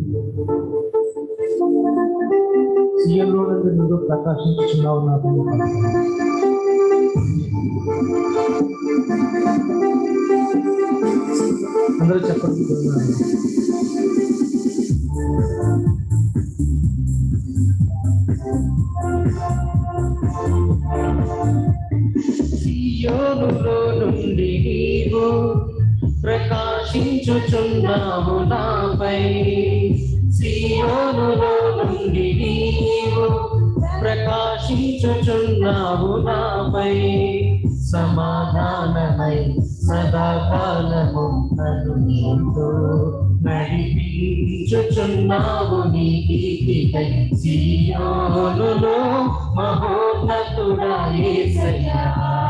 సీఎంలో నువ్వు ప్రకాశించున్నావు నా అందరూ చెప్పండి సియోనులో నుండి నీవు ప్రకాశించుచున్నావు నాపై సియోనులో నుండి నీవు ప్రకాశించుచున్నావు నాపై సమాధానమై సదాకాలము నన్ను నీతో నడిపించుచున్నావు నీ కీర్తికై సియోనులో మహోన్నతుడా యేసయ్యా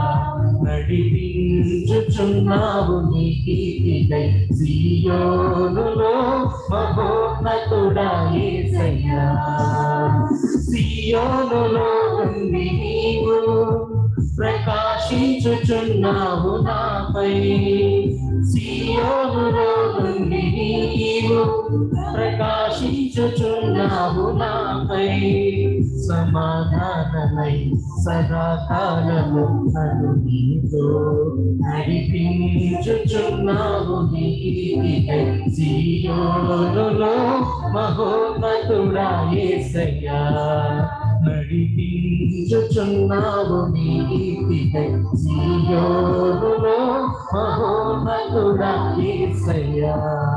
నడిపించుచున్నావు నీ కీర్తికై సియోనులో మహోన్నతుడా యేసయ్యా సియోనులో నుండి నీవు ప్రకాశించుచున్నావు నాపై సియోనులో నుండి నీవు ప్రకాశించుచున్నావు నాపై సమాధానమై సదాకాలము నన్ను నీతో నడిపించుచున్నావు నీకై సియోనులో మహోన్నతుడా యేసయ్యా నడిపించుచున్నావు నీతికై సియోనులో మహోన్నతుడా యేసయ్యా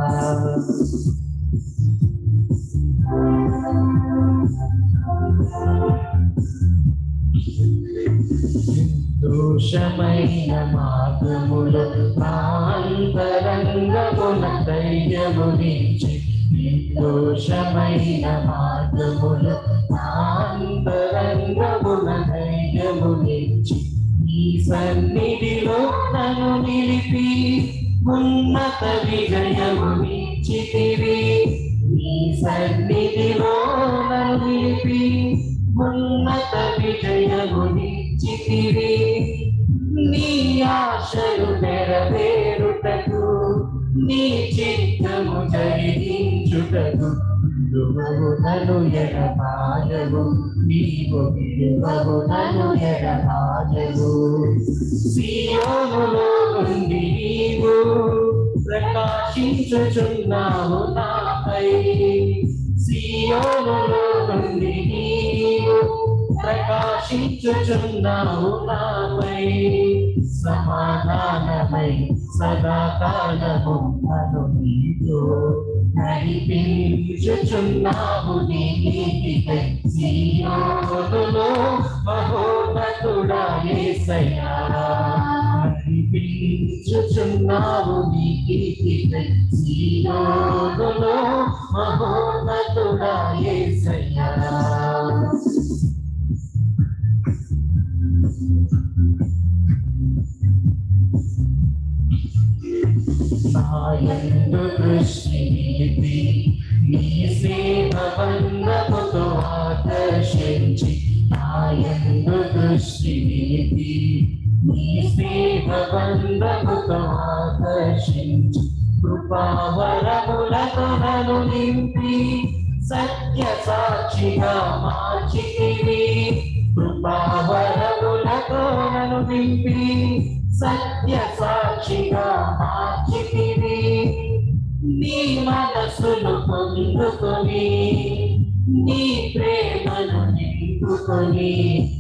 దోషమైన మార్గములు ప్రాంతరంగమున ధైర్యమునిచ్చి నిర్దోషమైన మార్గములు ప్రాంతరంగమున ధైర్యమునిచ్చి ఈ సన్నిధిలో నన్ను నిలిపి ఉన్నత విజయమునిచ్చితివి ఈ సన్నిధిలో నన్ను నిలిపి ఉన్నత విజయమునిచ్చితివి నీ ఆశలు నెరవేరుటకు నీ చిత్తము జరిగించుటకు విడువవు నను ఎడబాయవు నీవు విడువవు నను ఎడబాయవు సియోనులో నుండి నీవు ప్రకాశించుచున్నావు నాపై సియోనులో నుండి నీవు ప్రకాశించుచున్నావు నాపై సమాధానమై సదాకాలము నన్ను నీతో నడిపించుచున్నావు నీ నీతికై సియోనులో మహోన్నతుడా యేసయ్యా నడిపించుచున్నావు నీ కీర్తికై సియోనులో మహోన్నతుడా యేసయ్యా నాయందు దృష్టి నిలిపి నీ సేవ బంధముతో ఆకర్షించి నాయందు దృష్టి నిలిపి నీ సేవ బంధముతో ఆకర్షించి కృపావరములతో నన్ను నింపి సత్య సాక్షిగా మార్చితివి కృపావరములతో నన్ను నింపి సత్య సాక్షిగా మార్చితివి నీ మనసును పొందుకొని నీ ప్రేమను నింపుకొని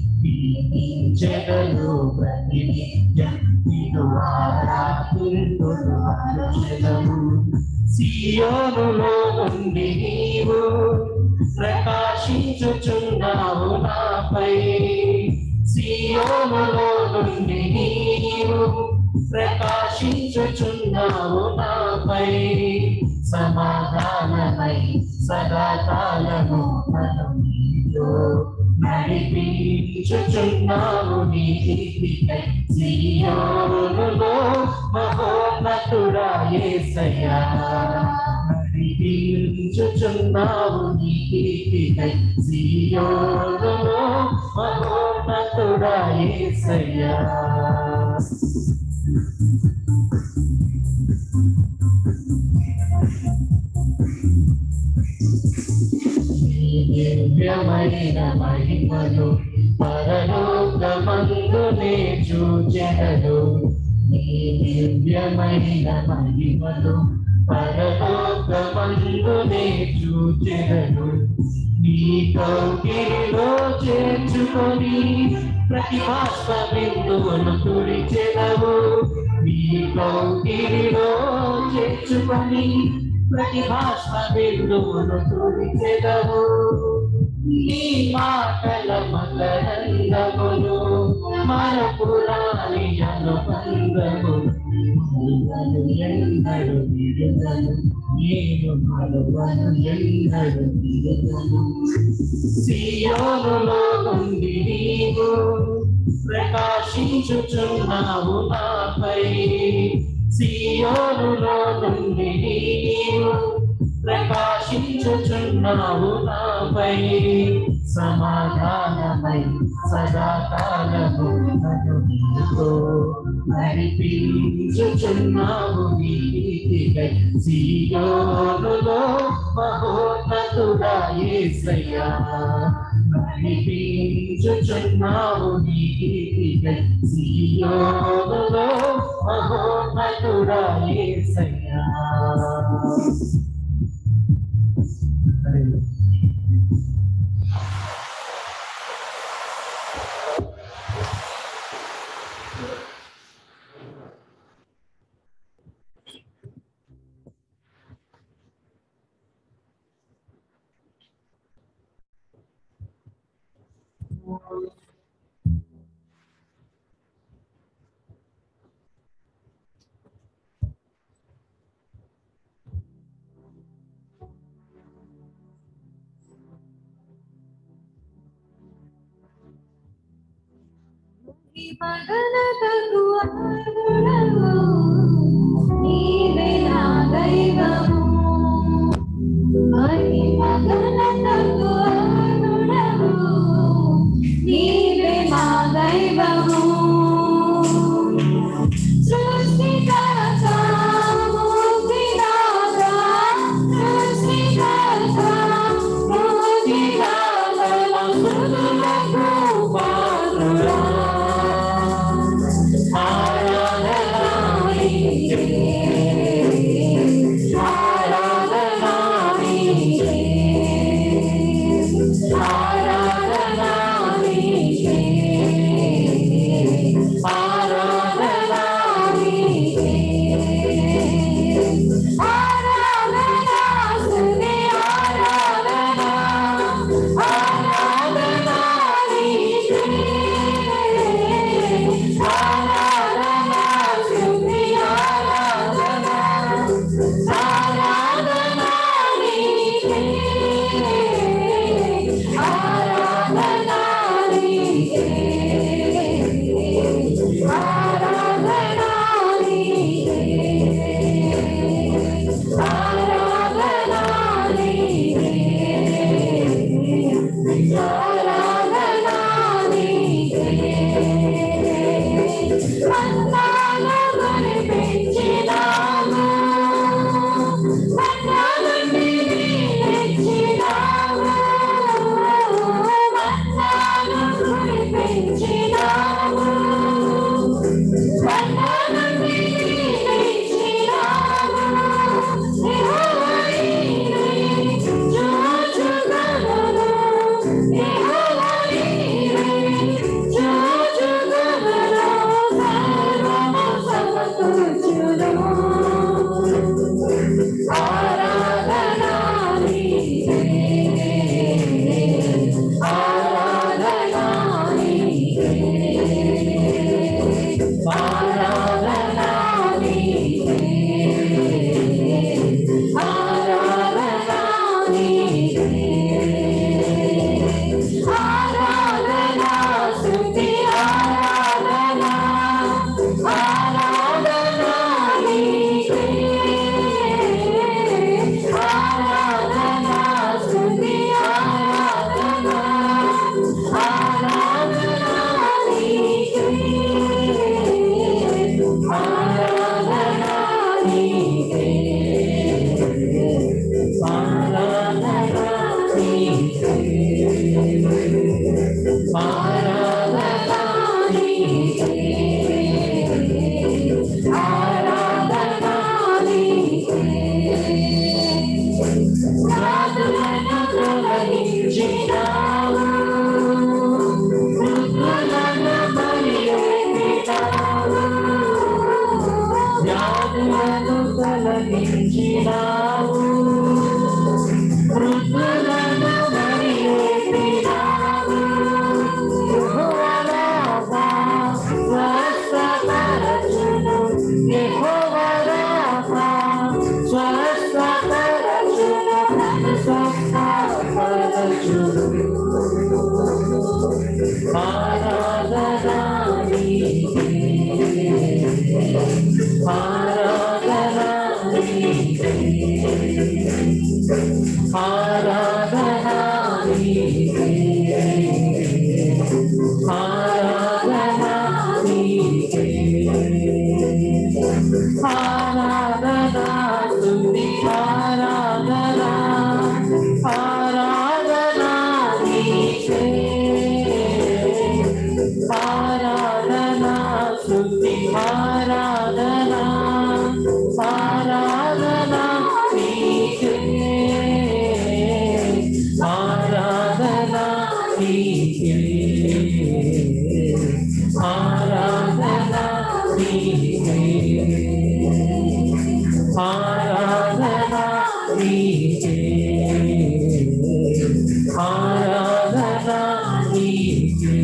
జగను ప్రతినిత్యం నిన్ను ఆరాధింతును అనుక్షణము సియోనులో నుండి నీవు ప్రకాశించుచున్నావు నాపై సియోనులో నుండి నీవు ప్రకాశించుచున్నావు నాపై సమాధానమై సదాకాలము నన్ను నీలో నడిపించుచున్నావు నీ నీతికై సియోనులో మహోన్నతుడా యేసయ్యా నడిపించుచున్నావు నీ నీతికై సియోనులో మహోన్నతుడా యేసయ్యా దివ్యమైన మహిమలు పరలోకమందునే చూచెదరు నీ దివ్యమైన మహిమలు పరలోకమందునే చూచెదరు నీ కౌగిలిలో చేర్చుకొని ప్రతి బాష్ప బిందువును తుడిచెదవు నీ కౌగిలిలో చేర్చుకొని ప్రతి బాష్ప బిందువును తుడిచెదవు నీ మాటల మకరందములు మన పురాణి అనుబంధము మరువను ఎన్నడు విడుదలు నేను మరువను ఎన్నడు విడుదలు సియోనులో నుండి నీవు ప్రకాశించుచున్నావు నాపై సియోనులో నుండి నీవు ప్రకాశించుచున్నావు నాపై సమాధానమై సదాకాలము నన్ను నీతో నడిపించుచున్నావు నీతికై సియోనులో మహోన్నతుడా యేసయ్యా నడిపించుచున్నావు నీతికై సియోనులో మహోన్నతుడా యేసయ్యా ఈ మగన తగువడవు నీవే నా దైవము ఈ మగన తగువడవు నీవే నా దైవము సృష్టికర్త ముక్తిదాత సృష్టికర్త ముక్తిదాత మనులకు పాత్రుడా ఆరాధనా ఆరాధనా నీకే ఆరాధనా నీకే ఆరాధనా నీకే ఆరాధనా నీకే ఆరాధనా స్తుతి ఆరాధనా ఆరాధనా నీకే ఆరాధనా స్తుతి ఆరాధనా ఆరాధనా నీకే ఆరాధనా నీకే ఆరాధనా నీకే ఆరాధనా నీకే ఆరాధనా నీకే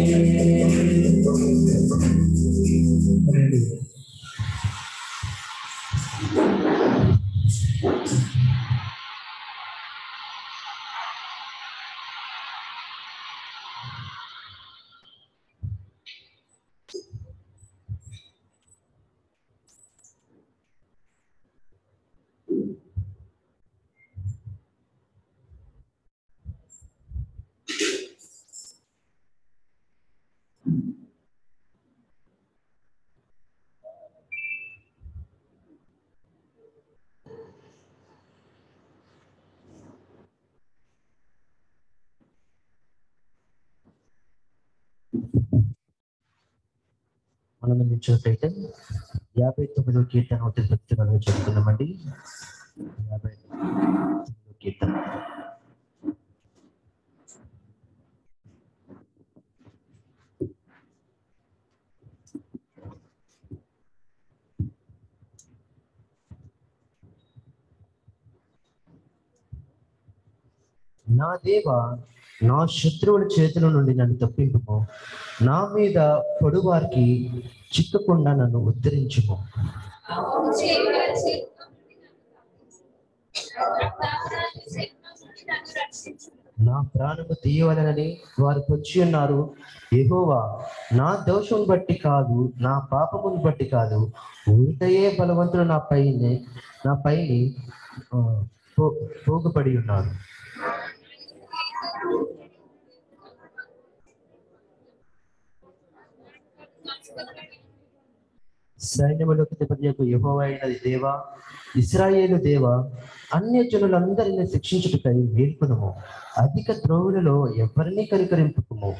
మనం నిల్చున్నట్టయితే యాభై తొమ్మిదో కీర్తన ఒకటి భక్తులను చెప్తున్నామండి యాభై తొమ్మిదో కీర్తన నా దేవ నా శత్రువుల చేతుల నుండి నన్ను తప్పింపుము నా మీద పొడువారికి చిక్కకుండా నన్ను ఉద్ధరించుము నా ప్రాణము తీయవలనని వారు పొంచి ఉన్నారు యెహోవా నా దోషం బట్టి కాదు నా పాపమును బట్టి కాదు ఊరికయే బలవంతులు నా పైనే నా పైని ఆ, పో- పోగుపడి ఉన్నారు సైన్యములకు తిపతియకు యెహోవైనది దేవా ఇస్రాయేలు దేవా అన్య జనులందరినీ శిక్షించుటకై మేల్కొనుము అధిక ద్రోవులలో ఎవరిని కనికరింపుకుము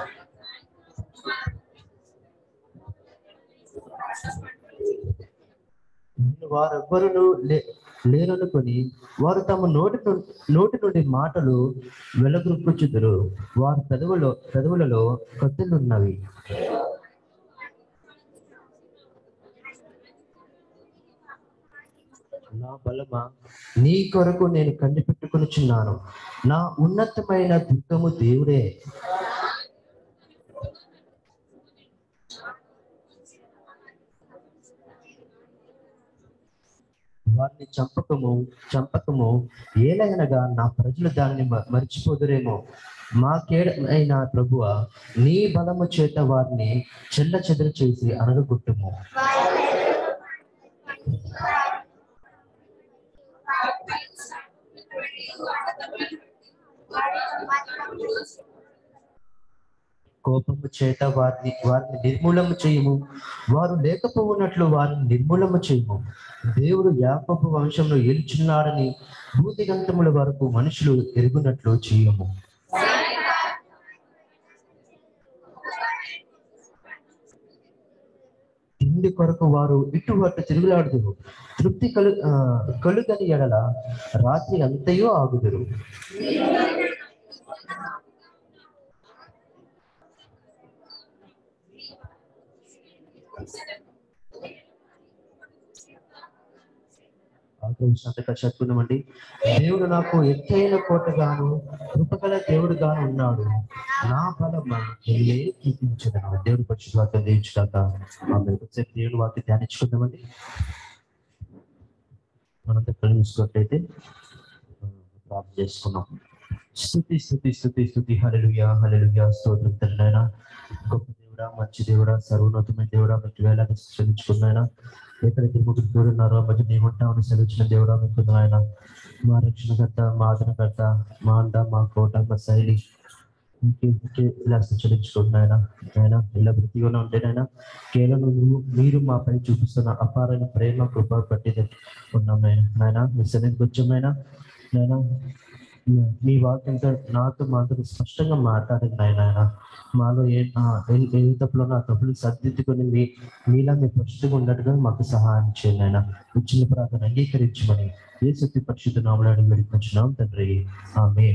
వారెవ్వరును లే లేరనుకొని వారు తమ నోటి ను- నోటి నుండి మాటలు వెలగొక్కుచుదురు వారి పెదవులో పెదవులలో కత్తులున్నవి నా బలమా నీ కొరకు నేను కనిపెట్టుకొనుచున్నాను నా ఉన్నతమైన దుఃఖము దేవుడే వారిని చంపకము చంపకము ఏలైనగా నా ప్రజలు దానిని మ- మర్చిపోదురేమో మా కేడ అయిన ప్రభువ నీ బలము చేత వారిని చెల్ల చెదరు చేసి అనగొట్టుము కోపము చేత వారిని వారిని నిర్మూలము చేయము వారు లేకపోవునట్లు వారిని నిర్మూలము చేయము దేవుడు యాకోబు వంశంలో ఏలుచున్నాడని భూదిగంతముల వరకు మనుషులు ఎరుగునట్లు చేయము తిండి కొరకు వారు ఇటు అటు తిరుగులాడుదురు తృప్తి కలు ఆ, కలుగని ఎడల రాత్రి అంతయో ఆగుదురు ఆక్రమించినంతగా చదువుకున్నామండి దేవుడు నాకు ఎత్తైన కోటగాను కృపగల దేవుడుగాను ఉన్నాడు నా బలం ఎల్లే చూపించదను దేవుడు పరిశుభాతం దేవించుగాక ఆమె ఒకసారి దేవుడు వాక్యం ధ్యానించుకుందామండి మనంతా కళ్ళు మూసుకున్నట్లయితే ఆ, ప్రార్థన చేసుకున్నాం స్థుతి స్థుతి స్థుతి స్థుతి హల్లెలూయా హల్లెలూయా స్తోత్రం తండ్రినాయన గొప్ప దేవుడా మంచి దేవుడా సర్వోన్నతమైన దేవుడా మీకు వేలాది శ్రమించుకున్నాయన ఎక్కడైతే ముగ్గురు దేవుడు ఉన్నారో మధ్య మేము ఉంటామని సెలవించిన దేవుడా మీకు ఆయన మా రక్షణకర్త మా ఆదరణకర్త మా అండ మా కోట మా శైలి ఇంకే ఇంకే ఇలా చెల్లించుకుంటున్నాయన ఆయన ఇలా బ్రతిగా ఉంటేనైనా కేవలం నువ్వు మీరు మాపై చూపిస్తున్న అపారమైన ప్రేమ కృప పట్టి ఉన్నాం నాయన నాయన మీ సన్నిధికి వచ్చామైనా నాయన మీ వాక్యంతో నాతో మాతో స్పష్టంగా మాట్లాడండి నాయన ఆయన మాలో ఏ ఆ, ఏ- ఏ తప్పులో ఆ తప్పులు సర్దిద్దుకొని మీ మీలా మీ పరిశుద్ధంగా ఉన్నట్టుగా మాకు సహాయం చేయండి ఆయన వచ్చిన ప్రార్థన అంగీకరించమని ఏ శక్తి పరిశుద్ధ నామలు అడిగి వెళ్ళిపోతున్నాం తండ్రి ఆమె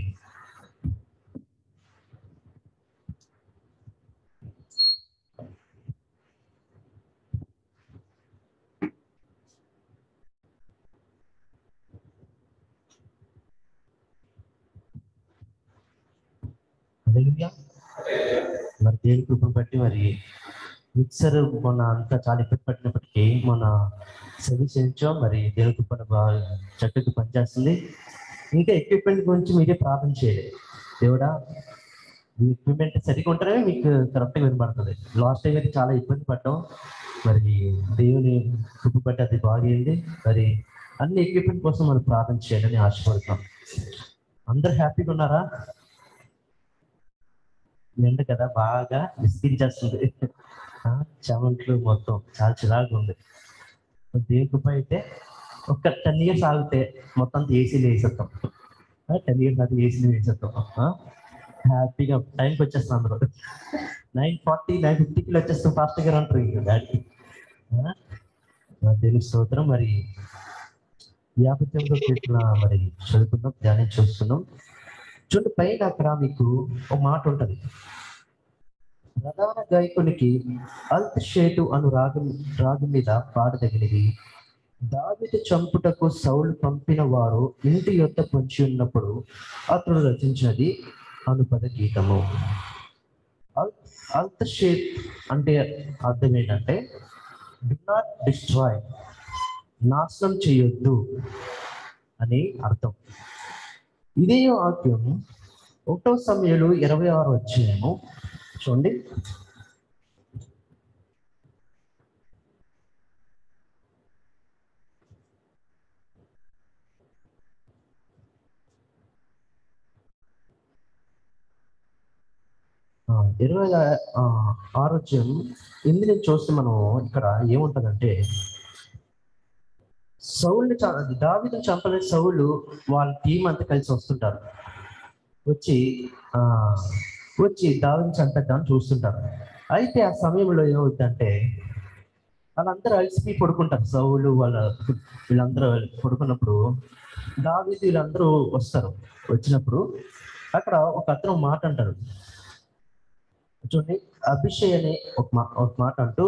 హల్లెలూయా. మరి దేవుని కృపను బట్టి మరి మిక్సర్ మొన్న అంతా చాలా ఇబ్బంది పట్టినప్పటికీ మొన్న సర్వీస్ చేయించాం మరి దేవుని కృపను బాగా చక్కగా పనిచేస్తుంది ఇంకా ఎక్విప్మెంట్ గురించి మీరే ప్రార్థన చేయాలి దేవుడా మీ ఎక్విప్మెంట్ సరిగా ఉంటేనే మీకు కరెక్ట్గా వినబడుతుంది లాస్ట్ టైం అయితే చాలా ఇబ్బంది పడ్డాం మరి దేవుని కృప బట్టి అది బాగైంది మరి అన్ని ఎక్విప్మెంట్ కోసం మనం ప్రార్థన చేయాలని ఆశపడుతున్నాం అందరు హ్యాపీగా ఉన్నారా ఎండ కదా బాగా విసిగించేస్తుంది ఆ, చెమట్లు మొత్తం చాలా చిరాకుగా ఉంది దేని కృప అయితే ఒక టెన్ ఇయర్స్ ఆగితే మొత్తం ఏసీలు వేసేస్తాం టెన్ ఇయర్స్ అది ఏసీలు వేసేస్తాం ఆ, హ్యాపీగా టైంకి వచ్చేస్తాం అందరూ నైన్ ఫార్టీ నైన్ ఫిఫ్టీకి వచ్చేస్తాం ఫాస్ట్ గా అంటారు ఇక డాడీ దేని స్తోత్రం మరి యాపత్యంలో కీర్తన మరి చదువుకుందాం ధ్యానం చూస్తున్నాం చూడండి పైన అక్కడ మీకు ఒక మాట ఉంటది ప్రధాన గాయకునికి అల్త్ షేటు అను రాగం రాగం మీద పాడదగినది దావిది చంపుటకు సౌలు పంపిన వారు ఇంటి యొద్ద పొంచి ఉన్నప్పుడు అతడు రచించినది అనుపద గీతము అల్ అల్త్ షేట్ అంటే అర్థం ఏంటంటే డు నాట్ డిస్ట్రాయ్ నాశనం చేయొద్దు అని అర్థం ఇదే వాక్యం ఒకటో సమయంలో ఇరవై ఆరు వచ్చాము చూడండి ఆ, ఇరవై ఆ, ఆరు వచ్చాము ఇందులో చూస్తే మనం ఇక్కడ ఏముంటదంటే సౌల్ని దావిని చంపలేని సౌలు వాళ్ళ టీం అంతా కలిసి వస్తుంటారు వచ్చి ఆ వచ్చి దావిని చంపేద్దామని చూస్తుంటారు అయితే ఆ సమయంలో ఏమవుతుందంటే వాళ్ళందరూ అలసిపోయి పడుకుంటారు సౌలు వాళ్ళ వీళ్ళందరూ పడుకున్నప్పుడు దావిది వీళ్ళందరూ వస్తారు వచ్చినప్పుడు అక్కడ ఒక అతను మాట అంటాడు చూడండి అభిషేక్ అనే ఒక మా ఒక మాట అంటూ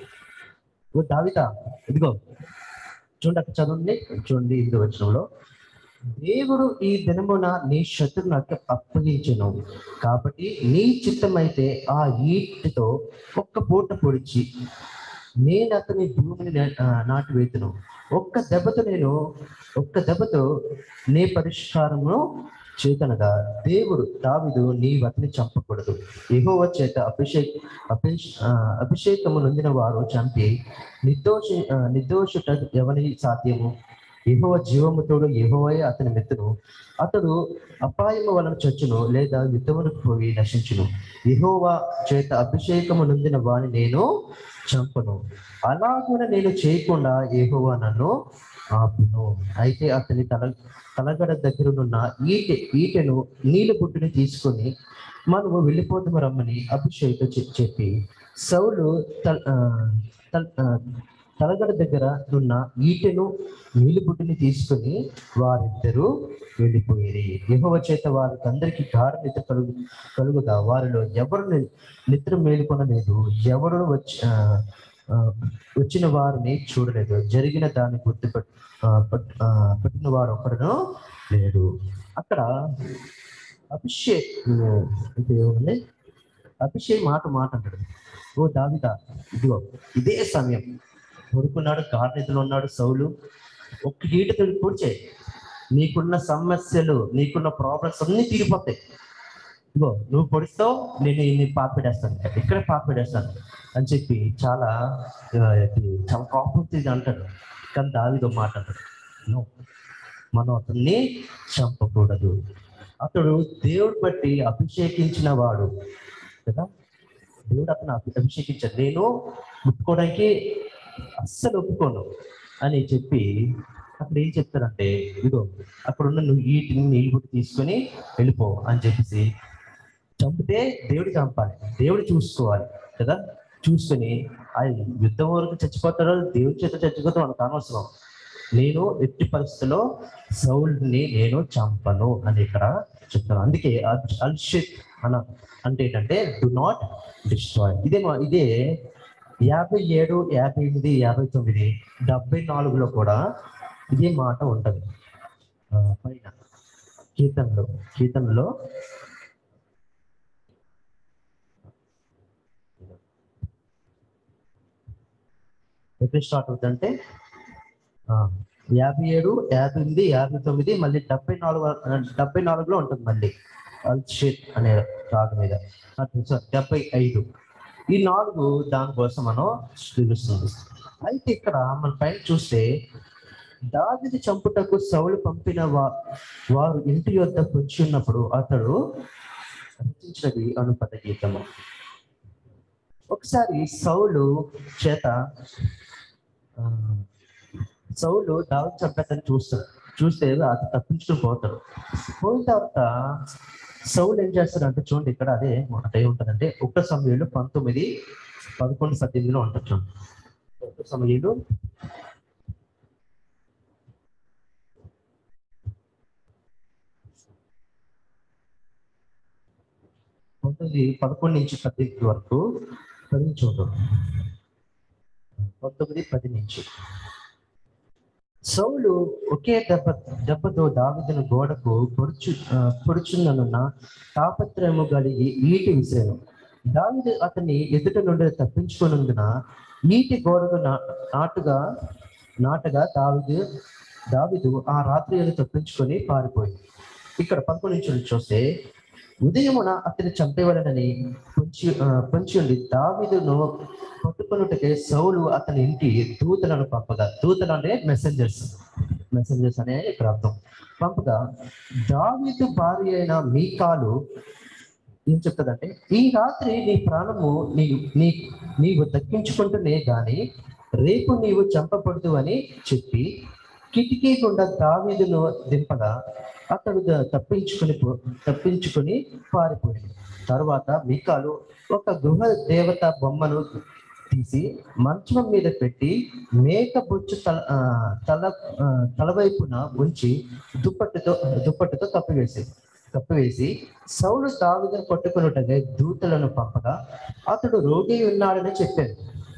ఓ దావిదా ఇదిగో చూడండి అక్కడ చదవండి చూడండి ఇది వచనంలో దేవుడు ఈ దినమున నీ శత్రు నాకు అప్పగించను కాబట్టి నీ చిత్తమైతే ఆ ఈటితో ఒక్క పూట పొడిచి నేను అతని భూమిని నా- ఆ, నాటివేతును ఒక్క దెబ్బతో నేను ఒక్క దెబ్బతో నీ పరిష్కారమును చేతనగా దేవుడు దావిదు నీ వతిని చంపకూడదు యెహోవా చేత అభిషేక్ అభిష్ ఆ, అభిషేకము నొందిన వారు చంపి నిర్దోషి ఆ, నిర్దోషుట ఎవని సాధ్యము యెహోవా జీవముతోడు యెహోవే అతని మెత్తును అతడు అపాయము వలన చచ్చును లేదా యుద్ధములకు పోయి నశించును యెహోవా చేత అభిషేకము నొందిన వాని నేను చంపను అలాగున నేను చేయకుండా యెహోవా నన్ను ఆపును అయితే అతని తల తలగడ దగ్గరనున్న ఈటె ఈటెను నీళ్ళ బుడ్డుని తీసుకొని మనము వెళ్ళిపోతాము రమ్మని అభిషేక్ చెప్పి సౌలు తల ఆ, తల ఆ, తలగడ దగ్గర ఉన్న ఈటెను నీలిబుడ్డిని తీసుకుని వారిద్దరూ వెళ్ళిపోయేది యెహోవా చేత వారికి అందరికీ గాఢ నిద్ర కలుగు కలుగుగా వారిలో ఎవరు ని- నిద్ర మేలుకొనలేదు ఎవరు వచ్చి ఆ, ఆ, వచ్చిన వారిని చూడలేదు జరిగిన దాన్ని గుర్తు పట్టిన వాడు ఒకడును లేడు అక్కడ అభిషేక్ ఇది ఏముంది అభిషేక్ మాట మాట అంటాడు ఓ దావిదా ఇదిగో ఇదే సమయం పడుకున్నాడు గార్నిధులు ఉన్నాడు సౌలు ఒక్క గీట పొడిచే నీకున్న సమస్యలు నీకున్న ప్రాబ్లమ్స్ అన్ని తీరిపోతాయి ఇగో నువ్వు పొడిస్తావు నేను నీ పాపెడేస్తాను ఇక్కడే పాపెడేస్తాను అని చెప్పి చాలా ఆ, ఇది చాలా కోపంతో ఇది అంటాడు కానీ దావిదో మాట అంటాడు "No, మనం అతన్ని చంపకూడదు అతడు దేవుడు బట్టి అభిషేకించిన వాడు కదా దేవుడు అతను అభి- అభిషేకించాడు నేను ముట్టుకోవడానికి అస్సలు ఒప్పుకోను అని చెప్పి అక్కడ ఏం చెప్తారంటే ఇదిగో అక్కడ ఉన్న నువ్వు వీటిని నీళ్ళు కూడా తీసుకొని వెళ్ళిపో అని చెప్పేసి చంపితే దేవుడు చంపాలి దేవుడు చూసుకోవాలి కదా చూసుకొని ఆ యుద్ధం వరకు చచ్చిపోతాడో దేవుడి చేత చచ్చిపోతే మనకు అనవసరం నేను ఎట్టి పరిస్థితుల్లో సౌల్ని నేను చంపను అని ఇక్కడ చెప్తాను అందుకే అల్షిత్ అన అంటే ఏంటంటే డు నాట్ డిస్ట్రాయ్ ఇదే మా- ఇదే యాభై ఏడు యాభై ఎనిమిది యాభై తొమ్మిది డెబ్బై నాలుగులో కూడా ఇదే మాట ఉంటది ఆ, పైన కీర్తనలో కీర్తనలో ఎప్పుడు స్టార్ట్ అవుతుందంటే ఆ, యాభై ఏడు యాభై ఎనిమిది యాభై తొమ్మిది మళ్ళీ డెబ్బై నాలుగు ఆ, డెబ్బై నాలుగులో ఉంటుంది మళ్ళీ అల్షిత్ అనే రాగం మీద సారీ డెబ్బై ఐదు ఈ నాలుగు దానికోసం మనం చూపిస్తుంది అయితే ఇక్కడ మన పైన చూస్తే దావిది చంపుటకు సౌలు పంపిన వా వారు ఇంటి యొద్ద పొంచి ఉన్నప్పుడు అతడు రచించినది అనుపద గీతము ఒకసారి సౌలు చేత ఆ, సౌలు దావిది చంపేతని చూస్తాడు చూస్తే అది తప్పించుకుని పోతాడు పోయిన తర్వాత సౌలు ఏం చేస్తాడంటే చూడండి ఇక్కడ అదే మాట ఏముంటుందంటే ఒక్క సమయంలో పంతొమ్మిది పదకొండు పద్దెనిమిదిలో ఉంటుంది చూడండి ఒక్క సమయంలో పంతొమ్మిది పదకొండు నుంచి పద్దెనిమిది వరకు పది చూద్దాం పంతొమ్మిది పది నుంచి సౌలు ఒకే దెబ్బ దెబ్బతో దావిదను గోడకు పొడుచు ఆ, పొడుచున్ననున్న తాపత్రయము కలిగి ఈటి విసిరాను దావిదు అతన్ని ఎదుట నుండి తప్పించుకున్నందున ఈటి గోడకు నా- నాటుగా నాటగా దావిదు దావిదు ఆ రాత్రి ఏదో తప్పించుకొని పారిపోయింది ఇక్కడ పదకొండు నుంచి చూస్తే ఉదయమున అతని చంపేవాడనని పొంచి ఆ, పొంచి ఉండి దావిదును పట్టుకొనుటకే సౌలు అతని ఇంటి దూతలను పంపగా దూతలు అంటే మెసెంజర్స్ మెసెంజర్స్ అనే ఇక్కడ అర్థం పంపగా దావీదు భార్య అయిన మీకాలు ఏం చెప్తుందంటే ఈ రాత్రి నీ ప్రాణము నీ నీ నీవు దక్కించుకుంటూనే గాని రేపు నీవు చంపబడదు అని చెప్పి కిటికీ గుండా దావీదును దింపగా అతడు ద- తప్పించుకుని పో- తప్పించుకుని పారిపోయింది తర్వాత మీకాలు ఒక గృహ దేవత బొమ్మను తీసి మంచం మీద పెట్టి మేక బొచ్చు తల ఆ, తల ఆ, తలవైపున ఉంచి దుప్పట్టుతో దుప్పట్టుతో కప్పివేసి కప్పివేసి సౌలు దావిదను పట్టుకున్నట్టుగా దూతలను పంపగా అతడు రోగి ఉన్నాడని చెప్పాడు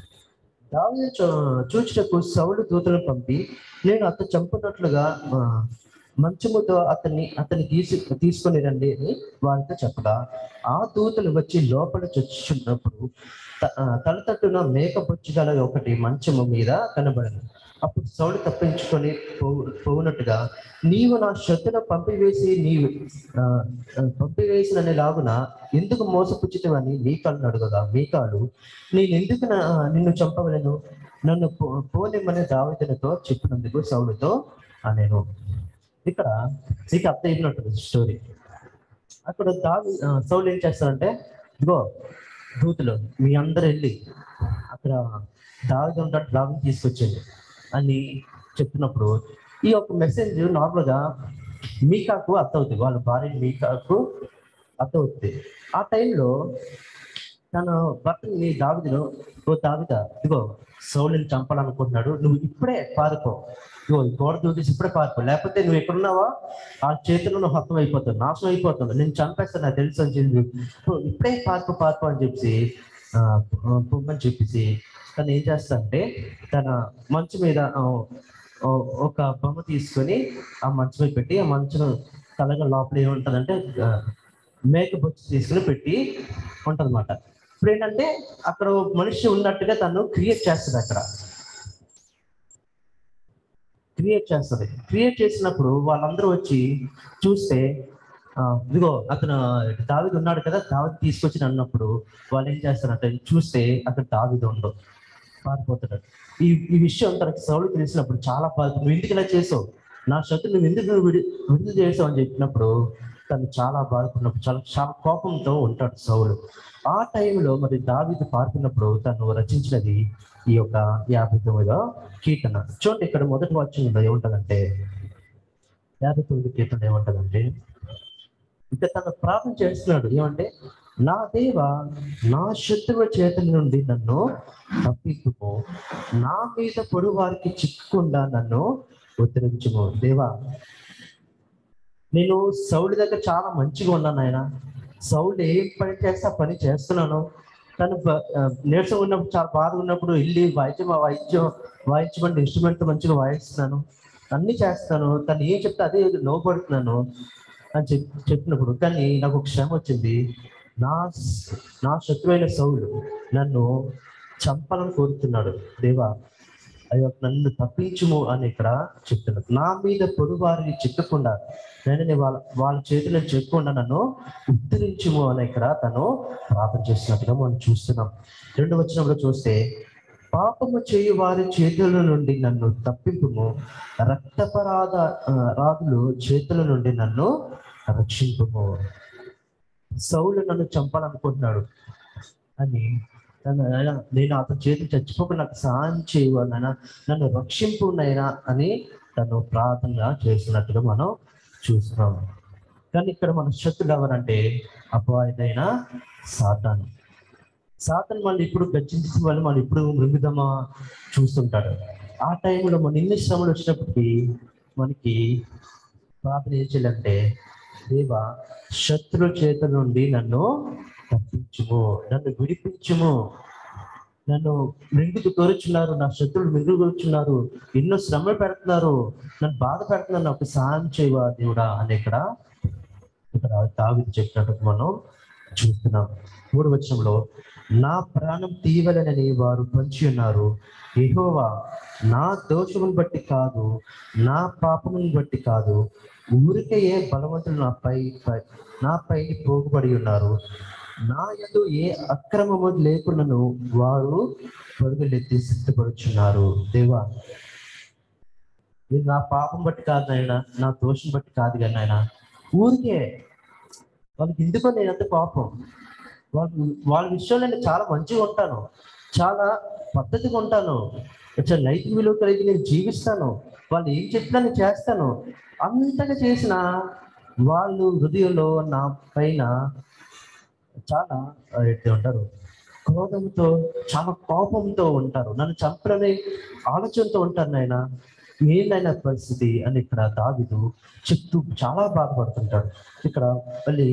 దావిద చూచుటకు సౌలు దూతలను పంపి నేను అతను చంపునట్లుగా ఆ, మంచముతో అతన్ని అతన్ని తీసి తీసుకొని రండి అని వారితో చెప్పగా ఆ దూతలు వచ్చి లోపల చొచ్చున్నప్పుడు త- ఆ, తల తట్టున మేకపొచ్చు గల ఒకటి మంచము మీద కనబడింది అప్పుడు సౌలు తప్పించుకొని పోవు పోవునట్టుగా నీవు నా శత్రును పంపివేసి నీవు ఆ, ఆ, పంపివేసిన లాగున ఎందుకు మోసపుచ్చితవని మీకాలను అడుగగా మీకాలు నేను ఎందుకు నా- నిన్ను చంపవలను నన్ను పో- పోనిమ్మని దావిదనతో చెప్పినందుకు సౌలుతో నేను ఇక్కడ నీకు అర్థం అయినట్టు స్టోరీ అక్కడ దావి ఆ, సౌలు ఏం చేస్తారంటే ఇదిగో దూతులు మీ అందరు వెళ్ళి అక్కడ దావిద ఉంటాడు దావిని తీసుకొచ్చేది అని చెప్తున్నప్పుడు ఈ యొక్క మెసేజ్ నార్మల్గా మీకాకు అర్థం అవుతుంది వాళ్ళ భార్య మీకాకు అర్థం అవుతుంది ఆ టైంలో తన భర్తని దావిదను ఓ దావిద ఇదిగో సౌలిని చంపాలనుకుంటున్నాడు నువ్వు ఇప్పుడే పారిపో ఇదిగో ఈ గోడ దూకేసి ఇప్పుడే పారిపో లేకపోతే నువ్వు ఎక్కడున్నావా ఆ చేతిలో నువ్వు హతం అయిపోతావు నాశనం అయిపోతావు నేను చంపేస్తాను నాకు తెలుసు అని చెప్పి "ఓ, ఇప్పుడే పారిపో పారిపో అని చెప్పేసి ఆ, పొమ్మని చెప్పేసి తను ఏం చేస్తా తన మంచు మీద ఆ, ఓ- ఒక బొమ్మ తీసుకొని ఆ మంచం మీద పెట్టి ఆ మంచం తలగా లోపల ఏముంటదంటే ఆ, మేక బొచ్చు తీసుకుని పెట్టి ఉంటదన్నమాట ఇప్పుడు ఏంటంటే అక్కడ ఓ మనిషి ఉన్నట్టుగా తను క్రియేట్ చేస్తుంది అక్కడ క్రియేట్ చేస్తుంది క్రియేట్ చేసినప్పుడు వాళ్ళందరూ వచ్చి చూస్తే ఆ, ఇదిగో అతను దావిది ఉన్నాడు కదా దావిది తీసుకొచ్చి అన్నప్పుడు వాళ్ళు ఏం చేస్తారంటే చూస్తే అక్కడ దావిది ఉండవు పారిపోతాడు ఈ ఈ విషయం తనకి సౌలు తెలిసినప్పుడు చాలా బాధ నువ్వు ఎందుకు ఇలా చేసావు నా శత్రు నువ్వు ఎందుకు నువ్వు విడి విడుదల చేసావు అని చెప్పినప్పుడు తను చాలా బాధపడినప్పుడు చాలా చాలా కోపంతో ఉంటాడు సౌలు ఆ టైంలో మరి దావిది పారిపోయినప్పుడు తను రచించినది ఈ యొక్క యాభై తొమ్మిదో కీర్తన చూడండి ఇక్కడ మొదటి వాక్యంలో ఏముంటదంటే యాభై తొమ్మిది కీర్తన ఏముంటదంటే ఇక్కడ తను ప్రార్థన చేస్తున్నాడు ఏమంటే నా దేవ నా శత్రువు చేతుల నుండి నన్ను తప్పించుము నా మీద పొడు వారికి చిక్కకుండా నన్ను ఉత్తరించుము దేవా నేను సౌడి దగ్గర చాలా మంచిగా ఉన్నాను ఆయన సౌడు ఏం పని చేస్తే ఆ పని చేస్తున్నాను తను బ- ఆ, నీరసం ఉన్నప్పుడు చాలా బాధ ఉన్నప్పుడు వెళ్ళి వాయిద్యం ఆ వాయిద్యం వాయించమని ఇన్స్ట్రుమెంట్ మంచిగా వాయిస్తున్నాను అన్ని చేస్తాను తను ఏం చెప్తే అదే లోపడుతున్నాను అని చెప్ చెప్పినప్పుడు కానీ నాకు ఒక శ్రమ వచ్చింది నా స- నా శత్రువైన సౌలు నన్ను చంపాలని కోరుతున్నాడు దేవా అయ్యో నన్ను తప్పించుము అని ఇక్కడ చెప్తున్నాడు నా మీద పొడువారిని చిక్కకుండా నేను వాళ్ళ వాళ్ళ చేతిలో చెక్కకుండా నన్ను ఉద్ధరించుము అని ఇక్కడ తను ప్రార్థన చేస్తున్నట్టుగా మనం చూస్తున్నాం రెండు వచనంలో చూస్తే పాపము చేయు వారి చేతుల నుండి నన్ను తప్పింపుము రక్తపరాధ ఆ, రాజులు చేతుల నుండి నన్ను రక్షింపుము సౌలు నన్ను చంపాలనుకుంటున్నాడు అని నన్ను నాయనా, నేను అతని చేతులు చచ్చిపోకుండా నాకు సహాయం చేయవు నాయనా నన్ను రక్షింపు నైనా అని తను ప్రార్థన చేస్తున్నట్టుగా మనం చూస్తున్నాం కానీ ఇక్కడ మన శత్రులు ఎవరంటే అపవాదైన సాతాను సాతాను మళ్ళీ ఇప్పుడు గర్జించిన వాళ్ళు మనం ఇప్పుడు మృంగుదమా చూస్తుంటాడు ఆ టైంలో మన ఎన్ని శ్రమలు వచ్చినప్పటికీ మనకి ప్రార్థన ఏం చేయాలంటే దేవా శత్రు చేతుల నుండి నన్ను తప్పించుము నన్ను విడిపించుము నన్ను మింగుతూ కోరుచున్నారు నా శత్రువులు మింగులు కోరుచున్నారు ఎన్నో శ్రమలు పెడుతున్నారు నన్ను బాధ పెడుతున్నారు నాకు సహాయం చేయవా దేవుడా అని ఇక్కడ ఇక్కడ దావిది చెప్పినట్టు మనం చూస్తున్నాం మూడు వచనంలో నా ప్రాణం తీయవలనని వారు పంచి ఉన్నారు యెహోవా నా దోషమును బట్టి కాదు నా పాపమును బట్టి కాదు ఊరికే ఏ బలవంతులు నాపై పై- నాపై పోగుబడి ఉన్నారు నా యందు ఏ అక్రమము లేకున్నను వారు పరుగులెత్తి సిద్ధపడుచున్నారు దేవా ఇది నా పాపం బట్టి కాదు నాయన నా దోషం బట్టి కాదు కానీ నాయన ఊరికే వాళ్ళకి ఎందుకో నేను అంత పాపం వాళ్ళ వాళ్ళ విషయంలో నేను చాలా మంచిగా ఉంటాను చాలా పద్ధతిగా ఉంటాను చాలా నైతిక విలువ కలిగి నేను జీవిస్తాను వాళ్ళు ఏం చెప్పినా నేను చేస్తాను అంతగా చేసిన వాళ్ళు హృదయంలో నా పైన చాలా ఆ, ఎట్లా ఉంటారు క్రోధంతో చాలా కోపంతో ఉంటారు నన్ను చంపడని ఆలోచనతో ఉంటారు నాయన ఏందైనా పరిస్థితి అని ఇక్కడ దావిదు చెప్తూ చాలా బాధపడుతుంటాడు ఇక్కడ మళ్ళీ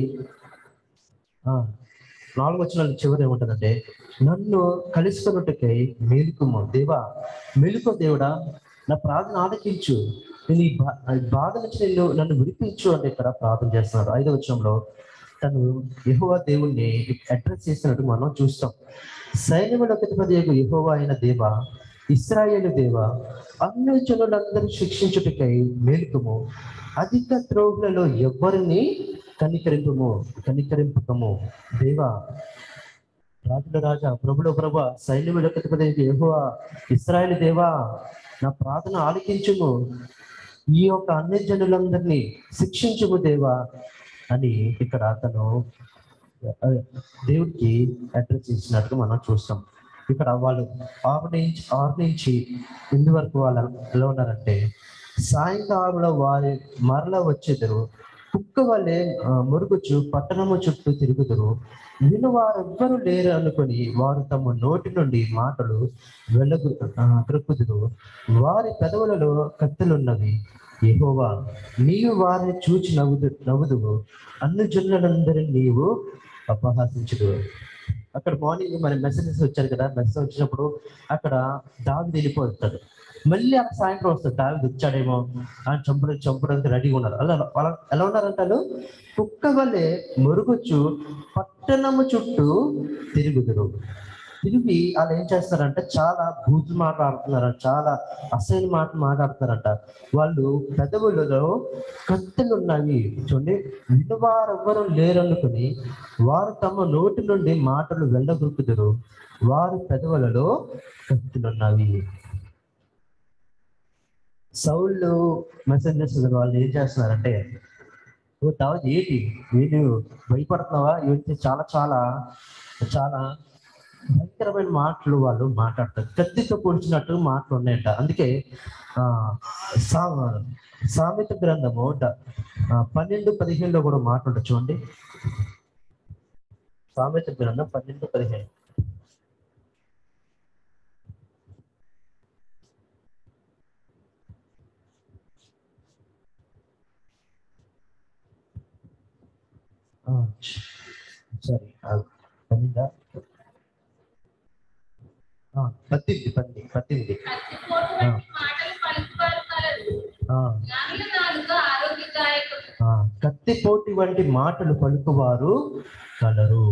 ఆ, నాలుగు వచ్చిన చివరి ఏముంటుందంటే నన్ను కలుసుకున్నట్టుకై మేలుకుము దేవా మేలుకో దేవుడా నా ప్రార్థన ఆలకించు నేను ఈ బా ఈ బాధ నుంచి నిన్ను నన్ను విడిపించు అని ఇక్కడ ప్రార్థన చేస్తున్నాడు ఐదో వచనంలో తను యెహోవా దేవుణ్ణి అడ్రస్ చేసినట్టు మనం చూస్తాం సైన్యములకు అధిపతి యెహోవా అయిన దేవ ఇస్రాయేలు దేవ అన్ని జనులందరూ శిక్షించుటకై మేలుకము అధిక ద్రోహులలో ఎవరిని కనికరింపము కనికరింపకము దేవా రాజుల రాజా ప్రభుల ప్రభ సైన్యములకు అధిపతి యెహోవా ఇస్రాయేలు దేవా నా ప్రార్థన ఆలకించుము ఈ యొక్క అన్ని జనులందరినీ శిక్షించుము దేవా అని ఇక్కడ అతను ఆ, దేవుడికి అడ్రస్ ఇచ్చినట్టు మనం చూస్తాం ఇక్కడ వాళ్ళు ఆరు నుంచి ఆరు నుంచి ఎన్ని వరకు వాళ్ళు ఎలా ఉన్నారంటే సాయంకాలంలో వారి మరల వచ్చేదరు కుక్క వల్లే ఆ, మురుగుచు పట్టణము చుట్టూ తిరుగుదురు విను వారెవ్వరూ లేరు అనుకొని వారు తమ నోటి నుండి మాటలు వెళ్ళగు ఆ, త్రొక్కుదురు వారి పెదవులలో కత్తులున్నవి యెహోవా నీవు వారిని చూచి నవ్వుదు నవ్వుదువు అన్ని జనులందరినీ నీవు అపహాసించుదు అక్కడ మార్నింగ్ మన మెసేజెస్ వచ్చారు కదా మెసేజ్ వచ్చినప్పుడు అక్కడ దావి వెళ్ళిపోతాడు మళ్ళీ అక్కడ సాయంత్రం వస్తాడు దావి వచ్చాడేమో ఆయన చంపడం చంపడానికి రెడీగా ఉన్నారు అలా అలా ఎలా ఉన్నారంటారు కుక్క వల్లే మురుగుచు పట్టణము చుట్టూ తిరుగుదురు తిరిగి వాళ్ళు ఏం చేస్తారంటే చాలా బూతులు మాట్లాడుతున్నారు చాలా అసైన్ మాట మాట్లాడుతున్నారంట వాళ్ళు పెదవులలో కత్తులు ఉన్నాయి చూడండి వినువారెవ్వరూ లేరనుకుని వారు తమ నోటి నుండి మాటలు వెళ్ళగొక్కుదురు వారి పెదవులలో కత్తులున్నవి సౌళ్ళు మెసేంజర్స్ వాళ్ళు ఏం చేస్తున్నారంటే ఓ తావు ఏంటి వీళ్ళు భయపడుతున్నావా ఏంటి చాలా చాలా చాలా భయంకరమైన మాటలు వాళ్ళు మాట్లాడతారు కత్తితో పొడిచినట్టు మాటలు ఉన్నాయంట అందుకే ఆ సా సామెత గ్రంథము డ- ఆ, పన్నెండు పదిహేనులో కూడా మాట ఉంటుంది చూడండి సామెత గ్రంథం పన్నెండు పదిహేను సారీ పన్నెండా ఆ, పద్దెనిమిది పద్దెనిమిది పద్దెనిమిది కత్తిపోటు వంటి మాటలు పలుకువారు కలరు ఆ, జ్ఞానుల నాలుక ఆరోగ్యదాయకం ఆ, కత్తిపోటి వంటి మాటలు పలుకువారు కలరు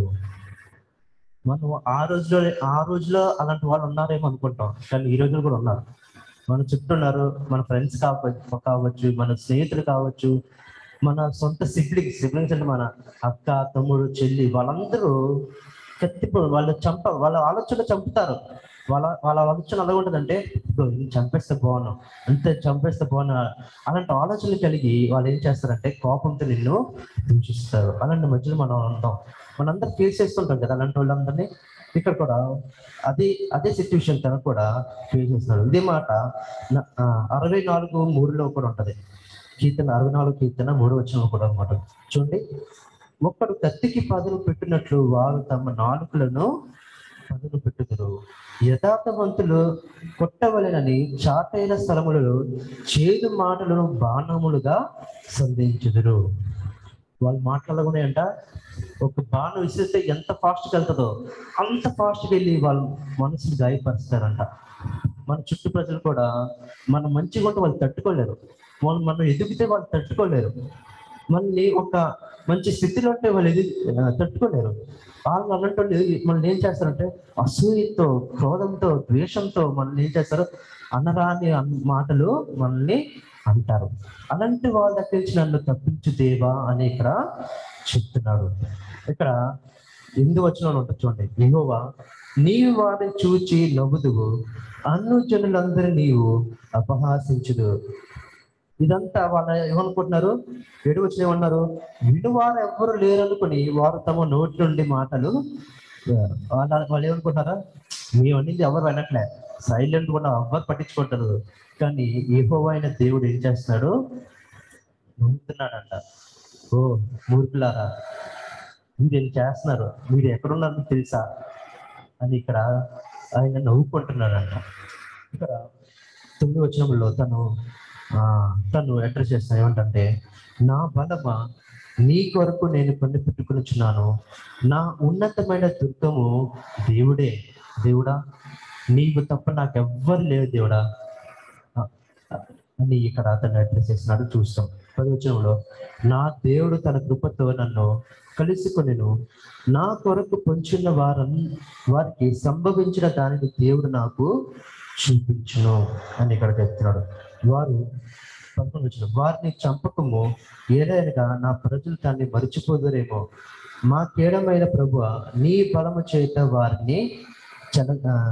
మనం ఆ రోజులో ఆ రోజులో అలాంటి వాళ్ళు ఉన్నారేమో అనుకుంటాం కానీ ఈ రోజులు కూడా ఉన్నారు మన చుట్టూ ఉన్నారు మన ఫ్రెండ్స్ కావచ్చు కావచ్చు మన స్నేహితులు కావచ్చు మన సొంత సిబ్లింగ్స్ సిబ్లింగ్స్ అంటే మన అక్క తమ్ముడు చెల్లి వాళ్ళందరూ కత్తిపో వాళ్ళు చంప వాళ్ళ ఆలోచన చంపుతారు వాళ్ళ వాళ్ళ ఆలోచన ఎలా ఉంటుందంటే "ఇదిగో ఈయన్ని చంపేస్తే బాగున్నాం అంతే చంపేస్తే బాగున్నా అలాంటి ఆలోచనలు కలిగి వాళ్ళు ఏం చేస్తారంటే కోపంతో నిన్ను దూషిస్తారు అలాంటి మధ్యలో మనం ఉంటాం మనందరం ఫేస్ చేస్తుంటాం కదా అలాంటి వాళ్ళందరినీ ఇక్కడ కూడా అదే అదే సిచ్యువేషన్ తను కూడా ఫేస్ చేస్తున్నాడు ఇదే మాట న- ఆ, అరవై నాలుగు మూడులో కూడా ఉంటది కీర్తన అరవై నాలుగు కీర్తన మూడు వచ్చిన కూడా అనమాట చూడండి ఒక్కడు కత్తికి పదును పెట్టినట్లు వారు తమ నాలుకలను పదును పెట్టుదురు యథార్థవంతులు కొట్టవలెనని చాటైన స్థలములలో చేదు మాటలను బాణములుగా సంధించుదురు వాళ్ళు మాట్లాడకున్నాయంట ఒక బాణం విసిరితే ఎంత ఫాస్ట్గా వెళ్తుందో అంత ఫాస్ట్గా వెళ్ళి వాళ్ళు మనసుని గాయపరుస్తారంట మన చుట్టూ ప్రజలు కూడా మనం మంచిగా ఉంటే వాళ్ళు తట్టుకోలేరు వాళ్ళు మనం ఎదిగితే వాళ్ళు తట్టుకోలేరు మనల్ని ఒక మంచి స్థితిలో ఉంటే వాళ్ళు ఎది ఆ, తట్టుకోలేరు వాళ్ళు అలాంటి వాళ్ళు మనల్ని ఏం చేస్తారంటే అసూయతో క్రోధంతో ద్వేషంతో మనల్ని ఏం చేస్తారు అనరాని అన్- మాటలు మనల్ని అంటారు అలాంటి వాళ్ళ దగ్గర నుంచి నన్ను తప్పించు దేవా అని ఇక్కడ చెప్తున్నాడు ఇక్కడ ఎందు వచ్చిన ఉంటుంది చూడండి యెహోవా నీవు వారిని చూచి నవ్వుదువు అన్ను జనులందరూ నీవు అపహాసించుదు ఇదంతా వాళ్ళ ఏమనుకుంటున్నారు ఏడు వచ్చిన ఏమన్నారు వినువారు ఎవ్వరు లేరనుకుని వారు తమ నోటి నుండి మాటలు వాళ్ళ వాళ్ళు ఏమనుకుంటారా మేము అనేది ఎవరు వినట్లే సైలెంట్ కూడా ఎవ్వరు పట్టించుకుంటారు కానీ ఏహో అయిన దేవుడు ఏం చేస్తున్నాడు నవ్వుతున్నాడంట ఓ మూర్ఖులారా మీరు ఏం చేస్తున్నారు మీరు ఎక్కడున్నారో మీకు తెలుసా అని ఇక్కడ ఆయన నవ్వుకుంటున్నాడంట ఇక్కడ తొమ్మిది వచ్చినప్పుడు తను ఆ, తను అడ్రస్ చేస్తాను ఏమంటే నా బలమా నీ కొరకు నేను పని పెట్టుకునిచున్నాను నా ఉన్నతమైన దుర్గము దేవుడే దేవుడా నీవు తప్ప నాకు ఎవ్వరు లేవు దేవుడా ఆ, అని ఇక్కడ అతను అడ్రస్ చేస్తున్నాడు చూస్తాం పదవచనంలో నా దేవుడు తన కృపతో నన్ను కలుసుకొనెను నా కొరకు పొంచిన వారన్ వారికి సంభవించిన దానిని దేవుడు నాకు చూపించును అని ఇక్కడ చెప్తున్నాడు వారు పదకొండు వచ్చిన వారిని చంపకము ఏదైనా నా ప్రజలు దాన్ని మరిచిపోదురేమో మా కేడమైన ప్రభు నీ బలము చేత వారిని చల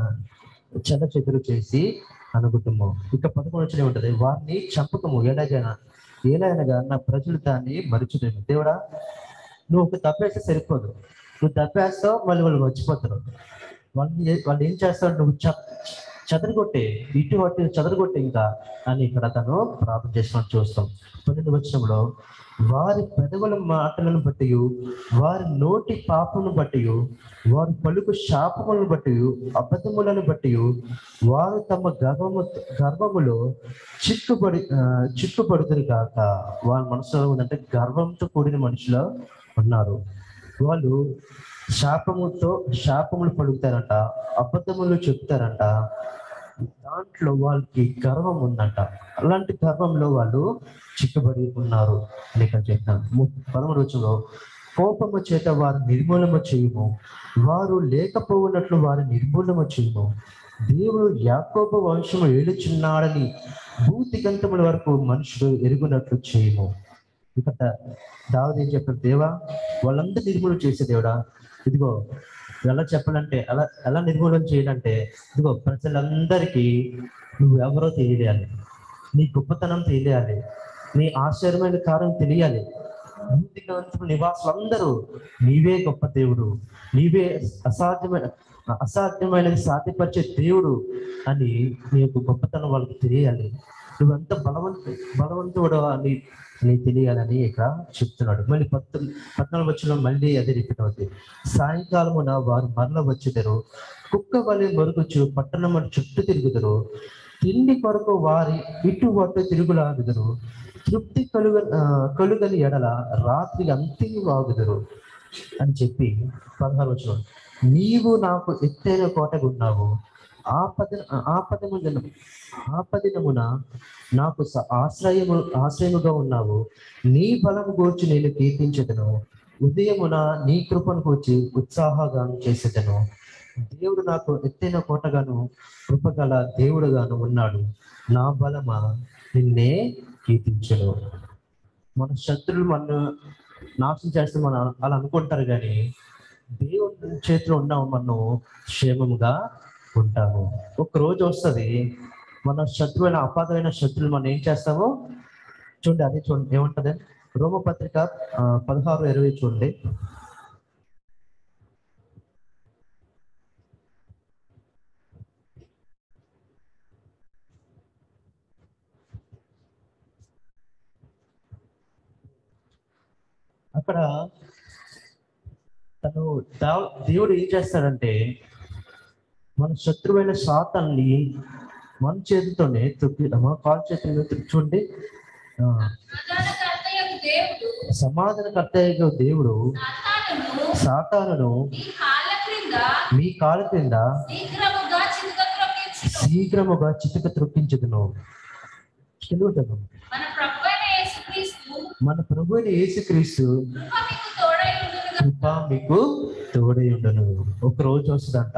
చెల చెదురు చేసి అనుకుంటాము ఇక పదకొండు వచ్చిన ఉంటది వారిని చంపకము ఎలాగైనా ఏలైనగా నా ప్రజలు దాన్ని మరిచిపోయారు దేవుడా నువ్వు ఒక తప్పేస్తే సరిపోదు నువ్వు తప్పేస్తావు మళ్ళీ వాళ్ళు మర్చిపోతారు వాళ్ళు ఏ- వాళ్ళు ఏం చేస్తారు నువ్వు చ- చెదరగొట్టే ఇటు అటు చెదరగొట్టే ఇంకా అని ఇక్కడ తను ప్రార్థన చేసినట్టు చూస్తాం పన్నెండు వచ్చినంలో వారి పెదవుల మాటలను బట్టి వారి నోటి పాపమును బట్టి వారి పలుకు శాపములను బట్టి అబద్ధములను బట్టి వారు తమ గర్వము గర్వములో చిక్కుబడి ఆ, చిక్కుపడుతురు కాక వాళ్ళ మనసులో ఉందంటే గర్వంతో కూడిన మనుషులు ఉన్నారు వాళ్ళు శాపముతో శాపములు పలుకుతారంట అబద్ధములు చెప్తారంట దాంట్లో వాళ్ళకి గర్వం ఉందంట అలాంటి గర్వంలో వాళ్ళు చిక్కుబడి ఉన్నారు అని ఇక్కడ చెప్తాను ము- పదమూడు రోజులో కోపము చేత వారు నిర్మూలన చేయము వారు లేకపోవునట్లు వారు నిర్మూలన చేయము దేవుడు యాకోబ వంశము ఏలుచున్నాడని భూతిగంతముల వరకు మనుషులు ఎరుగునట్లు చేయము ఇక్కడ దావది ఏం చెప్పారు దేవా వాళ్ళందరూ నిర్మూలన చేసే దేవుడా ఇదిగో ఎలా చెప్పాలంటే ఎలా ఎలా నిర్మూలన చేయాలంటే ఇదిగో ప్రజలందరికీ నువ్వు ఎవరో తెలియాలి నీ గొప్పతనం తెలియాలి నీ ఆశ్చర్యమైన కార్యం తెలియాలి భూతిగంతపు నివాసులందరూ నీవే గొప్ప దేవుడు నీవే అసాధ్యమైన అసాధ్యమైనది సాధ్యపరిచే దేవుడు అని నీ యొక్క గొప్పతనం వాళ్ళకి తెలియాలి నువ్వెంత బలవంత బలవంతుడు అని నీ తెలియాలని ఇక్కడ చెప్తున్నాడు మళ్ళీ పద్నాలుగు పద్నాలుగు వచ్చిన మళ్ళీ అదే రిపీట్ అవుతుంది సాయంకాలమున వారు మరల వచ్చేదరు కుక్క వలె మరుగుచు పట్టణం చుట్టూ తిరుగుదరు తిండి కొరకు వారి ఇటు అటు తిరుగులాగుదరు తృప్తి కలుగ ఆ, కలుగని ఎడల రాత్రి అంతే వాగుదరు అని చెప్పి పదహారు వచ్చిన నీవు నాకు ఎత్తైన కోటగున్నావు ఆపద ఆపదమున ఆపదినమున నాకు స- ఆశ్రయము ఆశ్రయముగా ఉన్నావు నీ బలము గూర్చి నేను కీర్తించదను ఉదయమున నీ కృపను కూర్చి ఉత్సాహగాను చేసేదను దేవుడు నాకు ఎత్తైన కోటగాను కృపగల దేవుడుగాను ఉన్నాడు నా బలమా నిన్నే కీర్తించను మన శత్రులు మన నాశనం చేస్తే మనం అలా అనుకుంటారు కానీ దేవుడి చేతిలో ఉన్నాము మనం క్షేమముగా ఉంటాము ఒక రోజు వస్తుంది మన శత్రువైన అపాదమైన శత్రువులు మనం ఏం చేస్తామో చూడండి అదే చూడండి ఏముంటది రోమపత్రిక ఆ, పదహారు ఇరవై చూడండి అక్కడ తను దా- దేవుడు ఏం చేస్తాడంటే మన శత్రువైన సాతాన్ని మన చేతితోనే తొక్కి మన కాల్ చేతిలో తొక్కి చూడండి ఆ, సమాధానకర్తయగు దేవుడు సమాధానకర్త అయిన దేవుడు సాతానును సాతానును నీ కాళ్ళ క్రింద మీ కాళ్ళ క్రింద శీఘ్రముగా చిలుక త్రొక్కించును శీఘ్రముగా చితుక త్రొక్కించదును తెలుగుతాను మన ప్రభువైన యేసుక్రీస్తు మన ప్రభు అయిన యేసుక్రీస్తు కృప మీకు తోడై ఉండును కృప మీకు తోడై ఉండను ఒక రోజు వస్తుందంట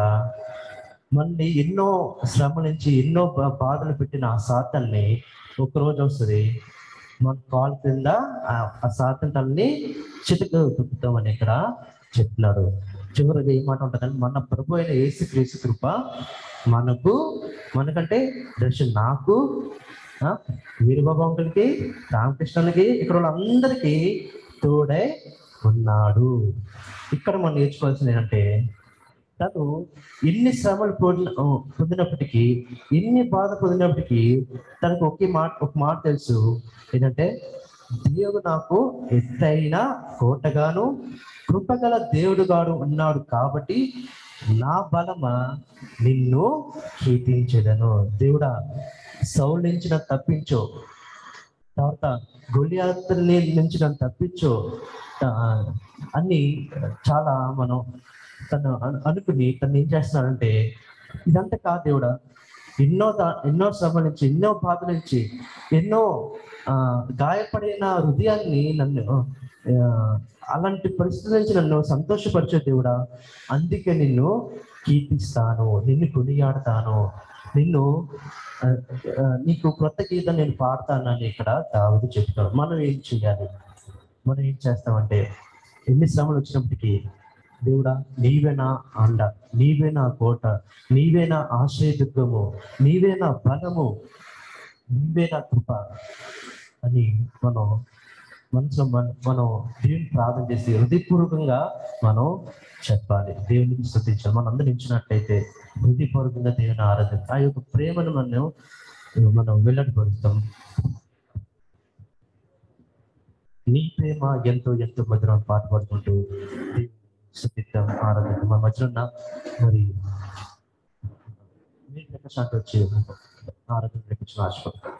మళ్ళీ ఎన్నో శ్రమ నుంచి ఎన్నో బా- బాధలు పెట్టిన ఆ సాతాన్ని ఒక రోజు వస్తుంది మన కాల్ కింద ఆ- ఆ సాతం తల్ని చితుకు తుప్పుతామని ఇక్కడ చెప్తున్నాడు చివరిగా ఏ మాట ఉంటుందంటే మన ప్రభు అయిన యేసుక్రీస్తు కృప మనకు మనకంటే దర్శనం నాకు ఆ, వీరబాబు అంకుల్కి రామకృష్ణులకి ఇక్కడ వాళ్ళందరికీ తోడై ఉన్నాడు ఇక్కడ మనం నేర్చుకోవాల్సింది ఏంటంటే తను ఎన్ని శ్రమలు పొందిన పొందినప్పటికీ ఎన్ని బాధ పొందినప్పటికీ తనకు ఒకే మాట ఒక మాట తెలుసు ఏంటంటే దేవుడు నాకు ఎత్తైన కోటగాను కృపగల దేవుడుగాడు ఉన్నాడు కాబట్టి నా బలమ నిన్ను కీర్తించదను దేవుడా సౌలు నుంచి నన్ను తప్పించు తర్వాత గొలియాతుల్ని నుంచి నన్ను తప్పించు ఆ, అన్ని చాలా మనం తను అను- అనుకుని తను ఏం చేస్తున్నాడంటే ఇదంతా కాదు దేవుడా ఎన్నో దా- ఎన్నో శ్రమ నుంచి ఎన్నో బాధ నుంచి ఎన్నో ఆ, గాయపడిన హృదయాన్ని నన్ను ఆ, అలాంటి పరిస్థితుల నుంచి నన్ను సంతోషపరిచే దేవుడా అందుకే నిన్ను కీర్తిస్తాను నిన్ను కొనియాడతాను నిన్ను ఆ, ఆ, నీకు క్రొత్త గీతం నేను పాడతానని ఇక్కడ దావుడు చెప్తాడు మనం ఏం చేయాలి మనం ఏం చేస్తామంటే ఎన్ని శ్రమలు వచ్చినప్పటికీ దేవుడా నీవే నా అండ నీవే నా కోట నీవే నా ఆశ్రయదుర్గము నీవే నా బలము నీవే నా కృప అని మనం మనసులో మన మనం దేవుని ప్రార్థన చేసి హృదయపూర్వకంగా మనం చెప్పాలి దేవునికి స్థుతించాలి మనం అందరూ ఇచ్చినట్లయితే హృదయపూర్వకంగా దేవుని ఆరాధన ఆ యొక్క ప్రేమను మనం మనం వెల్లడిపరుస్తాం నీ ప్రేమ ఎంతో ఎంతో మధురం పాట పాడుకుంటూ దేవుని స్థుతిద్దాం ఆరాధిద్దాం మన మధ్యలో ఉన్న మరి మీరు ప్రకాశాంతి వచ్చి ఆరాధన ప్రకటించిన ఆశపడతాం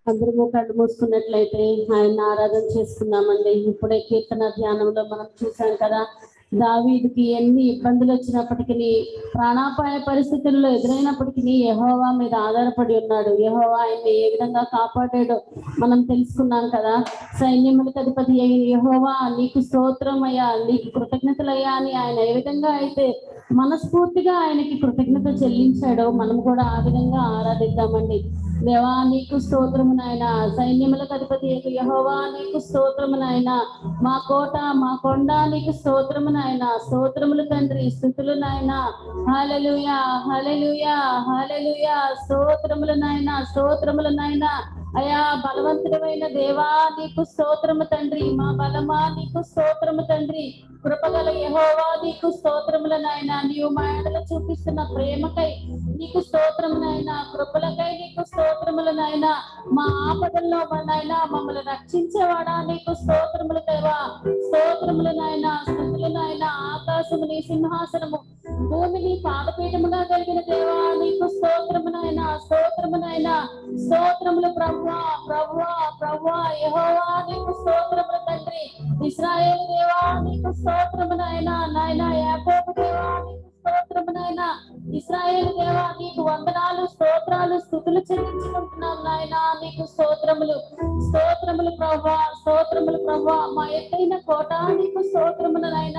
అందరము కళ్ళు మూసుకున్నట్లయితే ఆయన ఆరాధన చేసుకుందామండి ఇప్పుడే కీర్తన ధ్యానంలో మనం చూసాం కదా దావీదుకి ఎన్ని ఇబ్బందులు వచ్చినప్పటికీ ప్రాణాపాయ పరిస్థితుల్లో ఎదురైనప్పటికీ యెహోవా మీద ఆధారపడి ఉన్నాడు యెహోవా ఆయన్ని ఏ విధంగా కాపాడాడో మనం తెలుసుకున్నాం కదా సైన్యములకు అధిపతి అయిన యెహోవా నీకు స్తోత్రం అయ్యా నీకు కృతజ్ఞతలయ్యా అని ఆయన ఏ విధంగా అయితే మనస్ఫూర్తిగా ఆయనకి కృతజ్ఞత చెల్లించాడో మనం కూడా ఆ విధంగా ఆరాధిద్దామండి దేవా నీకు స్తోత్రము నాయన సైన్యములకు అధిపతి యొక్క యహోవా నీకు స్తోత్రము నాయన మా కోట మా కొండ నీకు స్తోత్రము నాయన స్తోత్రములు తండ్రి స్థుతులు నాయన హల్లెలూయా హల్లెలూయా హల్లెలూయా స్తోత్రములు నాయన స్తోత్రములు నాయన అయా బలవంతుడమైన దేవా నీకు స్తోత్రము తండ్రి మా బలమా నీకు స్తోత్రము తండ్రి కృపగల యహోవా నీకు స్తోత్రముల నాయన నీవు మా ఎడల చూపిస్తున్న ప్రేమకై నీకు స్తోత్రము నాయన కృపలకై నీకు స్తోత్రముల నాయన మా ఆపదల్లో మా నాయన మమ్మల్ని రక్షించేవాడా నీకు స్తోత్రములు దేవా స్తోత్రములు నాయన స్థుతులు నాయన ఆకాశము నీ సింహాసనము భూమిని పాదపీఠముగా కలిగిన దేవా నీకు స్తోత్రము నాయన స్తోత్రము నాయన స్తోత్రములు ప్రభువా ప్రభువా ప్రభువా యెహోవా నీకు స్తోత్రములు తండ్రి ఇస్రాయేల్ దేవా నీకు స్తోత్రము నాయన నాయన యాకోబు దేవా నీకు స్తోత్రము నాయన ఇస్రాయేల్ దేవా నీకు వందనాలు స్తోత్రాలు స్థుతులు చెల్లించుకుంటున్నాం నాయన నీకు స్తోత్రములు స్తోత్రములు ప్రభా స్తోత్రములు ప్రభా మా ఎత్తైన కోట నీకు స్తోత్రములు నాయన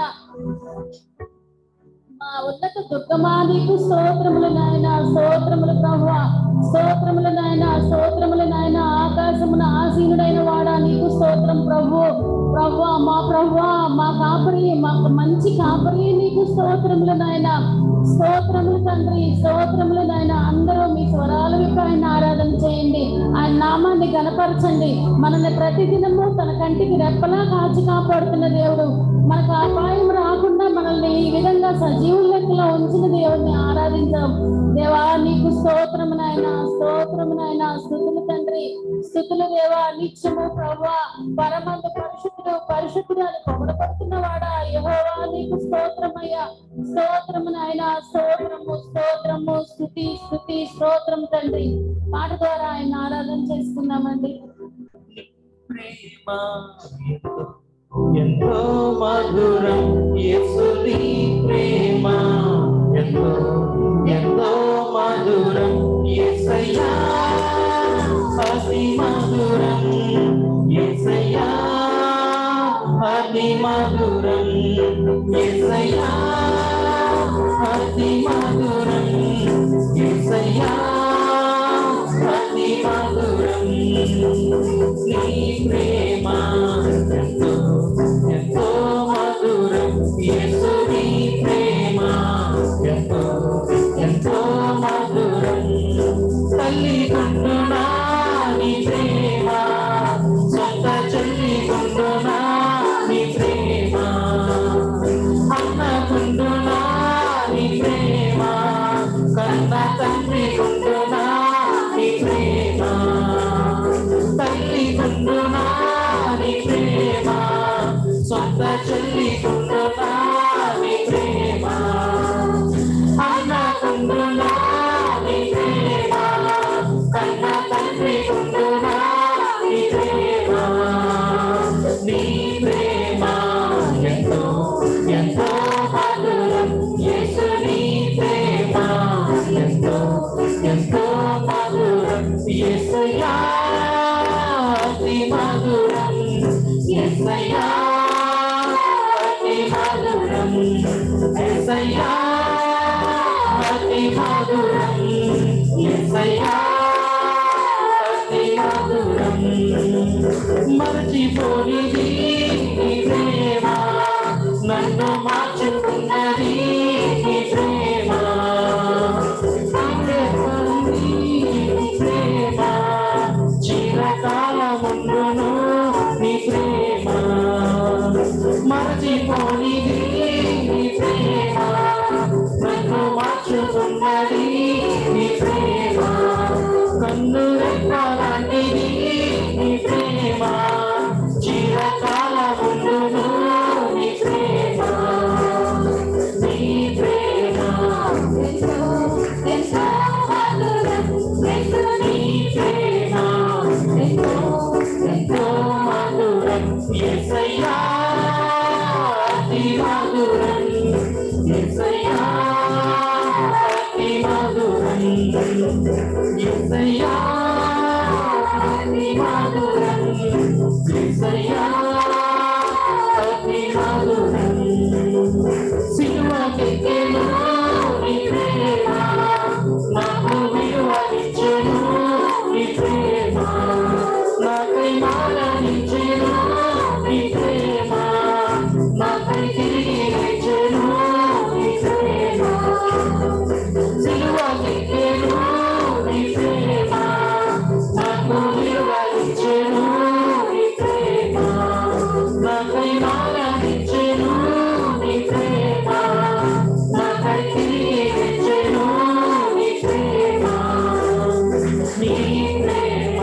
మా ఉన్నత దుర్గమా నీకు స్తోత్రములు నాయన స్తోత్రములు ప్రభా స్తోత్రములు నాయన స్తోత్రములు నాయన ఆకాశమున ఆసీనుడైన వాడా నీకు స్తోత్రం ప్రభు ప్రభా మా ప్రభా మా కాపరి మాకు మంచి కాపరి నీకు స్తోత్రములు నాయన స్తోత్రములు తండ్రి స్తోత్రములు నాయన అందరూ మీ స్వరాలు విప్పి ఆయన ఆరాధన చేయండి ఆయన నామాన్ని గనపరచండి మనల్ని ప్రతిదినము తన కంటికి రెప్పలా కాచి కాపాడుతున్న దేవుడు మనకు అపాయం రాకుండా మనల్ని ఈ విధంగా సజీవుల లెక్కలో ఉంచిన దేవుడిని ఆరాధించాం దేవా నీకు స్తోత్రము నాయన స్తోత్రము నాయన స్థుతులు తండ్రి స్థుతులు దేవా నిత్యము ప్రభా పరమందు పరిశుద్ధుడు పరిశుద్ధుడు అని పొగడపడుతున్నవాడా యెహోవా నీకు స్తోత్రమయ్యా స్తోత్రము నాయన స్తోత్రము స్తోత్రము స్థుతి స్థుతి స్తోత్రం తండ్రి పాట ద్వారా ఆయన ఆరాధన చేసుకుందామండి ప్రేమ ఎంతో మధురం యేసుని ప్రేమ ఎంతో ఎంతో మధురం యేసయ్యా అతి మధురం యేసయ్యా అతి మధురం యేసయ్యా అతి మధురం యేసయ్యా అతి మధురం నీ ప్రేమ ఎంతో ఎంతో మధురం యేసు నీ ప్రేమ ఎంతో ఎంతో మధురం తల్లి కొండునా నీ ప్రేమ సొంత చెల్లి కొండునా నీ ప్రేమ అన్న కొండునా నీ ప్రేమ కన్న తండ్రి కొండునా నీ ప్రేమ తల్లి కొండునా నీ ప్రేమ సొంత చెల్లి కొండునా నీ ప్రేమ అన్న కొండునా నీ ప్రేమ కన్న తండ్రి కొండునా నీ ప్రేమ నీ ప్రేమ ఎంతో ఎంతో మధురం యేసు నీ ప్రేమ ఎంతో ఎంతో మధురం యేసయ్యా అతి మధురం యేసయ్యా అతి మధురం యేసయ్యా అతి మధురం యేసయ్యా అతి మధురం మరచిపోనిది నీ ప్రేమ నన్ను మార్చుకున్నది నీ ప్రేమ మరచిపోనిది నీ ప్రేమ చిరకాలముండును నీ ప్రేమ మరచిపోనిది నీ ప్రేమ నన్ను మార్చుకున్నది నీ ప్రేమ కన్ను రెప్పలాంటిది నీ ప్రేమ చిరకాలముండును నీ ప్రేమ మధురం యేసయ్యా అతి మధురం యేసయ్యా అతి మధురం యేసయ్యా అతి మధురం సిలువకెక్కెను నీ ప్రేమ నాకు విలువనిచ్చెను నీ ప్రేమ నాకై మారనిచ్చెను నీ ప్రేమ నాకై తిరిగి ఇచ్చెను నీ ప్రేమ సిలువకెక్కెను నీ ప్రేమ నాకు విలువనిచ్చెను నీ ప్రేమ నాకై మారనిచ్చెను నీ ప్రేమ నాకై తిరిగి ఇచ్చెను నీ ప్రేమ నీ ప్రేమ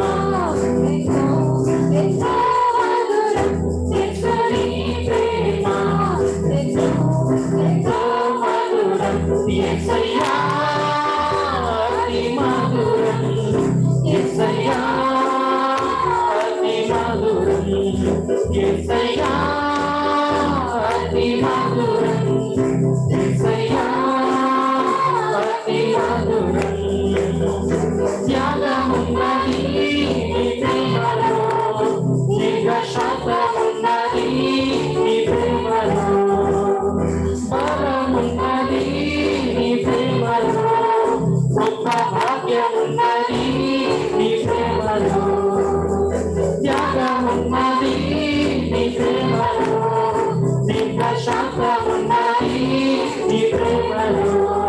ఎంతో మధురం ఎంతో నీ ప్రేమ ఎంతో ఎంతో మధురం యేసయ్యా అతి మధురం యేసయ్యా అతి మధురం యేసయ్యా అతి మధురం యేసయ్యా అతి మధురం త్యాగమున్నది నీ ప్రేమలో దీర్ఘ శాంతమున్నది నీ ప్రేమలో బలమున్నది నీ ప్రేమలో గొప్ప భాగ్యమున్నది నీ ప్రేమలో త్యాగమున్నది నీ ప్రేమలో దీర్ఘ శాంతమున్నది నీ ప్రేమలో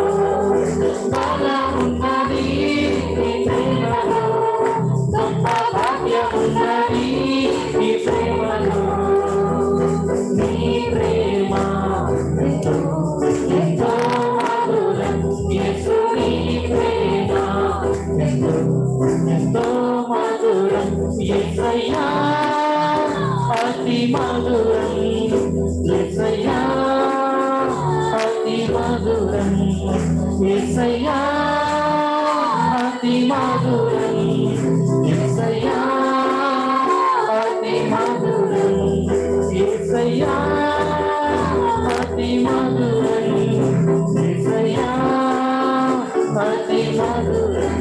బలమున్నది నీ ప్రేమలో గొప్ప భాగ్యమున్నది నీ ప్రేమలో నీ ప్రేమ ఎంతో ఎంతో మధురం యేసు నీ ప్రేమ ఎంతో ఎంతో మధురం యేసయ్యా అతి మధురం యేసయ్యా అతి మధురం యేసయ్యా అతి మధురం యేసయ్యా అతి మధురం యేసయ్యా అతి మధురం యేసయ్యా అతి మధురం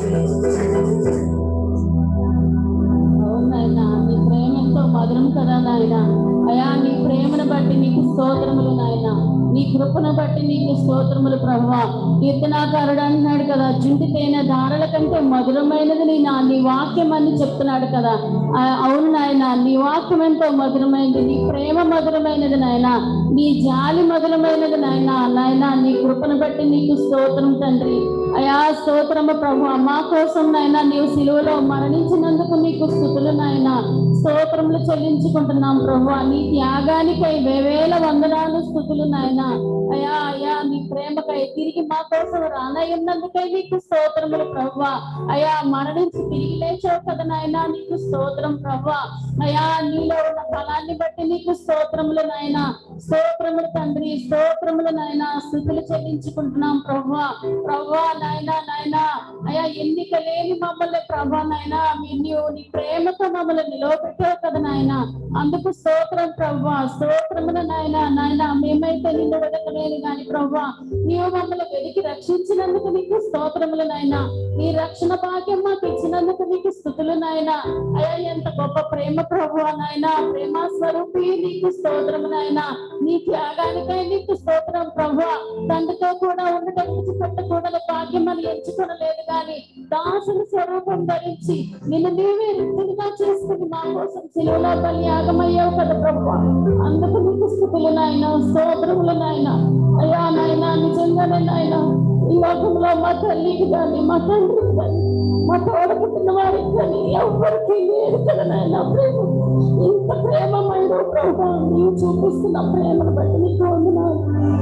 అవునైనా నీ ప్రేమ ఎంతో మధురం కదా నాయన అయా నీ ప్రేమను బట్టి నీకు స్తోత్రములు నాయన నీ కృపను బట్టి నీకు స్తోత్రములు ప్రభా కీర్తనాకారుడు అంటున్నాడు కదా జుంటి తేనె ధారల కంటే మధురమైనది నీ నా నీ వాక్యం అని చెప్తున్నాడు కదా ఆ, అవును నాయన నీ వాక్యం ఎంతో మధురమైనది నీ ప్రేమ మధురమైనది నాయన నీ జాలి మధురమైనది నాయన నాయన నీ కృపను బట్టి నీకు స్తోత్రం తండ్రి అయా స్తోత్రము ప్రభు మా కోసం నాయన నీవు సిలువలో మరణించినందుకు నీకు స్థుతులు నాయన స్తోత్రములు చెల్లించుకుంటున్నాం ప్రభు నీ త్యాగానికై వేవేల వందనాలు స్థుతులు నాయన అయా అయా నీ ప్రేమకై తిరిగి మా కోసం రానయ్యున్నందుకై నీకు స్తోత్రములు ప్రభు అయా మరణించి తిరిగి లేచావు కదా నాయన నీకు స్తోత్రం ప్రభు అయా నీలో ఉన్న బలాన్ని బట్టి నీకు స్తోత్రములు నాయన స్తోత్రములు తండ్రి స్తోత్రములు నాయన స్థుతులు చెల్లించుకుంటున్నాం ప్రభు ప్రభు నాయన నాయన అయా ఎన్నిక లేని మమ్మల్ని ప్రభా నాయన మీ నీవు నీ ప్రేమతో మమ్మల్ని నిలవబెట్టావు కదా నాయన అందుకు స్తోత్రం ప్రభా స్తోత్రములు నాయన నాయన మేమైతే నిన్ను వెతకలేదు కానీ ప్రభా నీవు మమ్మల్ని వెతికి రక్షించినందుకు నీకు స్తోత్రములు నాయన నీ రక్షణ భాగ్యం మాకు ఇచ్చినందుకు నీకు స్థుతులు నాయన అయ్యా ఎంత గొప్ప ప్రేమ ప్రభు నాయన ప్రేమ స్వరూపి నీకు స్తోత్రము నాయన నీ త్యాగానికై నీకు స్తోత్రం ప్రభు తండ్రితో కూడా ఉండటం విడిచిపెట్టకూడదు భాగ్యం అని ఎంచుకోనలేదు కానీ దాసుని స్వరూపం ధరించి నిన్ను నీవే రిక్తుడిగా చేసుకుని మా కోసం సిలువలో బలి యాగమయ్యావు కదా ప్రభు అందుకు నీకు స్థుతులు నాయన స్తోత్రములు నాయన అయ్యా నాయన నిజంగానే నాయన ఈ లోకంలో మా తల్లికి కానీ మా తండ్రికి కానీ మా తోడ పుట్టిన వారికి కానీ ఎవరికి లేదు కదా నాయన ప్రేమ ఇంత ప్రేమమైన ప్రభు నీవు చూపిస్తున్న ప్రేమను బట్టి నీకు వందనాలు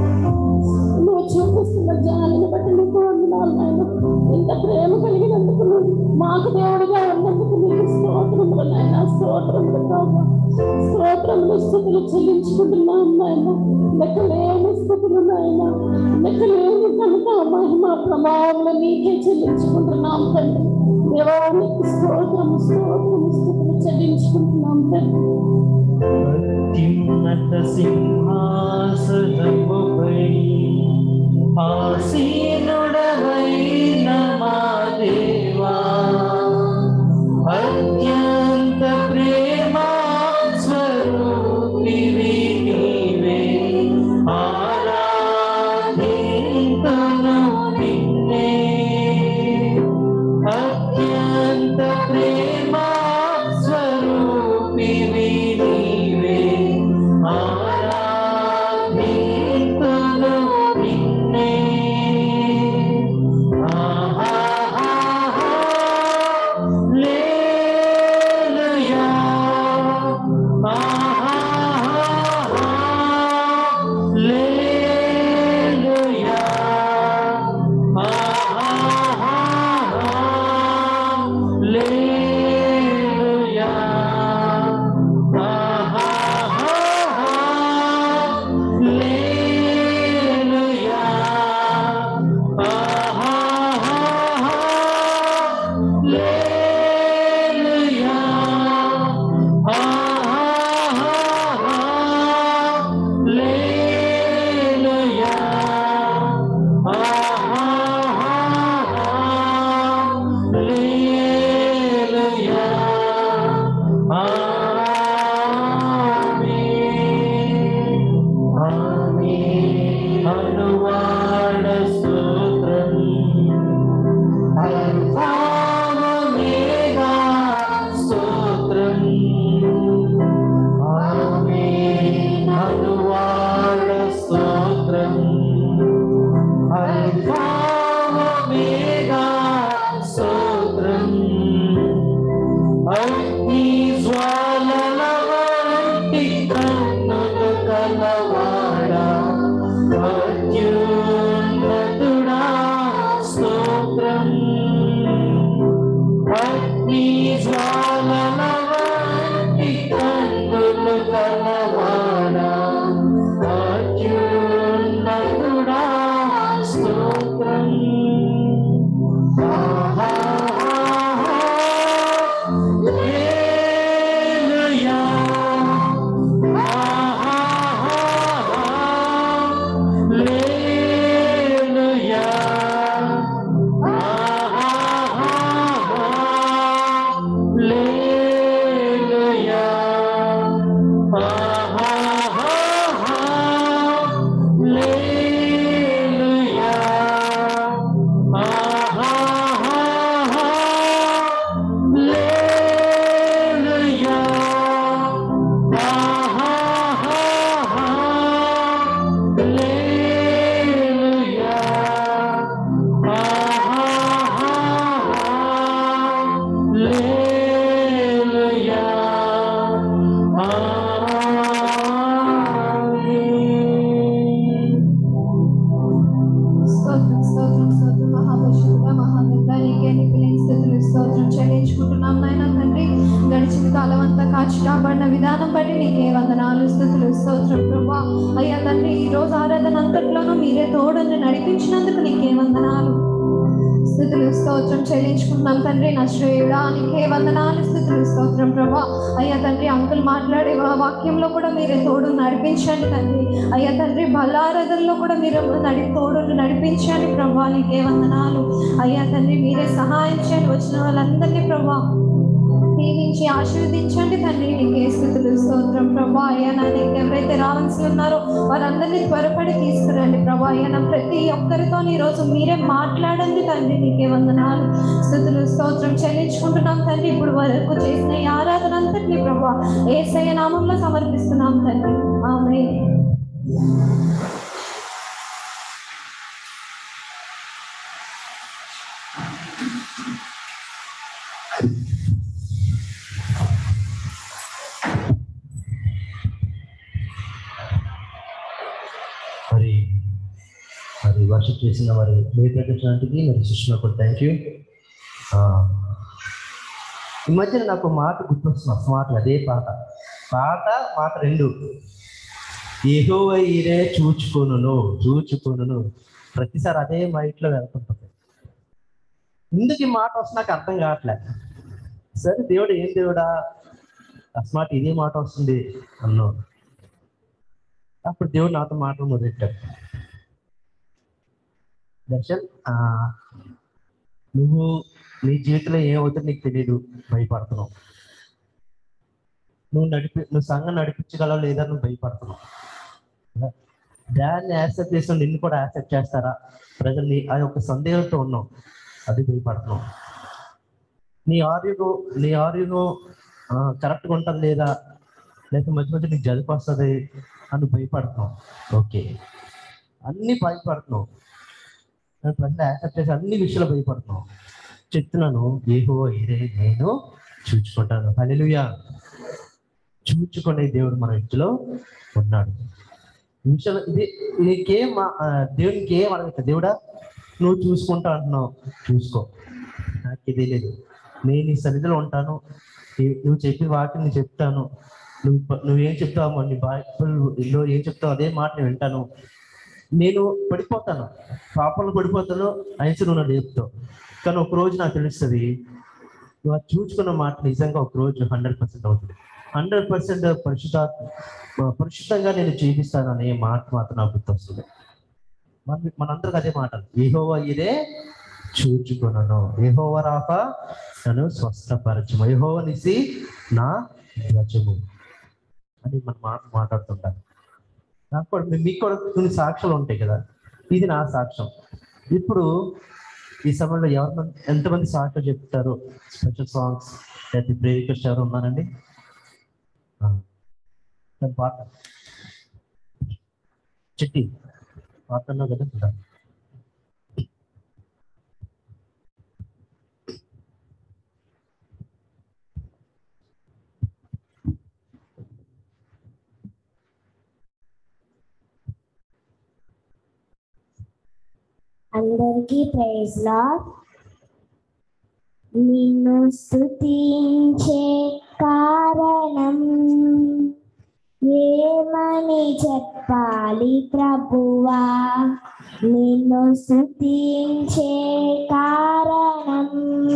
నువ్వు చూపిస్తున్న జాలిని బట్టి నీకు వందనాలు నాయన ఇంత ప్రేమ కలిగినందుకు నువ్వు మాకు దేవుడిగా ఉన్నందుకు నీకు స్తోత్రములు నాయన స్తోత్రములు ప్రభు స్తోత్రములు స్థుతులు చెల్లించుకుంటున్నాం నాయన లెక్కలేని స్థుతులు నాయన లెక్కలేని కనుక మహిమ ప్రభావములు నీకే చెల్లించుకుంటున్నాం తండ్రి దేవానికి స్తోత్రము స్తోత్రము స్తోత్రము చెల్లించుకుంటున్నాం తండ్రి అత్యున్నత సింహాసనముపై ఆసీనుడవైన మా దేవా అత్యంత ప్రేమ స్వరూపివి నీవే ఆరాధింతును నిన్నే అత్యంత ప్రేమ స్వరూపివి నీవే ఆరాధింతును నిన్నే ఆహాహా లేలుయా ఆహాహా లేలుయా Hallelujah. అనువాడ స్తోత్రం అల్ఫామేగా స్తోత్రం ఆమేన్ అనువాడ స్తోత్రం అల్ఫామేగా స్తోత్రం అగ్ని జ్వాలల వంటి కన్నులు కలవాడా అత్యున్నతుడా స్తోత్రం అగ్ని జ్వాలల వంటి కన్నులు కలవాడా అత్యున్నతుడా స్తోత్రం స్తోత్రం స్తోత్రం స్తోత్రం మహాపరిశుద్ధ మహాగంగా నీకే నీకు లేని స్థితులు స్తోత్రం చెల్లించుకుంటున్నాం నాయన తండ్రి గడిచిన కాలం అంతా కాచి కాపాడిన విధానం బట్టి నీకే వందనాలు స్థుతులు స్తోత్రం ప్రభా అయ్యా తండ్రి ఈ రోజు ఆరాధన అంతట్లోనూ మీరే తోడుని నడిపించినందుకు నీకే వందనాలు స్థుతులు స్తోత్రం చెల్లించుకుంటున్నాం తండ్రి నా శ్రేయుడా నీకే వందనాలు స్థుతులు స్తోత్రం ప్రభా అయ్యా తండ్రి అంకుల్ మాట్లాడే వా- వాక్యంలో కూడా మీరే తోడు నడిపించండి తండ్రి అయ్యా తండ్రి బలారాధనలో కూడా మీరు నడి తోడు నడిపించండి ప్రభా నీకే వందనాలు అయ్యా తండ్రి మీరే సహాయం చేయండి వచ్చిన వాళ్ళందరినీ ప్రభా దీవించి ఆశీర్వదించండి తండ్రి నీకే స్థుతులు స్తోత్రం ప్రభా అయ్యా నా నీకు ఎవరైతే రావాల్సి ఉన్నారో వారందరినీ త్వరపడి తీసుకురండి ప్రభా అయ్యా నా ప్రతి ఒక్కరితో ఈ రోజు మీరే మాట్లాడండి తండ్రి నీకే వందనాలు స్థుతులు స్తోత్రం చెల్లించుకుంటున్నాం తండ్రి ఇప్పుడు వరకు చేసిన ఈ ఆరాధన అంతటిని ప్రభా ఏసయ్య నామంలో సమర్పిస్తున్నాం తండ్రి ఆమె మరి మరి వర్షిప్ చేసిన మరి మీరు ప్రకటించడానికి మరి శిష్యులు కూడా థ్యాంక్ యూ ఈ మధ్యన నాకు ఒక మాట గుర్తొస్తుంది ఒక మాట అదే పాట పాట మాట రెండు ఏహోవైరే చూచుకొనును చూచుకొనును ప్రతిసారి అదే మైండ్లో వెళ్తుంటుంది ఎందుకు ఈ మాట వస్తుంది నాకు అర్థం కావట్లే సరే దేవుడు ఏం దేవుడా అస్మాట్ ఇదే మాట వస్తుంది అన్నావు అప్పుడు దేవుడు నాతో మాటలు మొదలెట్టాడు దర్శన్ ఆ, నువ్వు నీ జీవితంలో ఏమవుతుందో నీకు తెలియదు భయపడుతున్నావు నువ్వు నడిపి నువ్వు సంఘం నడిపించగలవు లేదా నువ్వు భయపడుతున్నావు దాన్ని యాక్సెప్ట్ చేసిన నిన్ను కూడా యాక్సెప్ట్ చేస్తారా ప్రజలు నీ ఆ యొక్క సందేహంతో ఉన్నావు అది భయపడుతున్నావు నీ ఆరోగ్యం నీ ఆరోగ్యం కరెక్ట్గా ఉంటుంది లేదా లేకపోతే మధ్య మధ్య నీకు జలుపు వస్తుంది అని భయపడుతున్నావు ఓకే అన్ని భయపడుతున్నావు నేను ప్రజలు యాక్సెప్ట్ చేసి అన్ని విషయాలు భయపడుతున్నావు చెప్తున్నాను ఏహో ఇదే నేను చూచుకుంటాను హల్లెలూయా చూచుకునే దేవుడు మన ఇంటిలో ఉన్నాడు ఈ విషయంలో ఇది నీకేం మా- ఆ, దేవునికి ఏం అడగట దేవుడా నువ్వు చూసుకుంటా అంటున్నావు చూసుకో నాకు ఇది లేదు నేను నీ సన్నిధిలో ఉంటాను నీ- నువ్వు చెప్పిన వాటిని నేను చెప్తాను నువ్వు ప- నువ్వేం చెప్తావు నీ బైబిల్లో ఏం చెప్తావు అదే మాట నేను వింటాను నేను పడిపోతాను పాపంలో పడిపోతాను అయిన నువ్వు నన్ను చెప్తావు కానీ ఒక రోజు నాకు తెలుస్తుంది నువ్వు అది చూసుకున్న మాట నిజంగా ఒక రోజు హండ్రెడ్ పర్సెంట్ అవుతుంది హండ్రెడ్ పర్సెంట్ పరిశుద్ధ పరిశుద్ధంగా నేను జీవిస్తాను అనే మాట మాత్రం నాకు గుర్తొస్తుంది మన మనందరికి అదే మాట ఏహోవా ఇదే చూచుకొనను ఏహోవ రాక నన్ను స్వస్థపరచము ఏహోవ నిసి నా ధ్వజము అని మన మాట మాట్లాడుతుంటాం నాకు కూడా మీ- మీకు కూడా కొన్ని సాక్ష్యాలు ఉంటాయి కదా ఇది నా సాక్ష్యం ఇప్పుడు ఈ సమయంలో ఎవరి మంది ఎంతమంది సాక్ష్యం చెప్తారు స్పెషల్ సాంగ్స్ లేకపోతే ప్రేరికర్స్ ఎవరు ఉన్నారండి ఆ. దాని పాట చిట్టి పాట అన్నావు కదా ఇంకా. అందరికీ ప్రైజ్ లాడ్ నిన్ను స్తుతించే కారణం ఏమని చెప్పాలి ప్రభువా నిన్ను స్తుతించే కారణం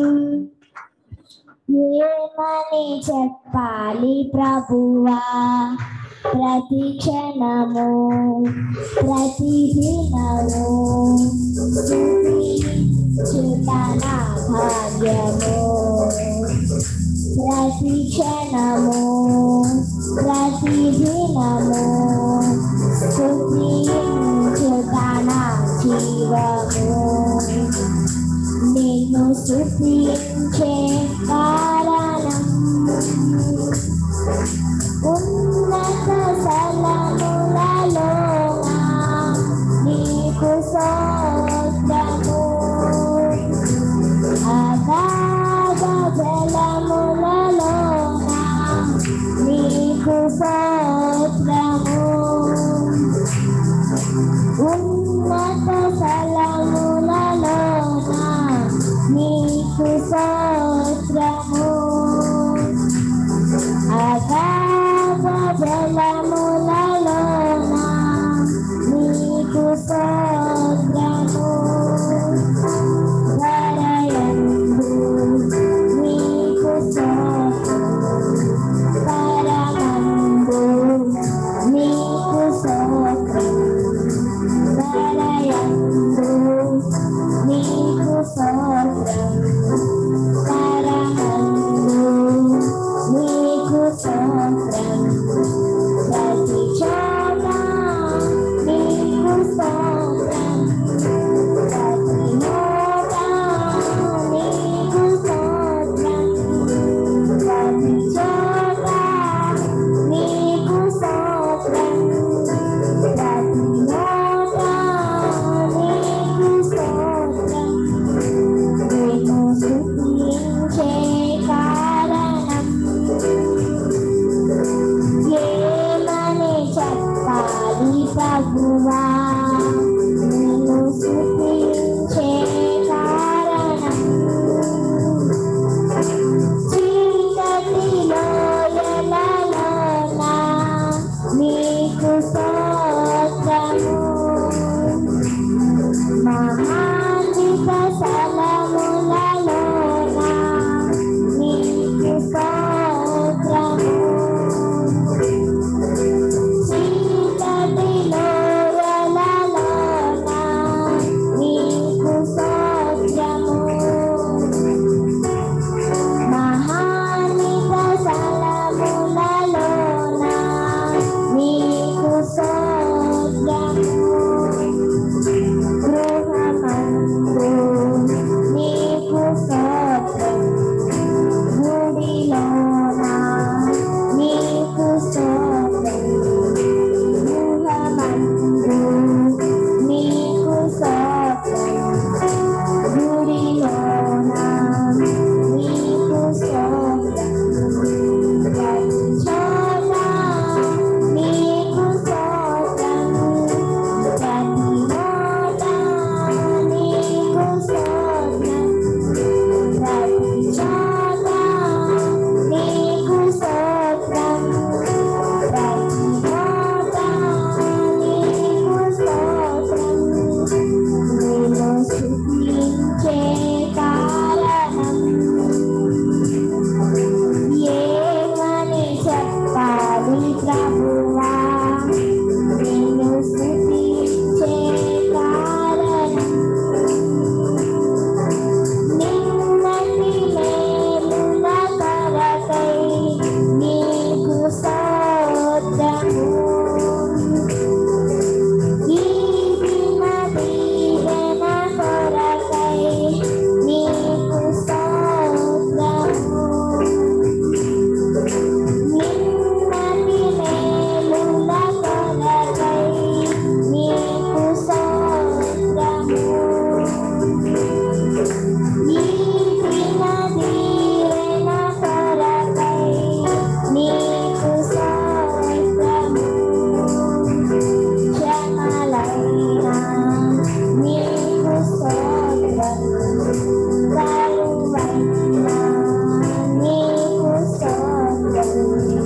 ఏమని చెప్పాలి ప్రభువా ప్రతి క్షణము ప్రతి దినము చుటన భాగ్యము ప్రతి క్షణము ప్రతి దినము చుటన జీవము నిన్ను స్థుతించే కారణం ఉన్నత స్థలములలోన నీకు స్తోత్రము అగాధ జలములలోన నీకు స్తోత్రము ఉన్నత స్థలములలోన నీకు స్తోత్రము అగాధ జలములలోన నీకు స్తోత్రము వరయందు నీకు స్తోత్రము పరమందు నీకు స్తోత్రము వరయందు నీకు స్తోత్రము పరమందు నీకు స్తోత్రము ప్రతి చోట నీకు స్తోత్రము ప్రతి నోట నీకు స్తోత్రము ప్రతి చోట నీకు స్తోత్రము ప్రతి నోట నీకు స్తోత్రము నిన్ను స్తుతించే కారణం ఏమని చెప్పాలి ప్రభువా నిన్ను స్తుతించే కారణం చీకటిలో ఎలలోన నీకు స్తోత్రము మహాన్విత స్థలములలో నీకు స్తోత్రం కరువైనా నీకు స్తోత్రం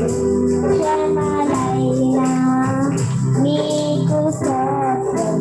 క్షమలైనా నీకు స్తోత్రం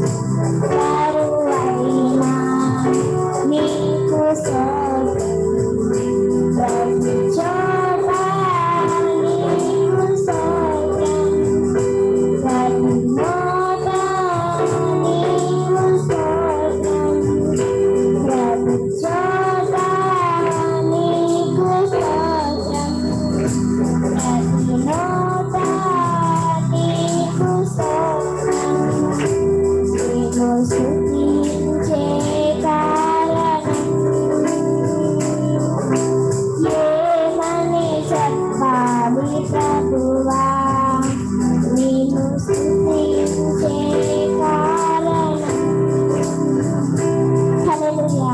కరువైనా నీకు స్తోత్రం ప్రతి చోట నీకు స్తోత్రం ప్రతి నోట నీకు స్తోత్రం ప్రతి చోట నీకు స్తోత్రం ప్రతి నోట నీకు స్తోత్రం నీకు స్తుతించే కారణం ఏమని చెప్పాలి ప్రభువా నీకు స్తుతించే కారణం హల్లెలూయా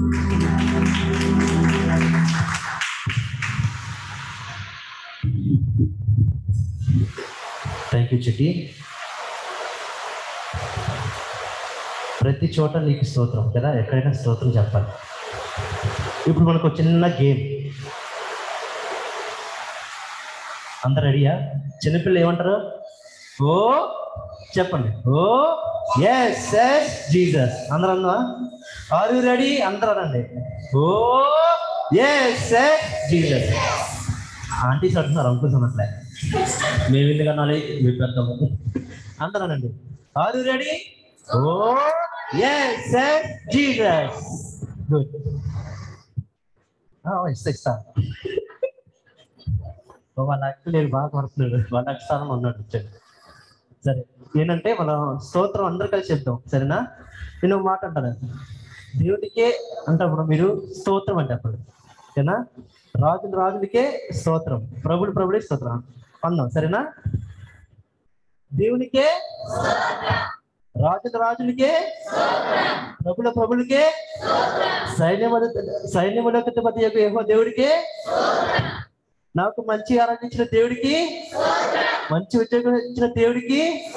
థ్యాంక్ యూ చిట్టి ప్రతి చోట నీకు స్తోత్రం కదా ఎక్కడైనా స్తోత్రం చెప్పాలి ఇప్పుడు మనకు ఒక చిన్న గేమ్ అందరు రెడీయా చిన్నపిల్లలు ఏమంటారు ఓ చెప్పండి ఓ ఎస్ ఎస్ జీసస్ అందరూ అన్నా ఆర్ యు రెడీ అందరూ అనండి oh yes yes Jesus aunties అంటున్నారు అంకుల్స్ అనట్లే మేము ఎందుకు అనాలి మీ పెద్దము అందరూ అనండి are you ready oh yes yes Jesus good ఇస్తా ఇస్తా ఓ, వాళ్ళ అక్క నేను బాగా పడుతున్నాడు వాళ్ళ అక్క స్థానం ఉన్నాడు వచ్చాడు సరే ఏంటంటే మనం స్తోత్రం అందరు కలిసి చెప్తాం సరేనా నేను ఒక మాట అంటాను దేవుడికే అంటప్పుడు మీరు స్తోత్రం అంటే అప్పుడు ఓకేనా రాజులు రాజులకే స్తోత్రం ప్రభుడు ప్రభుడే స్తోత్రం అందాం సరేనా దేవునికే రాజుల రాజులకే ప్రభుల ప్రభులకే సైన్యముల సైన్యములకి యొక్క యెహోవా దేవుడికే నాకు మంచి ఆరోగ్యం ఇచ్చిన దేవుడికి మంచి ఉద్యోగం ఇచ్చిన దేవుడికి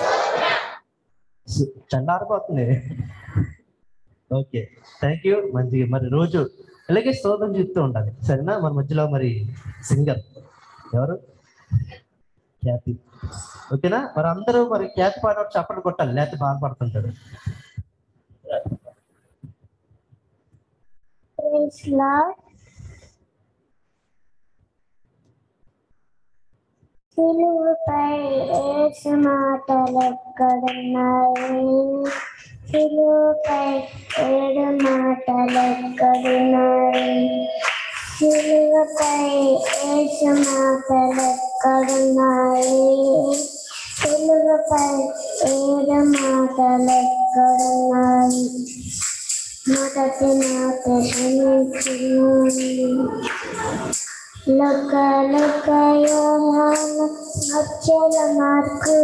సు- చల్లారిపోతుంది ఓకే థ్యాంక్ యూ మంచి మరి రోజు అలాగే స్తోత్రం చెప్తూ ఉండాలి సరేనా మన మధ్యలో మరి సింగర్ ఎవరు ఖ్యాతి ఓకేనా మరి అందరూ మరి ఖ్యాతి పాట చప్పట్లు కొట్టాలి లేకపోతే బాధపడుతుంటాడు Praise Lord. సిలువపై యేసు మాటలెక్కడున్నాయి సిలువపై ఏడు మాటలెక్కడున్నాయి సిలువపై యేసు మాటలెక్కడున్నాయి సిలువపై ఏడు మాటలెక్కడున్నాయి మొదటి మాట క్షమించుము లొక్క లొక్క యోహాన మచ్చల మార్కు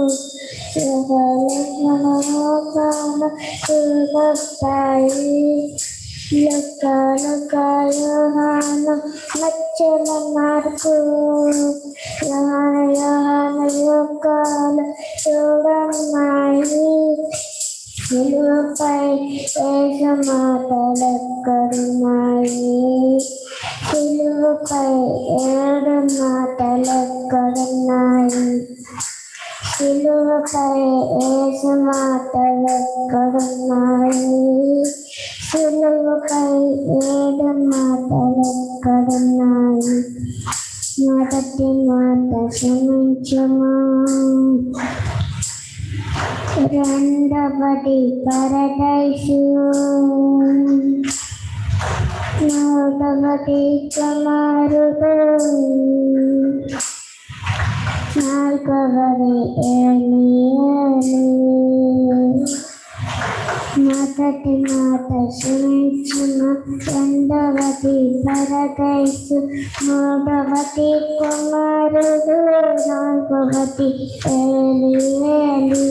యోహాన చూడతాయి లొక్క లొక్క యోహాన మచ్చల మార్కు యోహాన యోహాన యొక్కలు చూడన్నాయి సిలువపై వేష మాటలెక్కడున్నాయి సిలువపై ఏడు మాటలెక్కడున్నాయి సిలువపై వేష మాటలెక్కడున్నాయి సిలువపై ఏడు మాటలెక్కడున్నాయి మొదటి మాట క్షమించమా రెండవది పరదైసు మూడవది కుమారుడు నాలుగవది ఏలియలు మొదటి మాట క్షమించిన రెండవది పరదైసు మూడవది కుమారుడు నాలుగవది ఏలియలు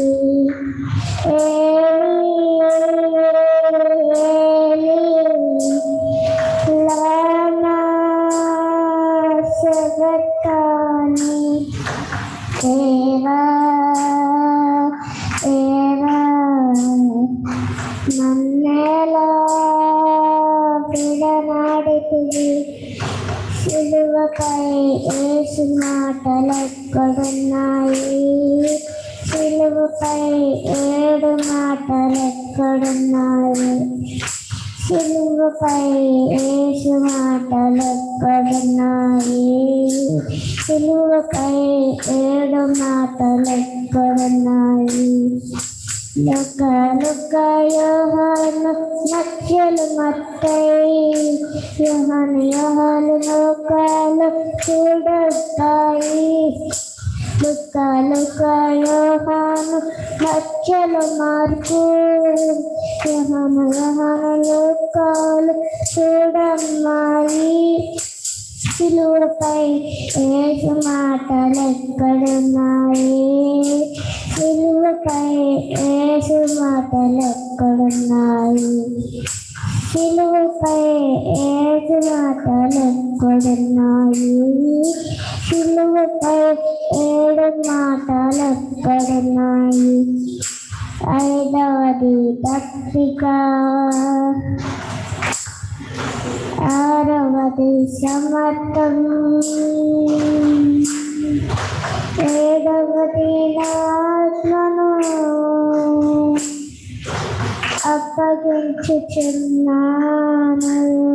Lana Sagatani Eva Eva నన్నేలా విడనాడితివి సిలువపై ఏసు మాటలెక్కడున్నాయి సిలువపై ఏడు మాటలెక్కడున్నాయి సిలువపై ఏసు మాటలెక్కడున్నాయి సిలువపై ఏడు మాటలెక్కడున్నాయి లుక లుక యోహాను నక్షలు మత్తయి యోహాను యోహాను లోకాలు చూడొస్తాయి లుక లుక యోహాను నక్షలు మార్పు యోహాను యోహాను లోకాలు చూడమ్మాయి సిలువపై ఏసు మాటలెక్కడున్నాయి సిలువపై ఏసు మాటలెక్కడున్నాయి సిలువపై ఏసు మాటలెక్కడున్నాయి సిలువపై ఏడు మాటలెక్కడున్నాయి ఐదవది పత్రిక ఆరవది సమర్థం ఏడవది ఆత్మను అప్పగించుచున్నాను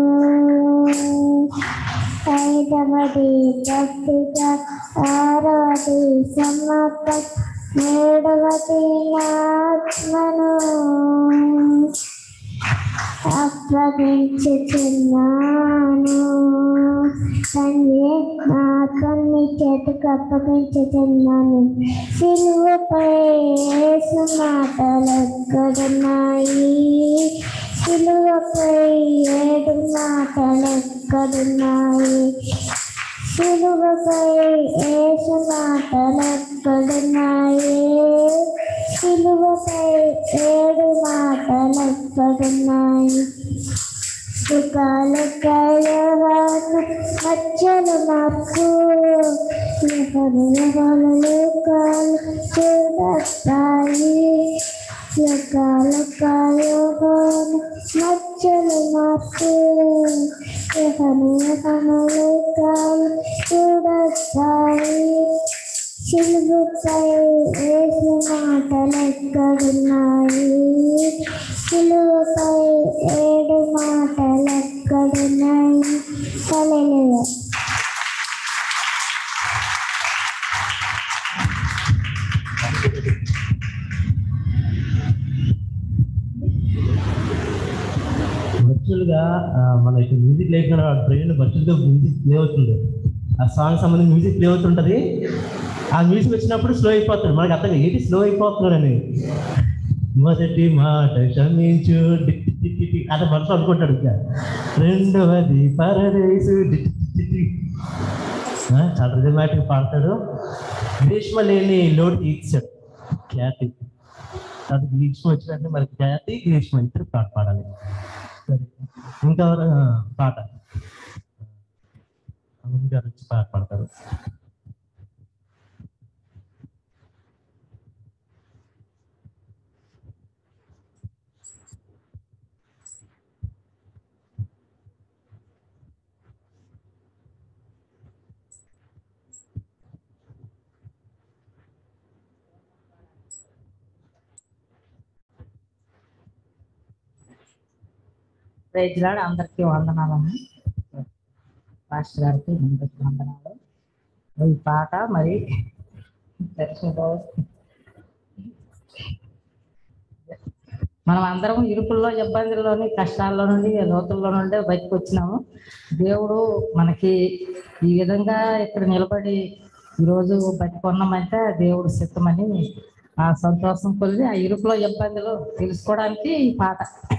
ఐదవది పత్రిక ఆరవది సమర్థం ఏడవది ఆత్మను అప్పగించుచున్నాను తండ్రి నా కొన్ని చేతికి అప్పగించుచున్నాను సిలువపై యేసు మాటలు ఎక్కడున్నాయి సిలువపై ఏడు మాటలు ఎక్కడున్నాయి సిలువపై యేసు మాటలు ఎక్కడున్నాయి సిలువపై ఏడు మాటలు ఎక్కడున్నాయి సుఖాలు కయవాను మచ్చలు మార్పు ఎవరు ఎవరు లోకాలు చూడస్తాయి సుఖాలు కయవాను మచ్చలు మార్పు ఎవరు ఎవరు లోకాలు చూడస్తాయి సిలువుపై వేసిన మాటలు ఎక్కడున్నాయి సిలువపై ఏడు మాటలు ఎక్కడున్నాయి హల్లెలూయా వర్చువల్గా మనకి మ్యూజిక్ లేకుండా బ్రెయిన్ వర్చువల్గా మ్యూజిక్ ప్లే అవుతుంది ఆ సాంగ్ సంబంధించి మ్యూజిక్ ప్లే అవుతుంటది ఆ మ్యూజిక్ వచ్చినప్పుడు స్లో అయిపోతుంది మనకి అర్థం కాదు, ఏంటి స్లో అయిపోతున్నాడని మొదటి మాట క్షమించు డిక్ డిక్ డిక్ డిక్ డిక్ అదే మనసు అనుకుంటాడు ఇంకా రెండవది పరదేశు డిక్ డిక్ డిక్ డిక్. ఆ, చాలా రిజమాటిక్ పాడతాడు గ్రీష్మ లేని లోటు తీర్చాడు ఖ్యాతి అది గ్రీష్మ వచ్చినట్టు మరి ఖ్యాతి గ్రీష్మ ఇద్దరు పాట పాడాలి సరే ఇంకా ఎవరు? ఆ, పాట అమ్మమ్మ గారు వచ్చి పాట పాడతారు ప్రైజ్లాడు అందరికీ వందనాలమ్మ పాస్టర్ గారికి అందరికీ వందనాలు ఈ పాట మరి దర్శనంలో మనం అందరం ఇరుకుల్లో ఇబ్బందుల్లోని కష్టాల్లో నుండి లోతుల్లో నుండి బయటకు వచ్చినాము దేవుడు మనకి ఈ విధంగా ఇక్కడ నిలబడి ఈరోజు బతికొన్నామంటే దేవుడు సిద్ధమని ఆ సంతోషం కొలిది ఆ ఇరుకులో ఇబ్బందులు తెలుసుకోవడానికి ఈ పాట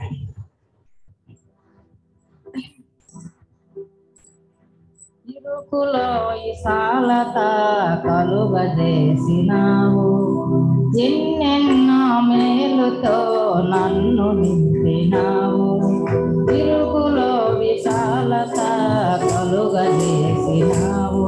ఇరుకులో విశాలత కలుగజేసినావు ఎన్నెన్నో మేలుతో నన్ను నింపినావు ఇరుకులో విశాలత కలుగజేసినావు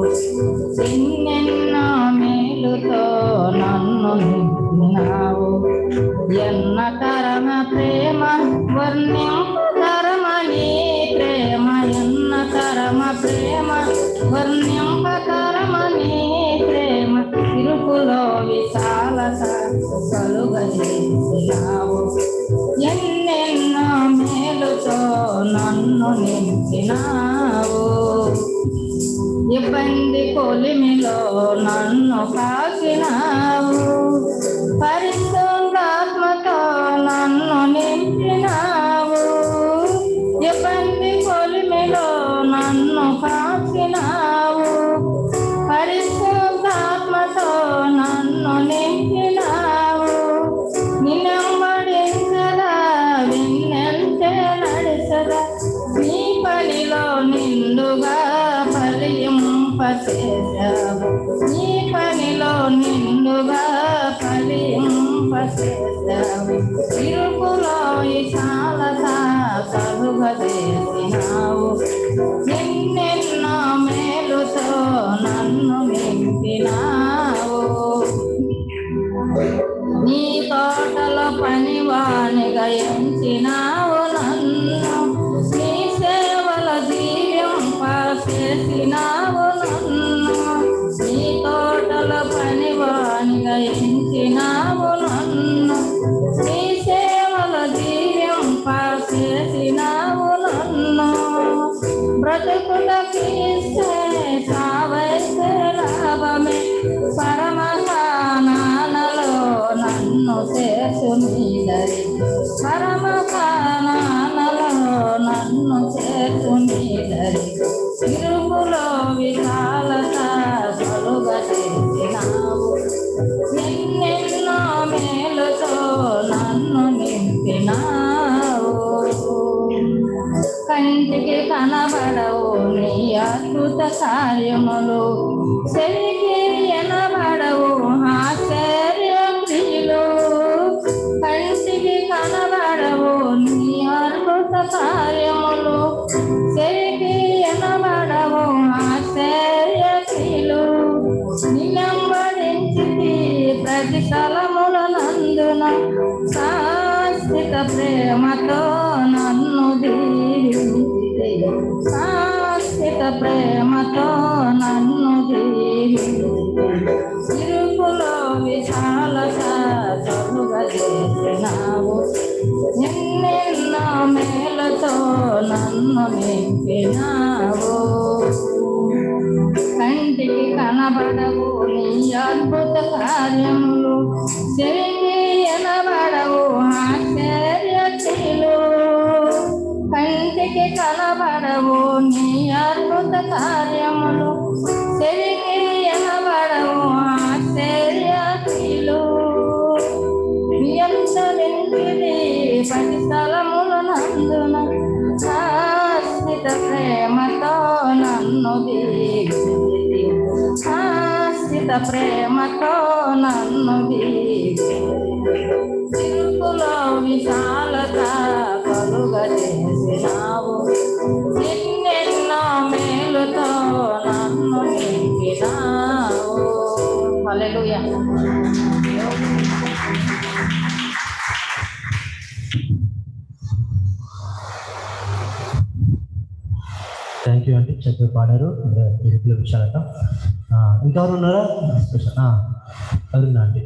ఎన్నెన్నో మేలుతో నన్ను నింపినావు ఎన్న తరమ ప్రేమ వర్ణింపతరమని ప్రేమ ఎన్న తరమ ప్రేమ వర్ణింపతరమని ప్రేమ ఇరుకులో విశాలత కలుగజేసినావు ఎన్నెన్నో మేలుతో నన్ను నింపినావు ఇబ్బంది కొలిమిలో నన్ను కాకినావు పరిశుద్ధాత్మతో నన్ను నింపినావు ఇబ్బంది కొలిమిలో నన్ను కాకినావు పరిశుద్ధాత్మతో నన్ను నింపినావు నిన్నమ్మడించదా విన్నెంతే నడిసదా నీ పనిలో నిండుగా ఫలింపచేశావు నీ పనిలో నిండుగా ఫలింపచేశావు ఇరుకులో ఈ చాలత కలుగజేసినావు ఎన్నెన్నో మేలుతో నన్ను నింపినావు నీ తోటలో పనివానిగా ఎంచినావు నన్ను నీ సేవల జీవింప చేసినావు నన్ను నీ తోటలో పనివానిగా ఎంచినావు నన్ను నీ సేవల జీవింప చేసినావు నన్ను బ్రతుకులకిస్తే సావైతే లాభమే పరమకానాలలో నన్ను చేసు నీదరి పరమకానాలలో నన్ను చేసు నీదరి ఇరుకులో విశాలత కలుగ చేసినావు ఎన్నెన్నో మేలుతో నన్ను నింపినావు కంటికి కనబడవు నీ అద్భుత కార్యములు చెవికి ఎనబడవు ఆశ్చర్య క్రియలు కంటికి కనబడవు నీ అద్భుత కార్యములు చెవికి ఎనబడవు ఆశ్చర్య క్రియలు నిలంబడించి ప్రతి స్థలముల నందున శాశ్వత ప్రేమతో నన్ను దీవించితే శాశ్వత ప్రేమతో నన్ను దీవించితే ఇరుకులో విశాలత కలుగజేసినావు ఎన్నెన్నో మేలతో నన్ను నింపినావు కంటికి కనబడవు నీ అద్భుత కార్యములు చెవికి ఎనబడవు ఆశ్చర్య క్రియలు కంటికి కనబడవు నీ అద్భుత కార్యములు చెవికి ఎనబడవు ఆశ్చర్య క్రియలు ఎంత నింపిది పది స్థలముల నందున శాశ్వత ప్రేమతో నన్ను దీవించితి శాశ్వత ప్రేమతో నన్ను దీవించితి తిరుకులో విశాలత కలుగజేసినావు ఎన్నెన్నో మేలుతో నన్ను నింపినావు హల్లెలూయా థ్యాంక్ యూ అండి చక్కగా పాడారు ఇరుకుల విశాలత ఆ, ఇంకెవరు ఉన్నారా ఆ, అరుణ అండి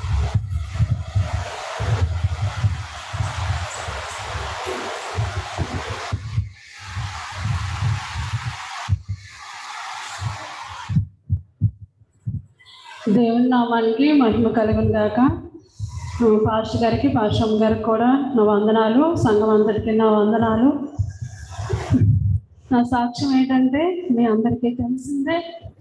దేవుని నామానికి మహిమ కలుగును గాక ఆ, పాస్టర్ గారికి పాస్టమ్ గారికి కూడా నా వందనాలు సంఘం అందరికీ నా వందనాలు నా సాక్ష్యం ఏంటంటే మీ అందరికీ తెలిసిందే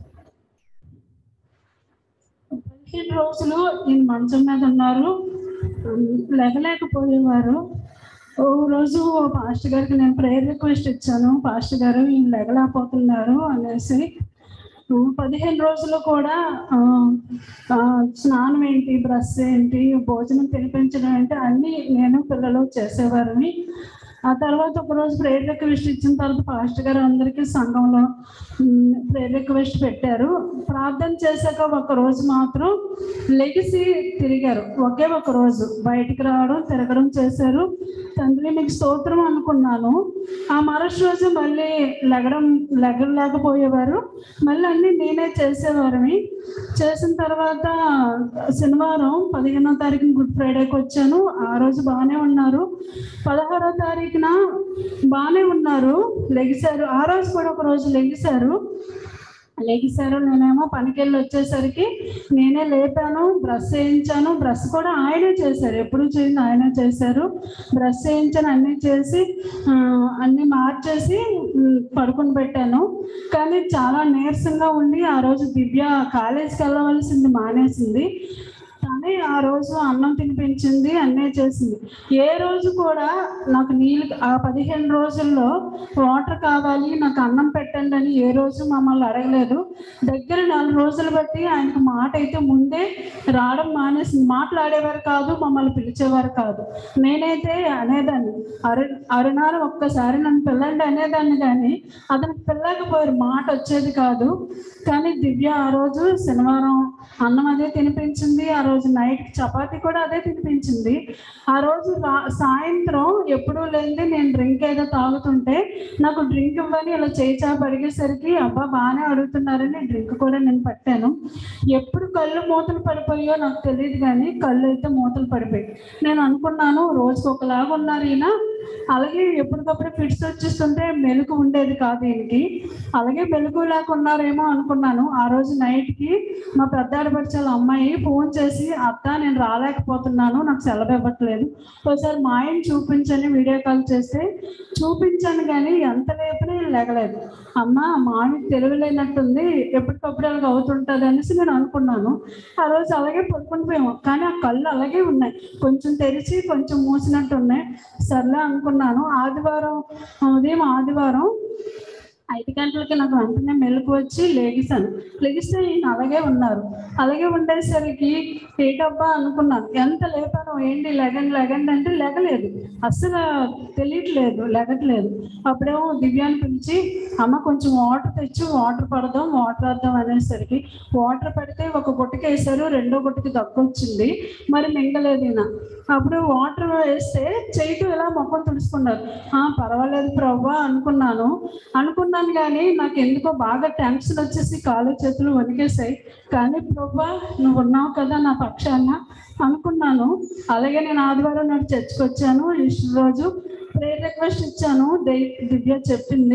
పదిహేను రోజులు ఈయన మంచం మీద ఉన్నారు లెగలేకపోయేవారు ఓ రోజు ఓ పాస్టర్ గారికి నేను ప్రేయర్ రిక్వెస్ట్ ఇచ్చాను పాస్టర్ గారు ఈయన లెగలేకపోతున్నారు అనేసి ఆ, పదిహేను రోజులు కూడా ఆ, ఆ, స్నానం ఏంటి బ్రష్ ఏంటి భోజనం తినిపించడం ఏంటి అన్నీ నేను పిల్లలు చేసేవారిని ఆ తర్వాత ఒక రోజు ప్రేయర్ రిక్వెస్ట్ ఇచ్చిన తర్వాత పాస్టర్ గారు అందరికీ సంఘంలో ఉమ్, ప్రేయర్ రిక్వెస్ట్ పెట్టారు ప్రార్థన చేశాక ఒక రోజు మాత్రం లెగిసి తిరిగారు ఒకే ఒక రోజు బయటికి రావడం తిరగడం చేశారు తండ్రి మీకు స్తోత్రం అనుకున్నాను ఆ మరుసటి రోజు మళ్ళీ లెగడం లెగలేకపోయేవారు మళ్ళీ అన్ని నేనే చేసేవారిని చేసిన తర్వాత శనివారం పదిహేనో తారీఖున గుడ్ ఫ్రైడేకి వచ్చాను ఆ రోజు బాగానే ఉన్నారు పదహారో తారీఖున బాగానే ఉన్నారు లెగిశారు ఆ రోజు కూడా ఒక రోజు లెగిశారు లెగిశారు నేనేమో పనికెళ్ళి వచ్చేసరికి నేనే లేపాను బ్రష్ చేయించాను బ్రష్ కూడా ఆయనే చేశారు ఎప్పుడు చేయింది ఆయనే చేశారు బ్రష్ చేయించాను అన్నీ చేసి ఆ, అన్నీ మార్చేసి ఉమ్, పడుకుని పెట్టాను కానీ చాలా నీరసంగా ఉండి ఆ రోజు దివ్య కాలేజీకి వెళ్ళవలసింది మానేసింది కానీ ఆ రోజు అన్నం తినిపించింది అన్నీ చేసింది ఏ రోజు కూడా నాకు నీళ్ళు ఆ పదిహేను రోజుల్లో వాటర్ కావాలి నాకు అన్నం పెట్టండి అని ఏ రోజు మమ్మల్ని అడగలేదు దగ్గర నాలుగు రోజులు బట్టి ఆయనకు మాట అయితే ముందే రావడం మానేసింది మాట్లాడేవారు కాదు మమ్మల్ని పిలిచేవారు కాదు నేనైతే అనేదాన్ని అరు అరుణాలు ఒక్కసారి నన్ను పిల్లండి అనేదాన్ని కానీ అతనికి పిల్లకపోయారు మాట వచ్చేది కాదు కానీ దివ్య ఆ రోజు శనివారం అన్నం అదే తినిపించింది ఆ రోజు నైట్ చపాతీ కూడా అదే తినిపించింది ఆ రోజు రా- సాయంత్రం ఎప్పుడూ లేనిది నేను డ్రింక్ ఏదో తాగుతుంటే నాకు డ్రింక్ ఇవ్వని ఇలా చేయి చాప అడిగేసరికి అబ్బా బాగానే అడుగుతున్నారని డ్రింక్ కూడా నేను పట్టాను ఎప్పుడు కళ్ళు మూతలు పడిపోయో నాకు తెలియదు కానీ కళ్ళు అయితే మూతలు పడిపోయి నేను అనుకున్నాను రోజుకి ఒకలాగా ఉన్నారు ఈయన అలాగే ఎప్పటికప్పుడు ఫిట్స్ వచ్చేస్తుంటే మెలకు ఉండేది కాదు ఈయనకి అలాగే మెలకు లేకున్నారేమో అనుకున్నాను ఆ రోజు నైట్కి మా పెద్ద ఆడపడిచాల అమ్మాయి ఫోన్ చేసి అత్త నేను రాలేకపోతున్నాను నాకు సెలవు ఇవ్వట్లేదు ఒకసారి మా ఆయన చూపించని వీడియో కాల్ చేస్తే చూపించాను కానీ ఎంత లేపినా నేను లేగలేదు అమ్మ మా ఆయనకి తెలివిలేనట్టుంది ఎప్పటికప్పుడు అలాగ అవుతుంటుంది అనేసి నేను అనుకున్నాను ఆ రోజు అలాగే పడుకుని పోయాము కానీ ఆ కళ్ళు అలాగే ఉన్నాయి కొంచెం తెరిచి కొంచెం మూసినట్టు ఉన్నాయి సర్లే అనుకున్నాను ఆదివారం ఉదయం ఆదివారం ఐదు గంటలకి నాకు వెంటనే మెలకు వచ్చి లేగిసాను లెగిస్తే ఈయన అలాగే ఉన్నారు అలాగే ఉండేసరికి ఏటబ్బా అనుకున్నాను ఎంత లేపాను ఏంటి లెగండి లెగండి అంటే లెగలేదు అస్సలు తెలియట్లేదు లెగట్లేదు అప్పుడేమో దివ్యాన్ని పిలిచి అమ్మ కొంచెం వాటర్ తెచ్చి వాటర్ పడదాం వాటర్ వేద్దాం అనేసరికి వాటర్ పెడితే ఒక గుట్టకి వేసారు రెండో గుట్టకి దగ్గు వచ్చింది మరి మింగలేదు ఈయన అప్పుడు వాటర్ వేస్తే చేయితో ఇలా మొక్కలు తుడుచుకున్నారు "ఆ, పర్వాలేదు ప్రవ్వా అనుకున్నాను అనుకున్నాను కానీ నాకు ఎందుకో బాగా టెన్షన్ వచ్చేసి కాళ్ళు చేతులు వణికేసాయి కానీ ప్రభా నువ్వు ఉన్నావు కదా నా పక్షాన అనుకున్నాను అలాగే నేను ఆదివారం నాడు చర్చికి వచ్చాను ఈ రోజు ప్రేయర్ రిక్వెస్ట్ ఇచ్చాను దే- దివ్య చెప్పింది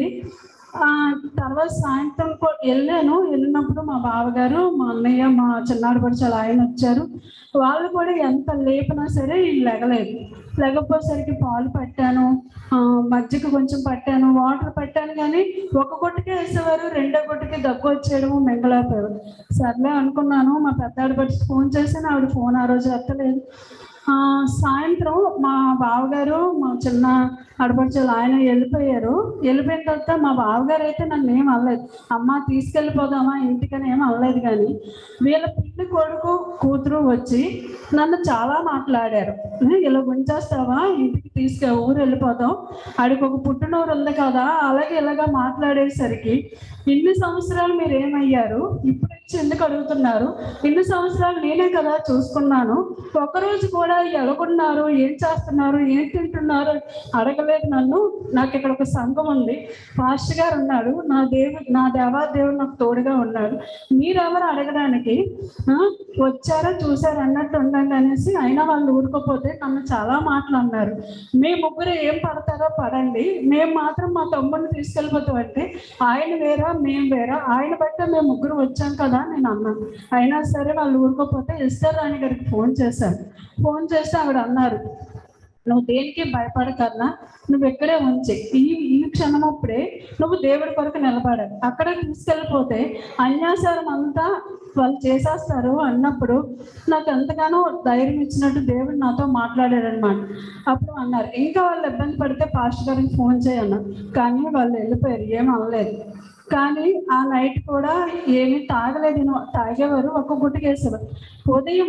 ఆ తర్వాత సాయంత్రం కూ- వెళ్ళాను వెళ్ళినప్పుడు మా బావగారు మా అన్నయ్య మా చిన్నాడు పడిచాలు ఆయన వచ్చారు వాళ్ళు కూడా ఎంత లేపినా సరే వీళ్ళు లెగలేదు లెగపోసరికి పాలు పట్టాను ఆ, మజ్జిగ కొంచెం పట్టాను వాటర్ పట్టాను కానీ ఒక గుట్టకే వేసేవారు రెండో గుట్టకి దగ్గు వచ్చేయడము మెంగలేపారు సర్లే అనుకున్నాను మా పెద్ద ఆడపడిచి ఫోన్ చేశాను ఆవిడ ఫోన్ ఆ రోజు ఎత్తలేదు ఆ, సాయంత్రం మా బావగారు మా చిన్న ఆడపడుచులు ఆయన వెళ్ళిపోయారు వెళ్ళిపోయిన తర్వాత మా బావగారు అయితే నన్ను ఏం అనలేదు అమ్మ తీసుకెళ్ళిపోదామా ఇంటికని ఏం అనలేదు కానీ వీళ్ళ పిల్లి కొడుకు కూతురు వచ్చి నన్ను చాలా మాట్లాడారు "ఏ, ఇలా ఉంచేస్తావా ఇంటికి తీసుకె ఊరు వెళ్ళిపోదాం ఆడికి ఒక పుట్టినూరు ఉంది కదా అలాగే ఇలాగా మాట్లాడేసరికి ఇన్ని సంవత్సరాలు మీరు ఏమయ్యారు ఇప్పుడు వచ్చి ఎందుకు అడుగుతున్నారు ఇన్ని సంవత్సరాలు నేనే కదా చూసుకున్నాను ఒకరోజు కూడా ఎలాగున్నారు ఏం చేస్తున్నారు ఏం తింటున్నారు అడగలేదు నన్ను నాకు ఇక్కడ ఒక సంఘం ఉంది పాస్టర్ గారు ఉన్నాడు నా దేవు నా దేవా దేవుడు నాకు తోడుగా ఉన్నాడు మీరెవరు అడగడానికి ఆ, వచ్చారా చూసారా అన్నట్టు ఉండండి అనేసి అయినా వాళ్ళు ఊరుకోపోతే నన్ను చాలా మాటలు అన్నారు మీ ముగ్గురు ఏం పడతారో పడండి మేము మాత్రం మా తమ్ముడిని తీసుకెళ్ళిపోతాం అంటే ఆయన వేరా మేము వేరా ఆయన బట్టే మేము ముగ్గురు వచ్చాం కదా అని నేను అన్నాను అయినా సరే వాళ్ళు ఊరుకోపోతే ఇస్తారు రాణి గారికి ఫోన్ చేశాను ఫోన్ చేస్తే ఆవిడ అన్నారు నువ్వు దేనికి భయపడకన్నా నువ్వు ఇక్కడే ఉంచి ఈ ఈ క్షణం అప్పుడే నువ్వు దేవుడి కొరకు నిలబడాలి అక్కడ తీసుకెళ్ళిపోతే అన్యాసారం అంతా వాళ్ళు చేసేస్తారు అన్నప్పుడు నాకు ఎంతగానో ధైర్యం ఇచ్చినట్టు దేవుడు నాతో మాట్లాడాడు అనమాట అప్పుడు అన్నారు ఇంకా వాళ్ళు ఇబ్బంది పడితే పాస్టర్ గారికి ఫోన్ చేయన్నారు కానీ వాళ్ళు వెళ్ళిపోయారు ఏం అనలేదు కానీ ఆ నైట్ కూడా ఏమీ తాగలేదు ఈయన. తాగేవారు ఒక్క గుట్టుకేసేవారు ఉదయం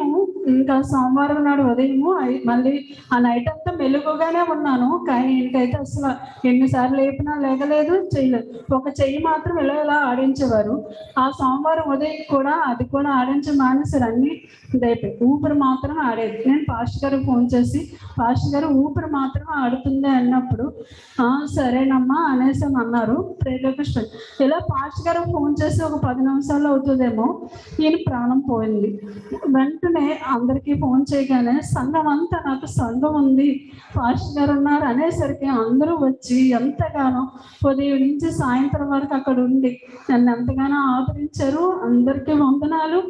ఇంకా సోమవారం నాడు ఉదయము ఐ- మళ్ళీ ఆ నైట్ అంతా మెలుగుగానే ఉన్నాను కానీ ఇంకైతే అసలు ఎన్నిసార్లు లేపినా లేగలేదు చేయలేదు ఒక చెయ్యి మాత్రం ఇలా ఇలా ఆడించేవారు ఆ సోమవారం ఉదయం కూడా అది కూడా ఆడించి మానేసారు అన్ని ఇదైపోయి ఊపిరి మాత్రం ఆడేది నేను పాస్టర్ గారికి ఫోన్ చేసి పాస్టర్ గారు ఊపిరి మాత్రం ఆడుతుంది అన్నప్పుడు "ఆ, సరేనమ్మా అనేసి అని అన్నారు ప్రేరేపిస్తాడు ఇలా పాస్టర్ గారు ఫోన్ చేసి ఒక పది నిమిషాలు అవుతుందేమో ఈయన ప్రాణం పోయింది వెంటనే అందరికీ ఫోన్ చేయగానే సంఘం అంతా నాకు సంఘం ఉంది పాస్టర్ గారు ఉన్నారు అనేసరికి అందరూ వచ్చి ఎంతగానో ఉదయం నుంచి సాయంత్రం వరకు అక్కడ ఉండి నన్ను ఎంతగానో ఆదరించారు అందరికీ వందనాలు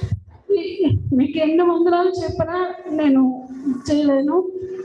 మీ- మీకు ఎన్ని వందనాలు చెప్పినా నేను చేయలేను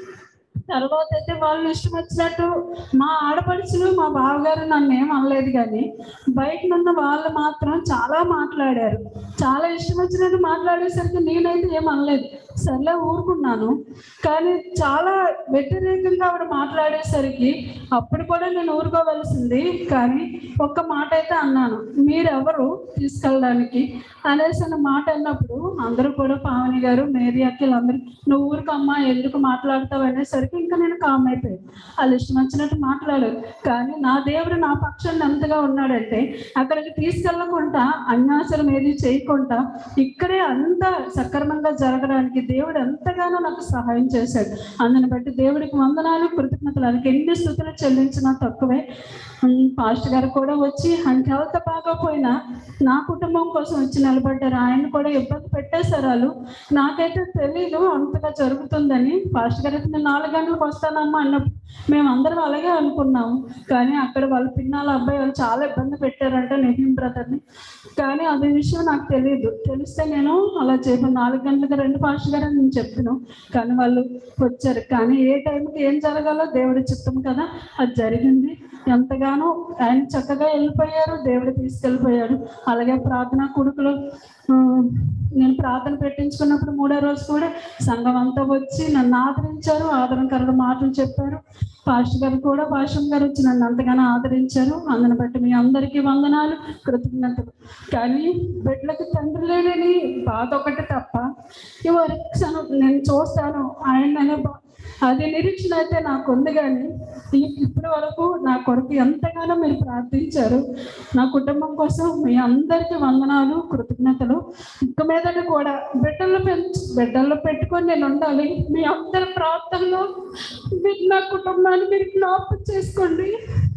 తర్వాత అయితే వాళ్ళు ఇష్టం వచ్చినట్టు మా ఆడపడుచులు మా బావగారు నన్ను ఏం అనలేదు కానీ బయట ఉన్న వాళ్ళు మాత్రం చాలా మాట్లాడారు చాలా ఇష్టం వచ్చినట్టు మాట్లాడేసరికి నేనైతే ఏం అనలేదు సర్లే ఊరుకున్నాను కానీ చాలా వ్యతిరేకంగా ఆవిడ మాట్లాడేసరికి అప్పుడు కూడా నేను ఊరుకోవలసింది కానీ ఒక్క మాట అయితే అన్నాను మీరెవరు తీసుకెళ్ళడానికి అనేసి అన్న మాట అన్నప్పుడు అందరూ కూడా పావని గారు మేరీ అక్కలు అందరూ నువ్వు ఊరికమ్మా ఎందుకు మాట్లాడతావు అనేసరికి ఇంకా నేను కామ్ అయిపోయాను వాళ్ళు ఇష్టం వచ్చినట్టు మాట్లాడారు కానీ నా దేవుడు నా పక్షాన్ని ఎంతగా ఉన్నాడంటే అక్కడికి తీసుకెళ్ళకుండా అన్యాసరం ఏది చేయకుండా ఇక్కడే అంత సక్రమంగా జరగడానికి దేవుడు ఎంతగానో నాకు సహాయం చేశాడు అందుని బట్టి దేవుడికి వందనాలు కృతజ్ఞతలు ఆయనకి ఎన్ని స్థుతులు చెల్లించినా తక్కువే ఉమ్, పాస్టర్ గారు కూడా వచ్చి ఆయనకి హెల్త్ బాగోపోయినా నా కుటుంబం కోసం వచ్చి నిలబడ్డారు ఆయన కూడా ఇబ్బంది పెట్టేశారు వాళ్ళు నాకైతే తెలీదు అంతగా జరుగుతుందని పాస్టర్ గారు అయితే నేను నాలుగు గంటలకు వస్తానమ్మా అన్నప్పుడు మేము అందరం అలాగే అనుకున్నాము కానీ అక్కడ వాళ్ళ పిన్నాల అబ్బాయి వాళ్ళు చాలా ఇబ్బంది పెట్టారంట నితిన్ బ్రదర్ని కానీ అది విషయం నాకు తెలియదు తెలిస్తే నేను అలా చెప్పాను నాలుగు గంటలకు రెండు పాస్టర్ గారు అని నేను చెప్పాను కానీ వాళ్ళు వచ్చారు కానీ ఏ టైంకి ఏం జరగాలో దేవుడి చిత్తం కదా అది జరిగింది ఎంతగానో ఆయన చక్కగా వెళ్ళిపోయారు దేవుడు తీసుకెళ్ళిపోయాడు అలాగే ప్రార్థన కొడుకులు ఆ, నేను ప్రార్థన పెట్టించుకున్నప్పుడు మూడో రోజు కూడా సంఘం అంతా వచ్చి నన్ను ఆదరించారు ఆదరణకరణ మాటలు చెప్పారు పాస్టర్ గారు కూడా భాషం గారు వచ్చి నన్ను అంతగానో ఆదరించారు అందుని బట్టి మీ అందరికీ వందనాలు కృతజ్ఞతలు కానీ బిడ్డలకు తండ్రి లేడని బాధ ఒకటి తప్ప ఎవరి క్షణం నేను చూస్తాను ఆయన అనే బా- అది నిరీక్షణ అయితే నాకు ఉంది కానీ ఈ- ఇప్పటి వరకు నా కొరకు ఎంతగానో మీరు ప్రార్థించారు నా కుటుంబం కోసం మీ అందరికీ వందనాలు కృతజ్ఞతలు ఇక మీదట కూడా బిడ్డల్లో పెంచు బిడ్డల్లో పెట్టుకొని నేను ఉండాలి మీ అందరి ప్రార్థనలో మీరు నా కుటుంబాన్ని మీరు జ్ఞాపకం చేసుకోండి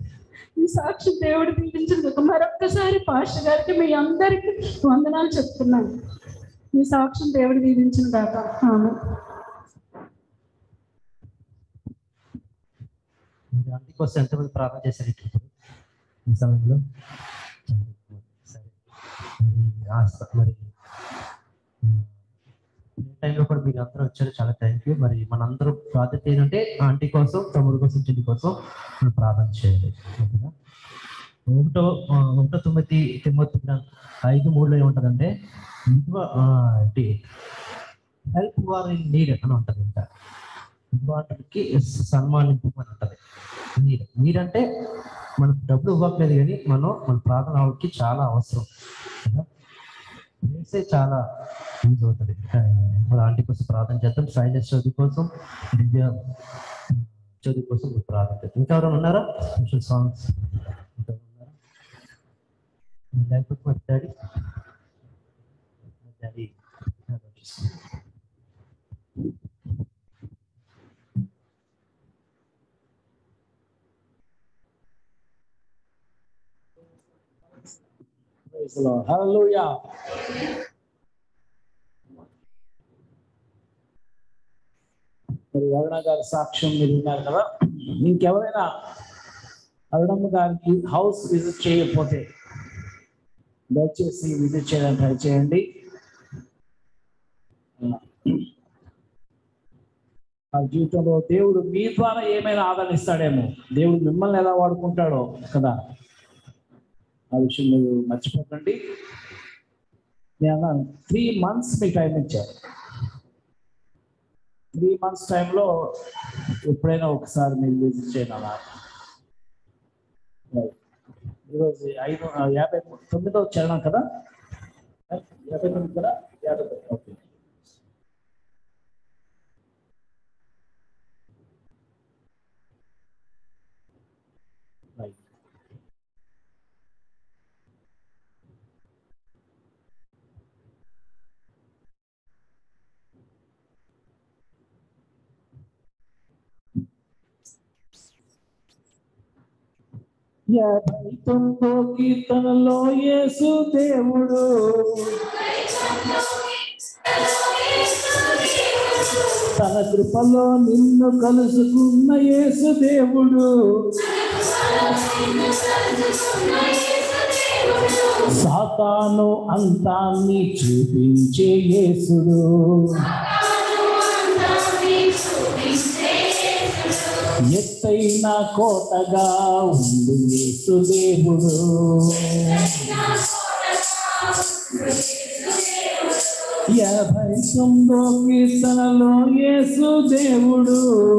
ఈ సాక్షి దేవుడు దీవించింది మరొక్కసారి పాస్టర్ గారికి మీ అందరికీ వందనాలు చెప్తున్నాను మీ సాక్ష్యం దేవుడు దీవించిన కాక ఆమె మీరు ఆంటీ కోసం ఎంతమంది ప్రార్థన చేశారు ఇప్పుడు ఈ సమయంలో సరే మరి ఆ స- మరి ఈ టైంలో కూడా మీరు అందరూ వచ్చారు చాలా థ్యాంక్ యూ మరి మనందరూ బాధ్యత ఏంటంటే ఆంటీ కోసం తమ్ముడు కోసం చెల్లి కోసం మనం ప్రార్థన చేయాలి ఓకేనా? ఒకటో ఆ, ఒకటో తొమ్మిది తిమ్మతి ఐదు మూడులో ఏముంటుందంటే హెల్ప్ వార్ ఇన్ నీడ్ అని ఉంటుంది ఇంకా వాటికి సన్మానింపు అని ఉంటుంది నీడ్ నీడ్ అంటే మనకు డబ్బులు ఇవ్వట్లేదు కానీ మనం మన ప్రార్థన ఆవిడకి చాలా అవసరం కదా ప్రేయర్సే చాలా యూజ్ అవుతుంది మన ఆంటీ కోసం ప్రార్థన చేద్దాం సైలెన్స్ చదువు కోసం దివ్య చదువు కోసం మీరు ప్రార్థన చేద్దాం ఇంకా ఎవరైనా ఉన్నారా స్పెషల్ సాంగ్స్ ఇంకా ఉన్నారా లేకపోతే మరి daddy daddy Praise the Lord. Hallelujah. మరి అరుణ గారి సాక్ష్యం మీరు విన్నారు కదా ఇంకెవరైనా అరుణమ్మ గారికి హౌస్ విజిట్ చేయకపోతే దయచేసి విజిట్ చేయడానికి ట్రై చేయండి ఆ జీవితంలో దేవుడు మీ ద్వారా ఏమైనా ఆదరిస్తాడేమో దేవుడు మిమ్మల్ని ఎలా వాడుకుంటాడో కదా ఆ విషయం మీరు మర్చిపోకండి నేను త్రీ మంత్స్ మీకు టైం ఇచ్చారు త్రీ మంత్స్ టైంలో ఎప్పుడైనా ఒకసారి మీరు విజిట్ చేయాలి అలా Right. ఈరోజు ఐదు ఆ, యాభై మూ- తొమ్మిదో చరణం కదా యాభై తొమ్మిది కదా యాభై తొమ్మిది ఓకే ఉంటాయి యాభై తొమ్మిదో కీర్తనలో యేసు దేవుడు తన కృపలో నిన్ను కలుసుకున్న యేసు దేవుడు సాతాను అంతాన్ని చూపించే యేసుడు ఎత్తైన కోటగా ఉంది యేసు దేవుడు యాభై తొమ్మిదో కీర్తనలో యేసు దేవుడు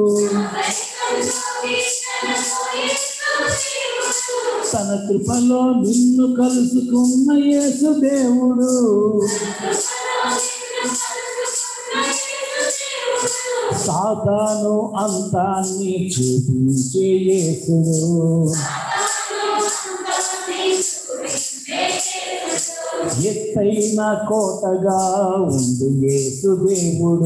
తన కృపలో నిన్ను కలుసుకున్న యేసు దేవుడు సాతాను అంతాన్ని చూపించే యేసుడు ఎత్తైన కోటగా ఉంది యేసు దేవుడు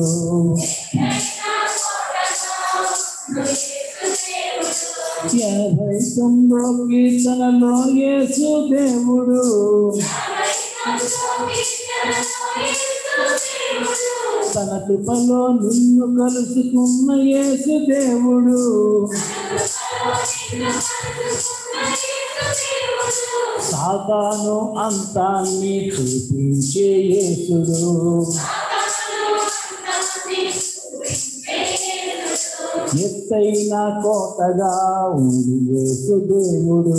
యాభై తొమ్మిదో కీర్తనలో యేసు దేవుడు తన కృపలో నిన్ను కలుసుకున్న యేసు దేవుడు సాతాను అంతాన్ని చూపించే యేసుడు ఎత్తైన కోటగా ఉంది యేసు దేవుడు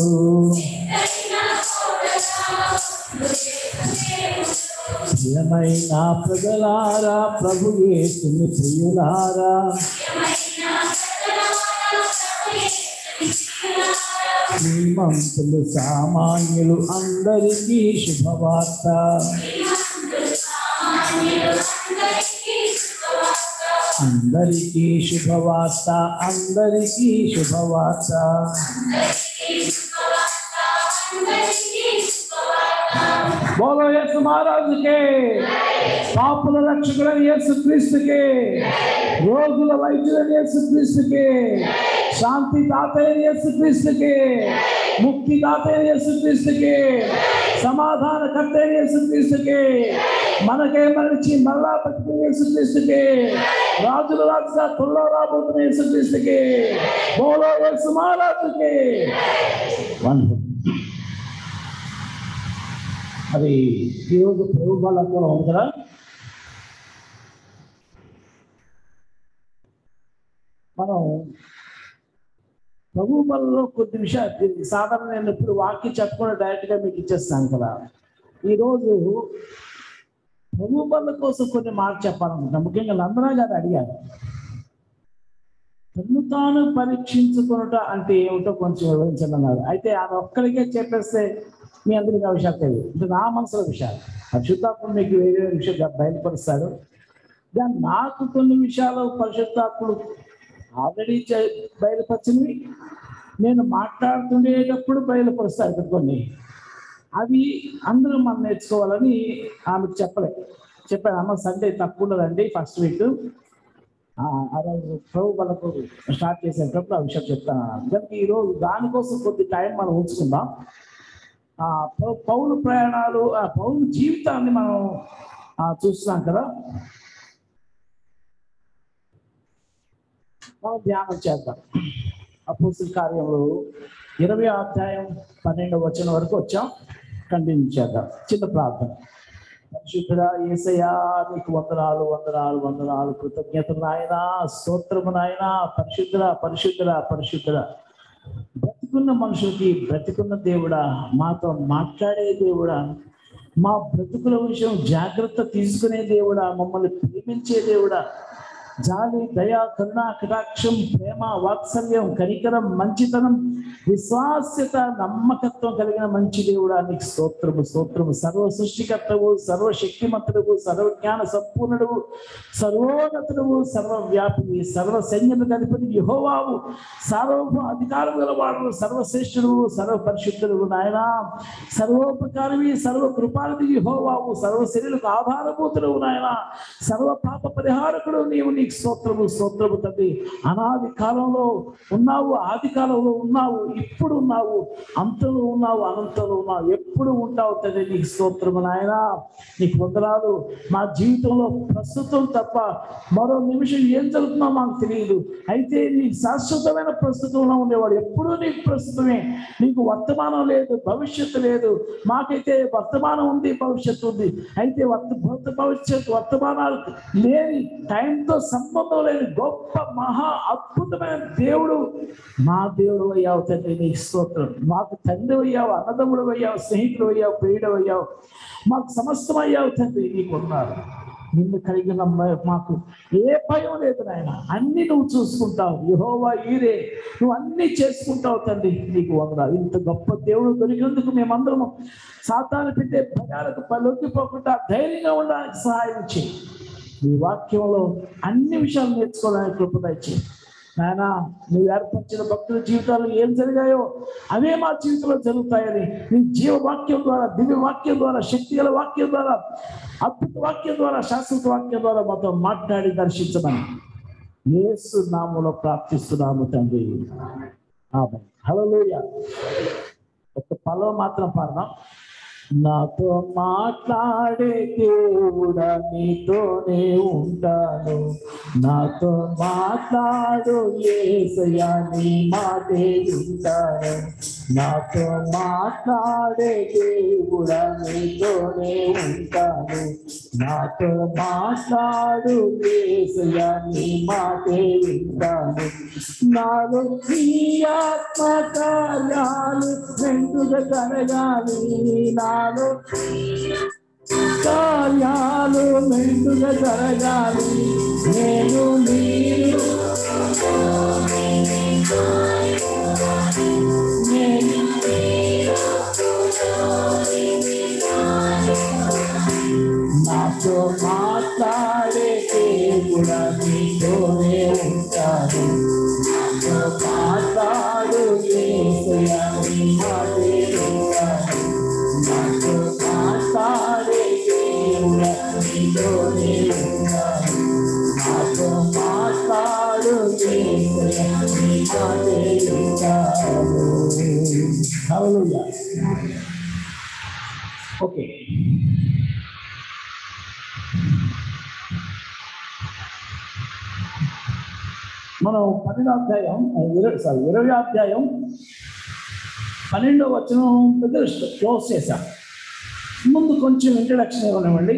ప్రియమైన ప్రజలారా ప్రభు యేసుని ప్రియులారా శ్రీమంతులు సామాన్యులు అందరికీ శుభవార్త అందరికీ శుభవార్త అందరికీ శుభవార్త బోలో యేసు మహారాజుకే పాపుల రక్షకుడైన యేసు క్రీస్తుకే రోగుల వైద్యుడైన యేసు క్రీస్తుకే శాంతి దాతైన యేసు క్రీస్తుకే ముక్తి దాతైన యేసు క్రీస్తుకే సమాధాన కర్తైన యేసు క్రీస్తుకే మనకే మరణించి మరలా బతికిన యేసు క్రీస్తుకే రాజుల రాజుగా త్వరలో రాబోతున్న యేసు క్రీస్తుకే బోలో యేసు మహారాజుకే వండర్ఫుల్ అది ఈరోజు ప్రభు వాళ్ళ కూడా ఉంది కదా మనం ప్రభు బలలో కొద్ది విషయాలు దీనికి సాధారణ నేను ఇప్పుడు వాక్యం చెప్పకుండా డైరెక్ట్గా మీకు ఇచ్చేస్తాను కదా ఈరోజు ప్రభు బల కోసం కొన్ని మాటలు చెప్పాలనుకుంటా ముఖ్యంగా లందనా గారు అడిగారు తను తాను పరీక్షించుకునుట అంటే ఏమిటో కొంచెం వివరించండి అన్నారు అయితే ఆమె ఒక్కరికే చెప్పేస్తే మీ అందరికీ ఆ విషయాలు తెలియదు అంటే నా మనసులో విషయాలు పరిశుద్ధాత్ముడు మీకు వేరే వేరే విషయాలు బయలుపరుస్తాడు దాని నాకు కొన్ని విషయాలు పరిశుద్ధాత్ముడు ఆల్రెడీ బయలుపరిచినవి నేను మాట్లాడుతుండేటప్పుడు బయలుపరుస్తాడు ఇక్కడ కొన్ని అవి అందరూ మనం నేర్చుకోవాలని ఆమెకు చెప్పలే చెప్పాను అమ్మ సండే తప్పుండదండి ఫస్ట్ వీక్ ఆ రోజు ప్రభు వాళ్ళకు స్టార్ట్ చేసేటప్పుడు ఆ విషయం చెప్తాను దానికి ఈరోజు దానికోసం కొద్ది టైం మనం ఉంచుకుందాం ఆ పౌ- పౌలు ప్రయాణాలు ఆ పౌలు జీవితాన్ని మనం ఆ, చూస్తున్నాం కదా మనం ధ్యానం చేద్దాం అపోస్తుల కార్యములు ఇరవై అధ్యాయం పన్నెండవ వచనం వరకు వచ్చాం కంటిన్యూ చేద్దాం చిన్న ప్రార్థన పరిశుద్ధుడా ఏసయ్యా నీకు వందనాలు వందనాలు వందనాలు కృతజ్ఞతలు నాయన స్తోత్రము నాయన పరిశుద్ధుడా పరిశుద్ధుడా పరిశుద్ధుడా బ్రతికున్న మనుషులకి బ్రతికున్న దేవుడా మాతో మాట్లాడే దేవుడా మా బ్రతుకుల విషయం జాగ్రత్త తీసుకునే దేవుడా మమ్మల్ని ప్రేమించే దేవుడా జాలి దయ కరుణ కటాక్షం ప్రేమ వాత్సల్యం కనికరం మంచితనం విశ్వాస్యత నమ్మకత్వం కలిగిన మంచి దేవుడా నీకు స్తోత్రము స్తోత్రము సర్వ సృష్టికర్తవు సర్వశక్తిమంతుడు సర్వజ్ఞాన సంపూర్ణుడు సర్వోన్నతుడు సర్వవ్యాపి సర్వ సైన్యములకు అధిపతి యహోవావు సార్వభౌమ అధికారం గలవాడు సర్వశ్రేష్ఠుడు సర్వపరిశుద్ధుడు నాయన సర్వోపకారవి సర్వ కృపానిధి యహోవావు సర్వ శరీరకు ఆధారభూతుడు నాయన సర్వ పాప పరిహారకుడు నీవు నీకు స్తోత్రము స్తోత్రము తండ్రి అనాది కాలంలో ఉన్నావు ఆది కాలంలో ఉన్నావు ఇప్పుడు ఉన్నావు అంతలో ఉన్నావు అనంతలో ఉన్నావు ఎప్పుడు ఉంటావు తండ్రి నీకు స్తోత్రము నాయన నీకు వందనాలు మా జీవితంలో ప్రస్తుతం తప్ప మరో నిమిషం ఏం జరుగుతుందో మాకు తెలియదు అయితే నీకు శాశ్వతమైన ప్రస్తుతంలో ఉండేవాడు ఎప్పుడూ నీకు ప్రస్తుతమే నీకు వర్తమానం లేదు భవిష్యత్తు లేదు మాకైతే వర్తమానం ఉంది భవిష్యత్తు ఉంది అయితే వర్త భూత భవిష్యత్తు వర్తమానాలు లేని టైంతో సంబంధం లేని గొప్ప మహా అద్భుతమైన దేవుడు మా దేవుడు అయ్యావు తండ్రి నీకు స్తోత్రం మాకు తండ్రి అయ్యావు అన్నదమ్ముడు అయ్యావు స్నేహితుడు అయ్యావు ప్రియుడు అయ్యావు మాకు సమస్తం అయ్యావు తండ్రి నీకు ఉన్నారు నిన్ను కలిగిన మ- మాకు ఏ భయం లేదు నాయన అన్ని నువ్వు చూసుకుంటావు యహోవా ఈరే నువ్వు అన్ని చేసుకుంటావు తండ్రి నీకు వందనాలు ఇంత గొప్ప దేవుడు దొరికినందుకు మేమందరము సాతాను పెట్టే భయాలకు లొంగిపోకుండా ధైర్యంగా ఉండడానికి సహాయం చేయి ఈ వాక్యంలో అన్ని విషయాలు నేర్చుకోవడానికి కృప దయచేయి నాయన నువ్వు ఏర్పరిచిన భక్తుల జీవితాల్లో ఏం జరిగాయో అవే మా జీవితంలో జరుగుతాయని నీ జీవ వాక్యం ద్వారా దివ్య వాక్యం ద్వారా శక్తిగల వాక్యం ద్వారా అద్భుత వాక్యం ద్వారా శాశ్వత వాక్యం ద్వారా మాతో మాట్లాడి దర్శించమని యేసు నామంలో ప్రార్థిస్తున్నాము తండ్రి ఆమె హల్లెలూయా ఒక పలో మాత్రం పాడదాం నాతో మాట్లాడే దేవుడా నీతోనే ఉంటాను నాతో మాట్లాడు ఏసయ్యా నీ మాటే వింటాను నాతో మాట్లాడే దేవుడా నీతోనే ఉంటాను నాతో మాట్లాడు ఏసయ్యా నీ మాటే వింటాను నాలో నీ ఆత్మ కార్యాలు మెండుగా జరగాలి నాలో కార్యాలు మెండుగా జరగాలి నేను నీరు నేను నాతో మాట్లాడే కూడా నీతోనే ఉంటాను నాతో మాట్లాడు ఏసయ్యా నీ మాటే వింటాను. నాతో మాట్లాడే కూడా నీతోనే ఉంటాను నాతో మాట్లాడు ఏసయ్యా నీ మాటే వింటాను. హల్లెలూయా ఓకే మనం పన్నెండో అధ్యాయం ఇరవై సారీ ఇరవై అధ్యాయం పన్నెండో వచనం దగ్గర క్లోజ్ చేశాం ముందు కొంచెం ఇంట్రడక్షన్ ఇవ్వనివ్వండి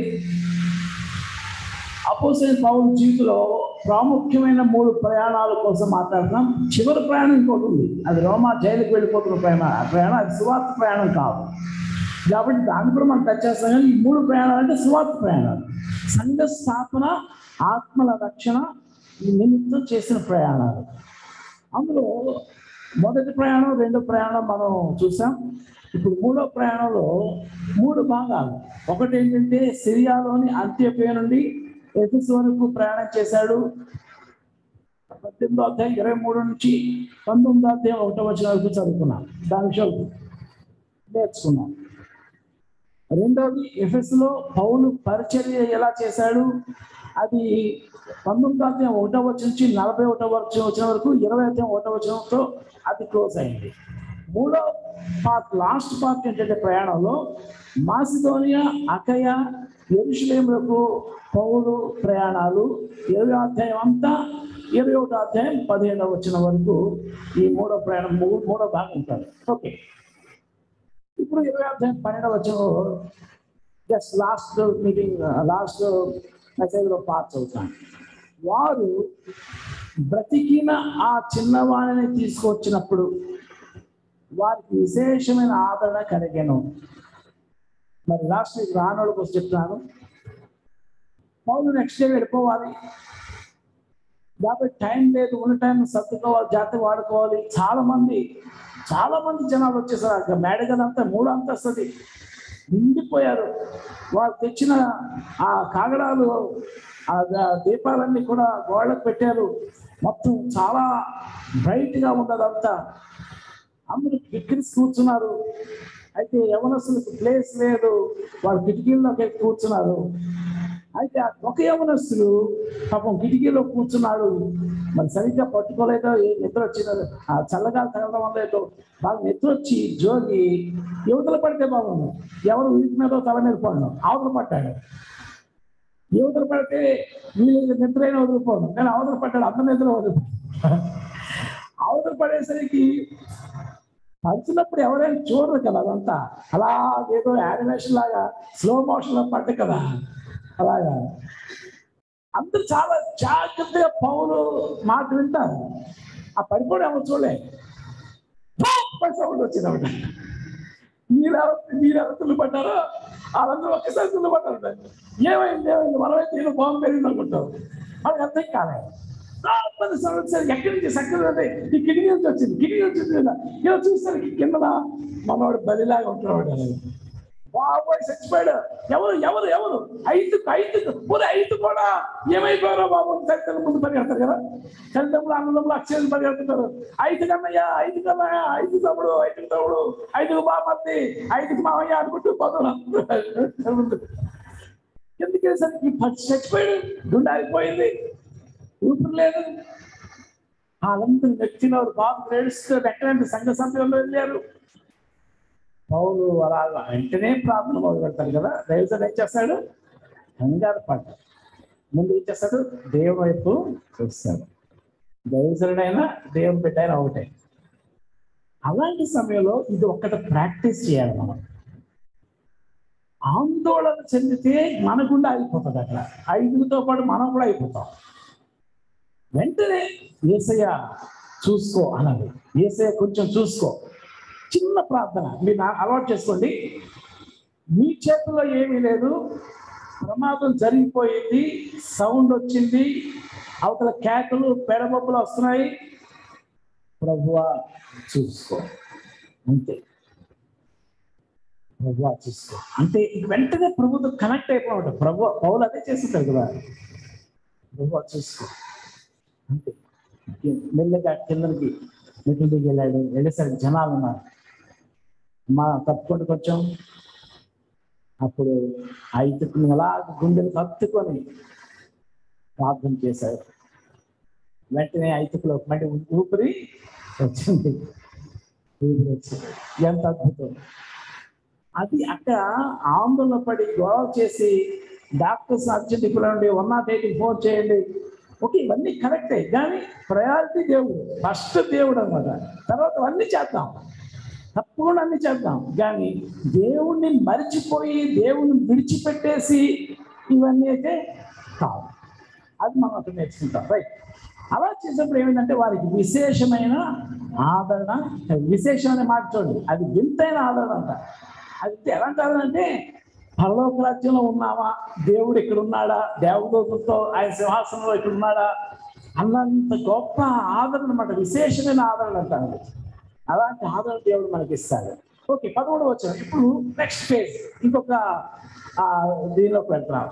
అపోసైన పౌరు జీవితంలో ప్రాముఖ్యమైన మూడు ప్రయాణాల కోసం మాట్లాడుతున్నాం చివరి ప్రయాణం ఇంకోటి ఉంది అది రోమా జైలుకి వెళ్ళిపోతున్న ప్రయాణం ఆ ప్రయాణం అది సువార్త ప్రయాణం కాదు కాబట్టి దాన్ని కూడా మనం టచ్ చేస్తాం కానీ ఈ మూడు ప్రయాణాలు అంటే సువార్త ప్రయాణాలు సంఘ స్థాపన ఆత్మల రక్షణ ఈ నిమిత్తం చేసిన ప్రయాణాలు అందులో మొదటి ప్రయాణం రెండో ప్రయాణం మనం చూసాం ఇప్పుడు మూడో ప్రయాణంలో మూడు భాగాలు ఒకటి ఏంటంటే సిరియాలోని అంత్యపేయ నుండి ఎఫెస్ వరకు ప్రయాణం చేశాడు పద్దెనిమిదో అధ్యాయం ఇరవై మూడు నుంచి పంతొమ్మిదో అధ్యాయం ఒకటో వచ్చిన వరకు చదువుకున్నాం దాని విషయాలు నేర్చుకున్నాం రెండవది ఎఫెస్ లో పౌలు పరిచర్య ఎలా చేశాడు అది పంతొమ్మిదో అధ్యాయం ఒకటో వచ్చిన నుంచి నలభై ఒకటో వచ్చిన వచ్చిన వరకు ఇరవై అధ్యాయం ఒకటో వచ్చినతో అది క్లోజ్ అయింది మూడో పార్ట్ లాస్ట్ పార్ట్ ఏంటంటే ప్రయాణంలో మాసిదోనియా అకయ ఎరుషులేములకు పౌలు ప్రయాణాలు ఇరవై అధ్యాయం అంతా ఇరవై ఒకటో అధ్యాయం పదిహేడవ వచ్చిన వరకు ఈ మూడో ప్రయాణం మూ- మూడో భాగం ఉంటుంది ఓకే ఇప్పుడు ఇరవై అధ్యాయం పన్నెండవ వచ్చిన జస్ట్ లాస్ట్ మీటింగ్ లాస్ట్ మెసేజ్లో పాస్ అవుతాను వారు బ్రతికిన ఆ చిన్నవాణిని తీసుకొచ్చినప్పుడు వారికి విశేషమైన ఆదరణ కలిగాను మరి లాస్ట్ వీక్ రానోళ్ళ కోసం చెప్తున్నాను పౌలు నెక్స్ట్ డే వెళ్ళిపోవాలి కాబట్టి టైం లేదు ఉన్న టైం సర్దుకోవాలి జాగ్రత్త వాడుకోవాలి చాలా మంది చాలా మంది జనాలు వచ్చేసారు అక్కడ మేడగదంతా మూడు అంతస్తుంది నిండిపోయారు వాళ్ళు తెచ్చిన ఆ కాగడాలు ఆ ద- దీపాలన్నీ కూడా గోడకు పెట్టారు మొత్తం చాలా బ్రైట్ గా ఉన్నదంతా అందరూ కిటికీస్ కూర్చున్నారు అయితే యవనస్తులకు ప్లేస్ లేదు వాళ్ళు కిటికీల్లోకి వెళ్ళి కూర్చున్నారు అయితే ఆ ఒక యవనస్తుడు పాపం కిటికీలో కూర్చున్నాడు మరి సరిగ్గా పట్టుకోలేదో ఏ నిద్ర వచ్చిందో ఆ చల్లగా తగలడం వల్ల ఏదో బాగా నిద్ర వచ్చి జోగి యువతలు పడితే బాగుంది ఎవరు వీటి మీద తల మీద పడడం అవతల పడ్డాడు యువతలు పడితే వీళ్ళు నిద్ర అయినా వదిలిపోను కానీ అవతల పడ్డాడు అందరి నిద్ర వదిలిపోయాడు అవతల పడేసరికి పంచినప్పుడు ఎవరైనా చూడరు కదా అదంతా అలా ఏదో యానిమేషన్ లాగా స్లో మోషన్ లో పడ్డ కదా అలాగా అందరూ చాలా జాగ్రత్తగా పౌలు మాట వింటారు ఆ పడిపోవడం ఎవరు చూడలే సౌండ్ వచ్చింది ఒకటి మీరెవరు మీరెవరు తుల్లిపడ్డారో వాళ్ళందరూ ఒక్కసారి తుల్లిపడ్డారు ఏమైంది ఏమైంది మనమైతే ఏదో బాంబు పెరిగింది అనుకుంటాం వాళ్ళకి అర్థం కాలేదు పది సంవత్సరాలు ఎక్కడి నుంచి సక్కగా ఉంది ఈ కిటికీ నుంచి వచ్చింది కిటికీ నుంచి వచ్చింది ఇలా చూసరికి కింద మనవాడు బలిలాగా ఉంటున్నాడు బాబోయ్ చచ్చిపోయాడు ఎవరు ఎవరు ఎవరు ఐదు ఐదు పూర ఐదు కూడా ఏమైపోయారో బాబు తల్లిదండ్రుల ముందు పరిగెడతారు కదా తల్లిదండ్రులు అన్నదమ్ములు అక్షరాలు పరిగెడుతుంటారు ఐదు కన్నయ్య ఐదు కన్నయ్య ఐదు తమ్ముడు ఐదు తమ్ముడు ఐదుగు బామర్ది ఐదుకు మామయ్య అనుకుంటూ పోతున్నారు ఎందుకేసరికి చచ్చిపోయాడు గుండె ఆగిపోయింది ఊపిరి లేదు వాళ్ళందరూ వ్యక్తిలో బాబు ఏడుస్తూ వెంటనే సంఘ సమయంలో వెళ్ళారు పౌలు అలా వెంటనే ప్రార్థన మొదలు పెడతారు కదా దైవజన్ ఏం చేస్తాడు కంగారు పడ్డ ముందు ఏం చేస్తాడు దేవుని వైపు చూస్తాడు దైవజనుడైనా దేవుని బిడ్డ అయినా ఒకటే అలాంటి సమయంలో ఇది ఒక్కటి ప్రాక్టీస్ చేయాలి మనం ఆందోళన చెందితే మన గుండె ఆగిపోతుంది అక్కడ ఐదుగురితో పాటు మనం కూడా అయిపోతాం వెంటనే ఏసయ్య చూసుకో అన్నది ఏసయ్య కొంచెం చూసుకో చిన్న ప్రార్థన మీరు నా- అలవాటు చేసుకోండి మీ చేతిలో ఏమీ లేదు ప్రమాదం జరిగిపోయింది సౌండ్ వచ్చింది అవతల కేకలు పెడబొబ్బులు వస్తున్నాయి ప్రభువా చూసుకో అంతే ప్రభువా చూసుకో అంటే ఇక వెంటనే ప్రభుతో కనెక్ట్ అయిపోవడం ప్రభు పౌలు అదే చేస్తుంటారు కదా ప్రభువా చూసుకో అంతే మెల్లగా కిందకి మెట్ల దిగి వెళ్ళాడు వెళ్ళేసరికి జనాలు ఉన్నారు మా తప్పుకోండి కొంచెం అప్పుడు ఐదుకుని అలా గుండెలు కత్తుకొని ప్రార్థన చేశారు వెంటనే ఐదుకులో మళ్ళీ ఊపిరి వచ్చింది ఊపిరి వచ్చింది ఎంత అద్భుతం అది అక్కడ ఆందోళన పడి గొడవ చేసి డాక్టర్స్ అర్జెంట్ ఇక్కడ నుండి వన్ నాట్ ఎయిట్ ఫోన్ చేయండి ఓకే ఇవన్నీ కరెక్టే కానీ ప్రయారిటీ దేవుడు ఫస్ట్ దేవుడు అనమాట తర్వాత అన్నీ చేద్దాం తప్పకుండా అన్ని చేద్దాం కానీ దేవుణ్ణి మరిచిపోయి దేవుణ్ణి విడిచిపెట్టేసి ఇవన్నీ అయితే కావు అది మనం అక్కడ నేర్చుకుంటాం రైట్ అలా చేసినప్పుడు ఏమైందంటే వారికి విశేషమైన ఆదరణ విశేషమైన మాట చూడండి అది వింతైన ఆదరణ అంట అది ఎలాంటి ఆదరణ అంటే పరలోక రాజ్యంలో ఉన్నామా దేవుడు ఇక్కడ ఉన్నాడా దేవదూతలతో ఆయన సింహాసనంలో ఇక్కడ ఉన్నాడా అన్నంత గొప్ప ఆదరణ అన్నమాట విశేషమైన ఆదరణ అంటారు అలాంటి ఆదరణ దేవుడు మనకి ఇస్తాడు ఓకే పదమూడు వచ్చాం ఇప్పుడు నెక్స్ట్ ఫేజ్ ఇంకొక ఆ, దీనిలోకి వెళ్తున్నాం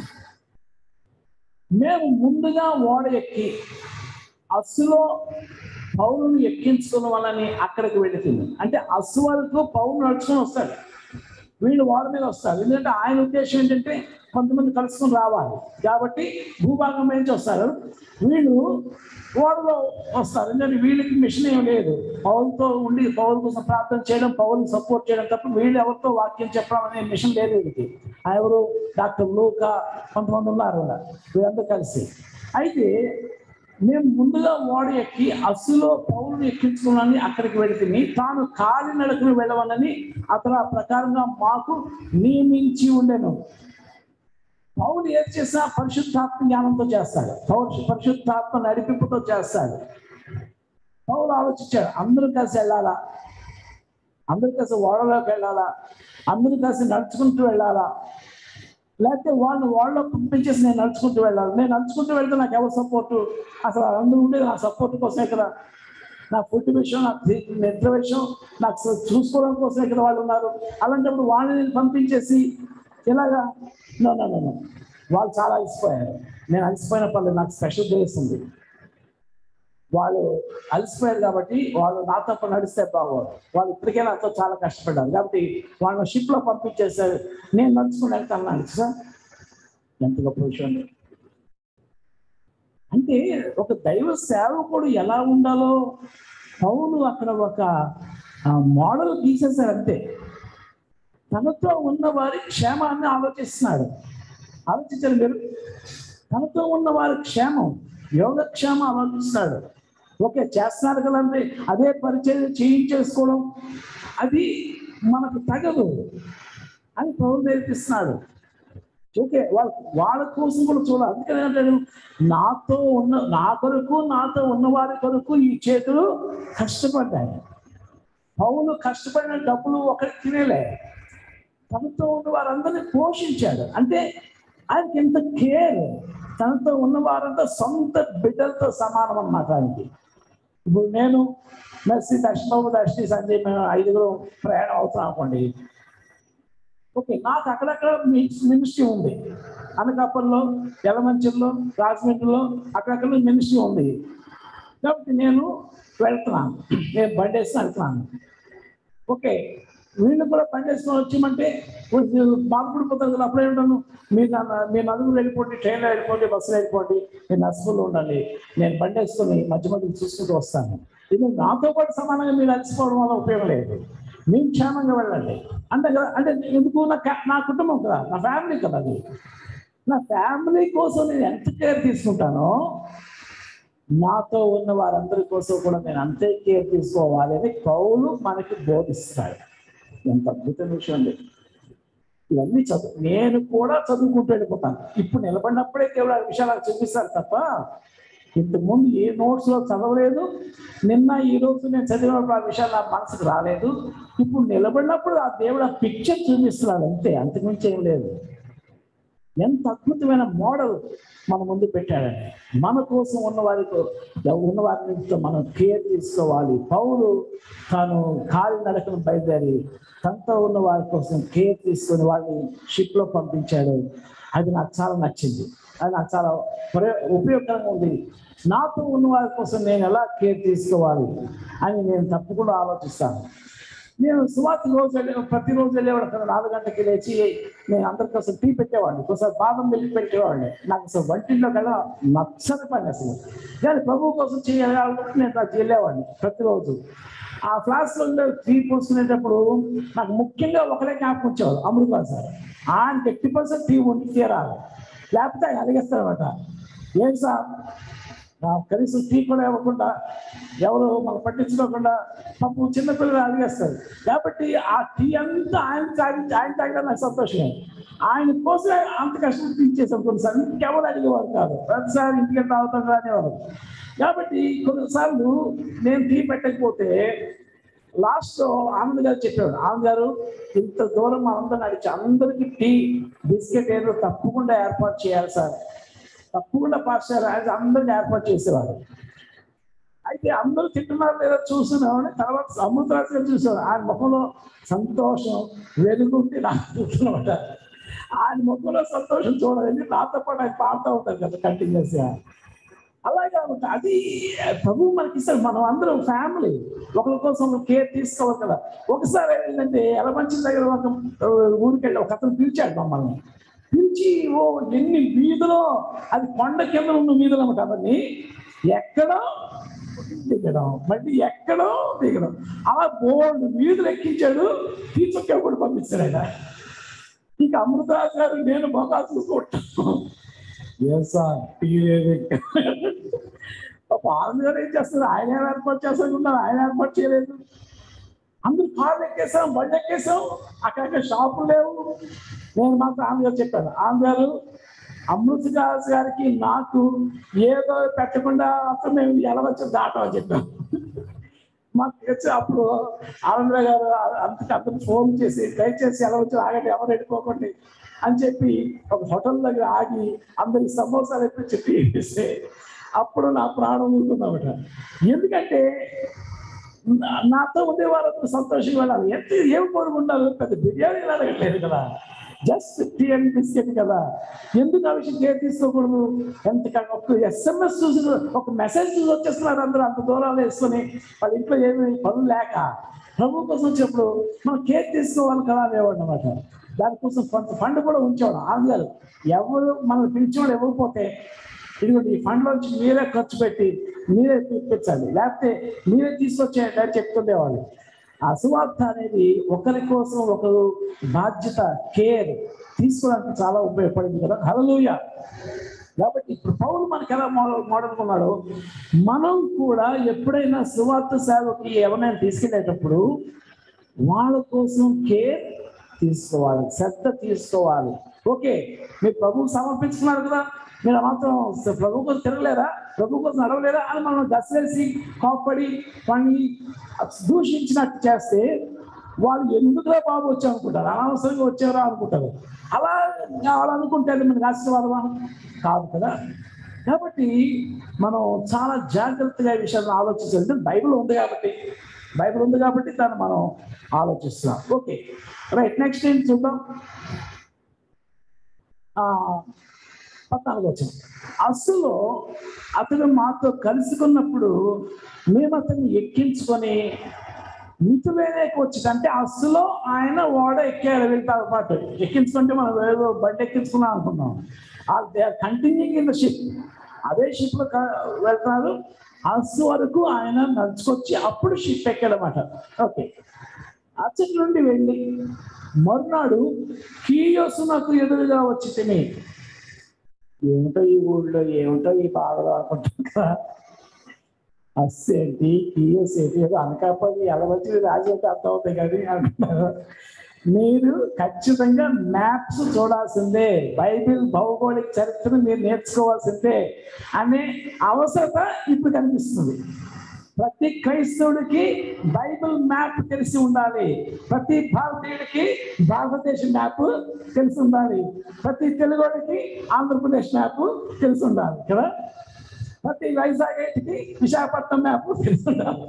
మేము ముందుగా ఓడ ఎక్కి అస్సులో పౌరుని ఎక్కించుకున్న వాళ్ళని అక్కడికి వెళుతుంది అంటే అస్సు వరకు పౌరు నడుచుకొని వస్తాడు వీళ్ళు ఓడ మీద వస్తారు ఎందుకంటే ఆయన ఉద్దేశం ఏంటంటే కొంతమంది కలుసుకొని రావాలి కాబట్టి భూభాగం నుంచి వస్తారు వీళ్ళు ఓడలో వస్తారు ఎందుకంటే వీళ్ళకి మిషన్ ఏం లేదు పౌరులతో ఉండి పౌరుల కోసం ప్రార్థన చేయడం పౌరుని సపోర్ట్ చేయడం తప్ప వీళ్ళు ఎవరితో వాక్యం చెప్పడం అనే మిషన్ లేదు వీళ్ళకి ఆ ఎవరు డాక్టర్ లూక కొంతమంది ఉన్నారు కూడా వీళ్ళందరూ కలిసి అయితే మేము ముందుగా ఓడ ఎక్కి అస్సులో పౌరుని ఎక్కించుకున్నాని అక్కడికి వెళితే తాను కాలి నడకను వెళ్ళవనని అతను ఆ ప్రకారంగా మాకు నియమించి ఉండెను పౌలు ఏది చేసినా పరిశుద్ధాత్మ జ్ఞానంతో చేస్తాడు పౌరు పరిశుద్ధాత్మ నడిపింపుతో చేస్తాడు పౌలు ఆలోచించాడు అందరూ కలిసి వెళ్ళాలా అందరూ కలిసి ఓడలోకి వెళ్ళాలా అందరూ కలిసి నడుచుకుంటూ వెళ్ళాలా లేకపోతే వాళ్ళు వాళ్ళు పంపించేసి నేను నడుచుకుంటూ వెళ్ళాలి నేను నడుచుకుంటూ వెళ్తే నాకు ఎవరు సపోర్టు అసలు అందరూ ఉండేది నా సపోర్ట్ కోసమే కదా నా ఫుడ్ విషయం నా తి- నిద్ర విషయం నాకు చూ- చూసుకోవడం కోసమే కదా వాళ్ళు ఉన్నారు అలాంటప్పుడు వాళ్ళని నేను పంపించేసి ఇలాగా నో నో నో వాళ్ళు చాలా అలసిపోయారు నేను అలసిపోయిన పర్లేదు నాకు స్పెషల్ డేస్ ఉంది వాళ్ళు అలసిపోయారు కాబట్టి వాళ్ళు నాతో పాటు నడిస్తే బాగోదు వాళ్ళు ఇప్పటికే నాతో చాలా కష్టపడ్డారు కాబట్టి వాళ్ళని షిప్ లో పంపించేసారు నేను నడుచుకుని వెళ్తాను సార్ ఎంత గొప్ప విషయం అంటే ఒక దైవ సేవకుడు ఎలా ఉండాలో పౌలు అక్కడ ఒక మోడల్ గీసేశారు అంతే తనతో ఉన్న వారి క్షేమాన్ని ఆలోచిస్తున్నాడు ఆలోచించారు మీరు తనతో ఉన్న వారి క్షేమం యోగక్షేమం ఆలోచిస్తున్నాడు ఓకే చేస్తున్నారు కదండి అదే పరిచయం చేయించేసుకోవడం అది మనకు తగదు అని పౌరు నేర్పిస్తున్నాడు ఓకే వాళ్ళ వాళ్ళ కోసం కూడా చూడాలి అందుకని అంటాడు నాతో ఉన్న నా కొరకు నాతో ఉన్న వారి కొరకు ఈ చేతులు కష్టపడ్డాయి పౌలు కష్టపడిన డబ్బులు ఒకరికి తినేలే తనతో ఉన్న వారందరినీ పోషించాడు అంటే ఆయనకి ఎంత కేర్ తనతో ఉన్న వారంతా సొంత బిడ్డలతో సమానం అన్నమాట ఆయనకి ఇప్పుడు నేను మెస్సి దర్శనబాబు దర్శి సంజయ్ మేము ఐదుగురు ప్రయాణం అవుతాం అనుకోండి ఓకే నాకు అక్కడక్కడ మినిస్ట్రీ ఉంది అనకాపల్లిలో యలమంచిలో రాజమండ్రిలో అక్కడక్కడ మినిస్ట్రీ ఉంది కాబట్టి నేను వెళ్తున్నాను నేను బండి వేసుకుని వెళ్తున్నాను ఓకే వీళ్ళు కూడా పని చేసుకొని వచ్చామంటే బాధపడిపోతారు కదా అప్పుడే ఉంటాను మీరు నా- మీరు నలుగురు వెళ్ళిపోండి ట్రైన్లో వెళ్ళిపోండి బస్సులో వెళ్ళిపోండి మీరు నర్సులో ఉండాలి నేను బండి వేసుకొని మధ్య మధ్య చూసుకుంటూ వస్తాను ఇది నాతో పాటు సమానంగా మీరు అలసిపోవడం వల్ల ఉపయోగం లేదు మేము క్షేమంగా వెళ్ళండి అంటే కదా అంటే ఎందుకు నా కా- నా కుటుంబం కదా నా ఫ్యామిలీ కదా అది నా ఫ్యామిలీ కోసం నేను ఎంత కేర్ తీసుకుంటానో నాతో ఉన్న వారందరి కోసం కూడా నేను అంతే కేర్ తీసుకోవాలి అని పౌలు మనకి బోధిస్తాడు ఎంత అద్భుతమైన విషయం అండి ఇవన్నీ చదువు నేను కూడా చదువుకుంటూ వెళ్ళిపోతాను ఇప్పుడు నిలబడినప్పుడే కేవలం ఆ విషయాలు నాకు చూపిస్తారు తప్ప ఇంతకుముందు ఏ notes లో చదవలేదు నిన్న ఈ రోజు నేను చదివినప్పుడు ఆ విషయాలు నా మనసుకు రాలేదు ఇప్పుడు నిలబడినప్పుడు ఆ దేవుడు ఆ పిక్చర్ చూపిస్తున్నాడు అంతే అంతకుమించి ఏం లేదు ఎంత అద్భుతమైన మోడల్ మన ముందు పెట్టాడండి మన కోసం ఉన్న వారితో ఉన్న వారితో మనం కేర్ తీసుకోవాలి పౌలు తాను కాలి నడకను బయలుదేరి తనతో ఉన్న వారి కోసం కేర్ తీసుకొని వాళ్ళని షిప్ లో పంపించాడు అది నాకు చాలా నచ్చింది అది నాకు చాలా ప్రయో ఉపయోగకరంగా ఉంది నాతో ఉన్న వారి కోసం నేను ఎలా కేర్ తీసుకోవాలి అని నేను తప్పకుండా ఆలోచిస్తాను నేను సువార్త రోజు వెళ్ళి ప్రతిరోజు వెళ్ళేవాడు కదా నాలుగు గంటలకి లేచి నేను అందరి కోసం టీ పెట్టేవాడిని ఒకసారి బాదం మిల్క్ పెట్టేవాడిని నాకు అసలు వంటింట్లో కల్లా నచ్చని పని అసలు కానీ ప్రభు కోసం చేయాలంటే నేను నాకు వెళ్ళేవాడిని ప్రతిరోజు ఆ క్లాస్లో ఉండే టీ పోసుకునేటప్పుడు నాకు ముఖ్యంగా ఒకరే జ్ఞాపకం వచ్చేవాడు అమృత సార్ ఆయన ఎట్టి పర్సెంట్ టీ ఉండి తీరాలి లేకపోతే ఆయన అడిగేస్తారనమాట ఏం సార్ ఆ కనీసం టీ కూడా ఇవ్వకుండా ఎవరు మనం పట్టించుకోకుండా పాపం చిన్నపిల్లలు అడిగేస్తారు కాబట్టి ఆ టీ అంతా ఆయన తాగి ఆయన తాగడం నాకు సంతోషమే ఆయన కోసం అంత కష్టం తీసేసాం కొన్నిసార్లు ఇంకెవరు అడిగేవారు కాదు ప్రతిసారి ఇంటికి తాగుతాడు అనేవారు కాబట్టి కొన్నిసార్లు నేను టీ పెట్టకపోతే లాస్ట్ లో ఆనంద్ గారు చెప్పాడు ఆనంద్ గారు ఇంత దూరం మనందరం నడిచి అందరికి టీ బిస్కెట్ ఏదో తప్పకుండా ఏర్పాటు చేయాలి సార్ తప్పకుండా పాస్టర్ ఆయన అందరిని ఏర్పాటు చేసేవారు అయితే అందరూ తింటున్నారు లేదో చూస్తున్నామని తర్వాత సముద్రాన్ని గారు చూసేవారు ఆయన ముఖంలో సంతోషం వెలుగుండి నాకు చూస్తున్నమాట ఆయన ముఖంలో సంతోషం చూడాలని నాతో పాటు ఆయన పాడుతూ ఉంటారు కదా కంటిన్యూస్ గా అలాగే ఉంటుంది అది ప్రభు మనకి ఇస్తారు మనం అందరం ఫ్యామిలీ ఒకరి కోసం కేర్ తీసుకోవాలి కదా ఒకసారి ఏంటంటే ఎలమంచి దగ్గర ఒక ఊరికి వెళ్ళి ఒక అతను పిలిచాడు మమ్మల్ని పిలిచి ఓ ఎన్ని వీధులో అది కొండ కింద ఉన్న వీధులు అన్నమాట అవన్నీ ఎక్కడో దిగడం మళ్ళీ ఎక్కడో దిగడం అలా బోర్డు వీధులు ఎక్కించాడు తీసుకే కూడా పంపించాడు ఆయన ఇక అమృతరాజు గారు నేను మొఖాలు చూసుకుంటాను ఏం సార్ టీ లేదు పాప ఆనంద్ గారు ఏం చేస్తారు ఆయన ఏం ఏర్పాటు చేస్తున్నారు ఆయన ఏర్పాటు చేయలేదు అందరూ కార్లు ఎక్కేసాం బండి ఎక్కేసాం అక్కడక్కడ షాపులు లేవు నేను మాత్రం ఆనంద్ గారు చెప్పాను ఆనంద్ గారు అమృత దాస్ గారికి నాకు ఏదో పెట్టకుండా అసలు మేము ఎలా వచ్చి దాటం అని చెప్పాం మాకు వచ్చి అప్పుడు ఆనంద గారు అంతకు అందరూ ఫోన్ చేసి దయచేసి ఎలా వచ్చి ఆగండి ఎవరు వెళ్ళిపోకండి అని చెప్పి ఒక హోటల్ దగ్గర ఆగి అందరికి సమోసాలు ఎప్పుడు చెప్పి ఇస్తే అప్పుడు నా ప్రాణం ఉంటుందన్నమాట ఎందుకంటే నా- నాతో ఉండే వాళ్ళందరూ సంతోషంగా వెళ్ళాలి ఎంత ఏం కోరుకుంటారు పెద్ద బిర్యానీ అడగట్లేదు కదా జస్ట్ టీ అండ్ బిస్కెట్ కదా ఎందుకు ఆ విషయం కేర్ తీసుకోకూడదు ఎంత ఒక ఎస్ఎంఎస్ చూసి ఒక మెసేజ్ చూసి వచ్చేస్తున్నారు అందరూ అంత దూరాలు వేసుకొని వాళ్ళ ఇంట్లో ఏమి పనులు లేక ప్రభు కోసం వచ్చినప్పుడు మనం కేర్ తీసుకోవాలి కదా అనేవాడు అనమాట దానికోసం కొంత ఫండ్ కూడా ఉంచేవాడు ఆంధ్రాలు ఎవరు మనల్ని పిలిచేవాడు ఇవ్వకపోతే ఇదిగోండి ఈ ఫండ్ నుంచి మీరే ఖర్చు పెట్టి మీరే పిలిపించాలి లేకపోతే మీరే తీసుకొచ్చేయండి అని చెప్తుండేవాళ్ళు ఆ సువార్త అనేది ఒకరి కోసం ఒకరు బాధ్యత కేర్ తీసుకోవడానికి చాలా ఉపయోగపడింది కదా హలలుయ కాబట్టి ఇప్పుడు పౌరులు మనకి ఎలా మోడల్ మోడల్కున్నాడు మనం కూడా ఎప్పుడైనా సువార్త సేవకి ఎవరైనా తీసుకెళ్ళేటప్పుడు వాళ్ళ కోసం కేర్ తీసుకోవాలి శ్రద్ధ తీసుకోవాలి ఓకే మీరు ప్రభువు సమర్పించుకున్నారు కదా మీరు ఆ మాత్రం ప్రభు కోసం తిరగలేరా ప్రభు కోసం నడవలేరా అని మనం దశలేసి కోప్పడి వాడిని దూషించినట్టు చేస్తే వాళ్ళు ఎందుకురా బాబు వచ్చావు అనుకుంటారు అనవసరంగా వచ్చారా అనుకుంటారు అలా వాళ్ళు అనుకుంటే అది మనకి ఆశీర్వాదమా కాదు కదా కాబట్టి మనం చాలా జాగ్రత్తగా ఈ విషయాన్ని ఆలోచించాలి ఎందుకంటే బైబిల్ ఉంది కాబట్టి బైబిల్ ఉంది కాబట్టి దాన్ని మనం ఆలోచిస్తున్నాం ఓకే రైట్ నెక్స్ట్ ఏంటి చూద్దాం ఆ, పద్నాలుగు వచ్చిన అసలు అతడు మాతో కలుసుకున్నప్పుడు మేము అతన్ని ఎక్కించుకొని మితులేనేకి వచ్చి అంటే అసలు ఆయన ఓడ ఎక్కారు వెళ్తారు పాటు ఎక్కించుకుంటే మనం ఏదో బండి ఎక్కించుకున్నాం అనుకున్నాం they are continuing in the ship అదే షిప్ లో క- వెళ్తున్నారు అస్సు వరకు ఆయన నడుచుకొచ్చి అప్పుడు షిప్ ఎక్కాడనమాట ఓకే అచ్చటి నుండి వెళ్ళి మరునాడు కీయోసునకు ఎదురుగా వచ్చి తిని ఏమిటో ఈ ఊళ్ళో ఏమిటో ఈ బాధలు అనుకుంటాం కదా అస్సేంటి టీఎస్ ఏంటి ఏదో అనకాపల్లి ఎలవచ్చి రాజేంటి అర్థం అవుతాయి కానీ అంటున్నారు మీరు ఖచ్చితంగా మ్యాప్స్ చూడాల్సిందే బైబిల్ భౌగోళిక చరిత్రను మీరు నేర్చుకోవాల్సిందే అనే అవసరత ఇప్పుడు కనిపిస్తుంది ప్రతి క్రైస్తవుడికి బైబిల్ మ్యాప్ తెలిసి ఉండాలి ప్రతి భారతీయుడికి భారతదేశ మ్యాప్ తెలిసి ఉండాలి ప్రతి తెలుగుడికి ఆంధ్రప్రదేశ్ మ్యాప్ తెలిసి ఉండాలి కదా ప్రతి వైజాగ్ కి విశాఖపట్నం మ్యాప్ తెలిసి ఉండాలి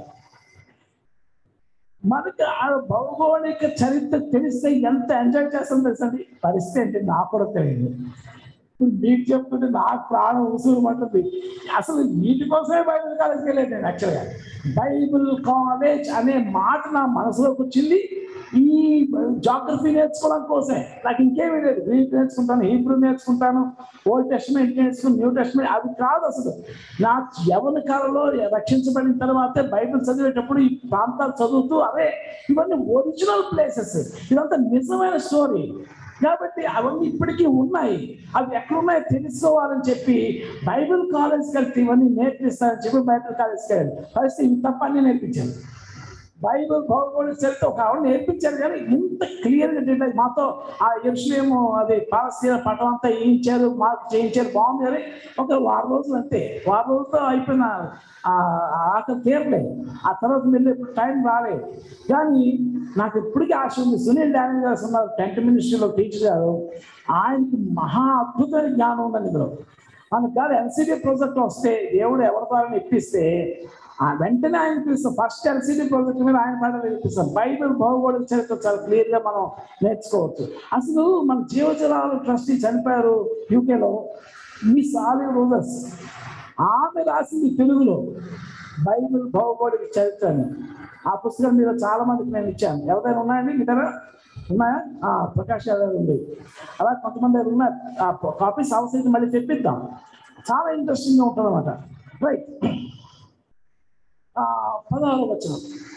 మనకి ఆ భౌగోళిక చరిత్ర తెలిస్తే ఎంత ఎంజాయ్ చేస్తాం తెలుసండి పరిస్థితి ఏంటి నాకు కూడా తెలియదు ఇప్పుడు మీకు చెప్తుంటే నాకు ప్రాణం ఉసురుమంటుంది అసలు వీటి కోసమే బైబిల్ కాలేజ్కి వెళ్ళేది నేను యాక్చువల్గా బైబిల్ కాలేజ్ అనే మాట నా మనసులోకి వచ్చింది ఈ జాగ్రఫీ నేర్చుకోవడం కోసమే నాకు ఇంకేమీ లేదు గ్రీక్ నేర్చుకుంటాను హీబ్రూ నేర్చుకుంటాను ఓల్డ్ టెస్ట్మెంట్ నేర్చుకుని న్యూ టెస్ట్మెంట్ అది కాదు అసలు నా యవన కాలంలో రక్షించబడిన తర్వాతే బైబిల్ చదివేటప్పుడు ఈ ప్రాంతాలు చదువుతూ అవే ఇవన్నీ ఒరిజినల్ ప్లేసెస్ ఇదంతా నిజమైన స్టోరీ కాబట్టి అవన్నీ ఇప్పటికీ ఉన్నాయి అవి ఎక్కడున్నాయో తెలుసుకోవాలని చెప్పి బైబిల్ కాలేజ్కి వెళ్తే ఇవన్నీ నేర్పిస్తారని చెప్పి బైబిల్ కాలేజ్కి వెళ్ళాను పరిస్థితి ఇవి తప్ప అన్నీ నేర్పించాను బైబిల్ భౌగోళిక చరిత్ర ఒక ఆవిడ నేర్పించారు కానీ ఇంత క్లియర్గా డీటెయిల్ మాతో ఆ ఎరుసలేము అది పాలస్తీన పటం అంతా వేయించారు మార్క్ చేయించారు బాగుంది కానీ ఒక వారం రోజులు అంతే వారం రోజులతో అయిపోయిన ఆ ఆకలి తీరలేదు ఆ తర్వాత మళ్ళీ ఇప్పుడు టైం రాలేదు కానీ నాకు ఇప్పటికీ ఆశ ఉంది సునీల్ డానియల్ గారు ఉన్నారు టెంట్ మినిస్ట్రీలో టీచర్ గారు ఆయనకి మహా అద్భుతమైన జ్ఞానం ఉందండి ఇందులో మనకు కాదు ఎన్సీడీ ప్రాజెక్ట్ వస్తే దేవుడు ఎవరి ద్వారా ఇప్పిస్తే ఆ వెంటనే ఆయన పిలుస్తాం ఫస్ట్ ఎల్సీడీ ప్రాజెక్ట్ మీద ఆయన పాటలు ఇప్పిస్తాం బైబిల్ భౌగోళిక చరిత్ర చాలా క్లియర్ గా మనం నేర్చుకోవచ్చు అసలు మన జీవజలాలు ట్రస్టీ చనిపోయారు యూకేలో మిస్ ఆలివ్ రోజర్స్ ఆమె రాసింది తెలుగులో బైబిల్ భౌగోళిక చరిత్ర అని ఆ పుస్తకం మీద చాలా మందికి నేను ఇచ్చాను ఎవరైనా ఉన్నాయండి మీ దగ్గర ఉన్నాయా ఆ, ప్రకాష్ యాదవ్ ఉంది అలా కొంతమంది దగ్గర ఉన్నారు ఆ కాపీస్ అవసరం మళ్ళీ తెప్పిద్దాం చాలా ఇంట్రెస్టింగ్ గా ఉంటుంది అనమాట రైట్ పదహారు వచ్చిన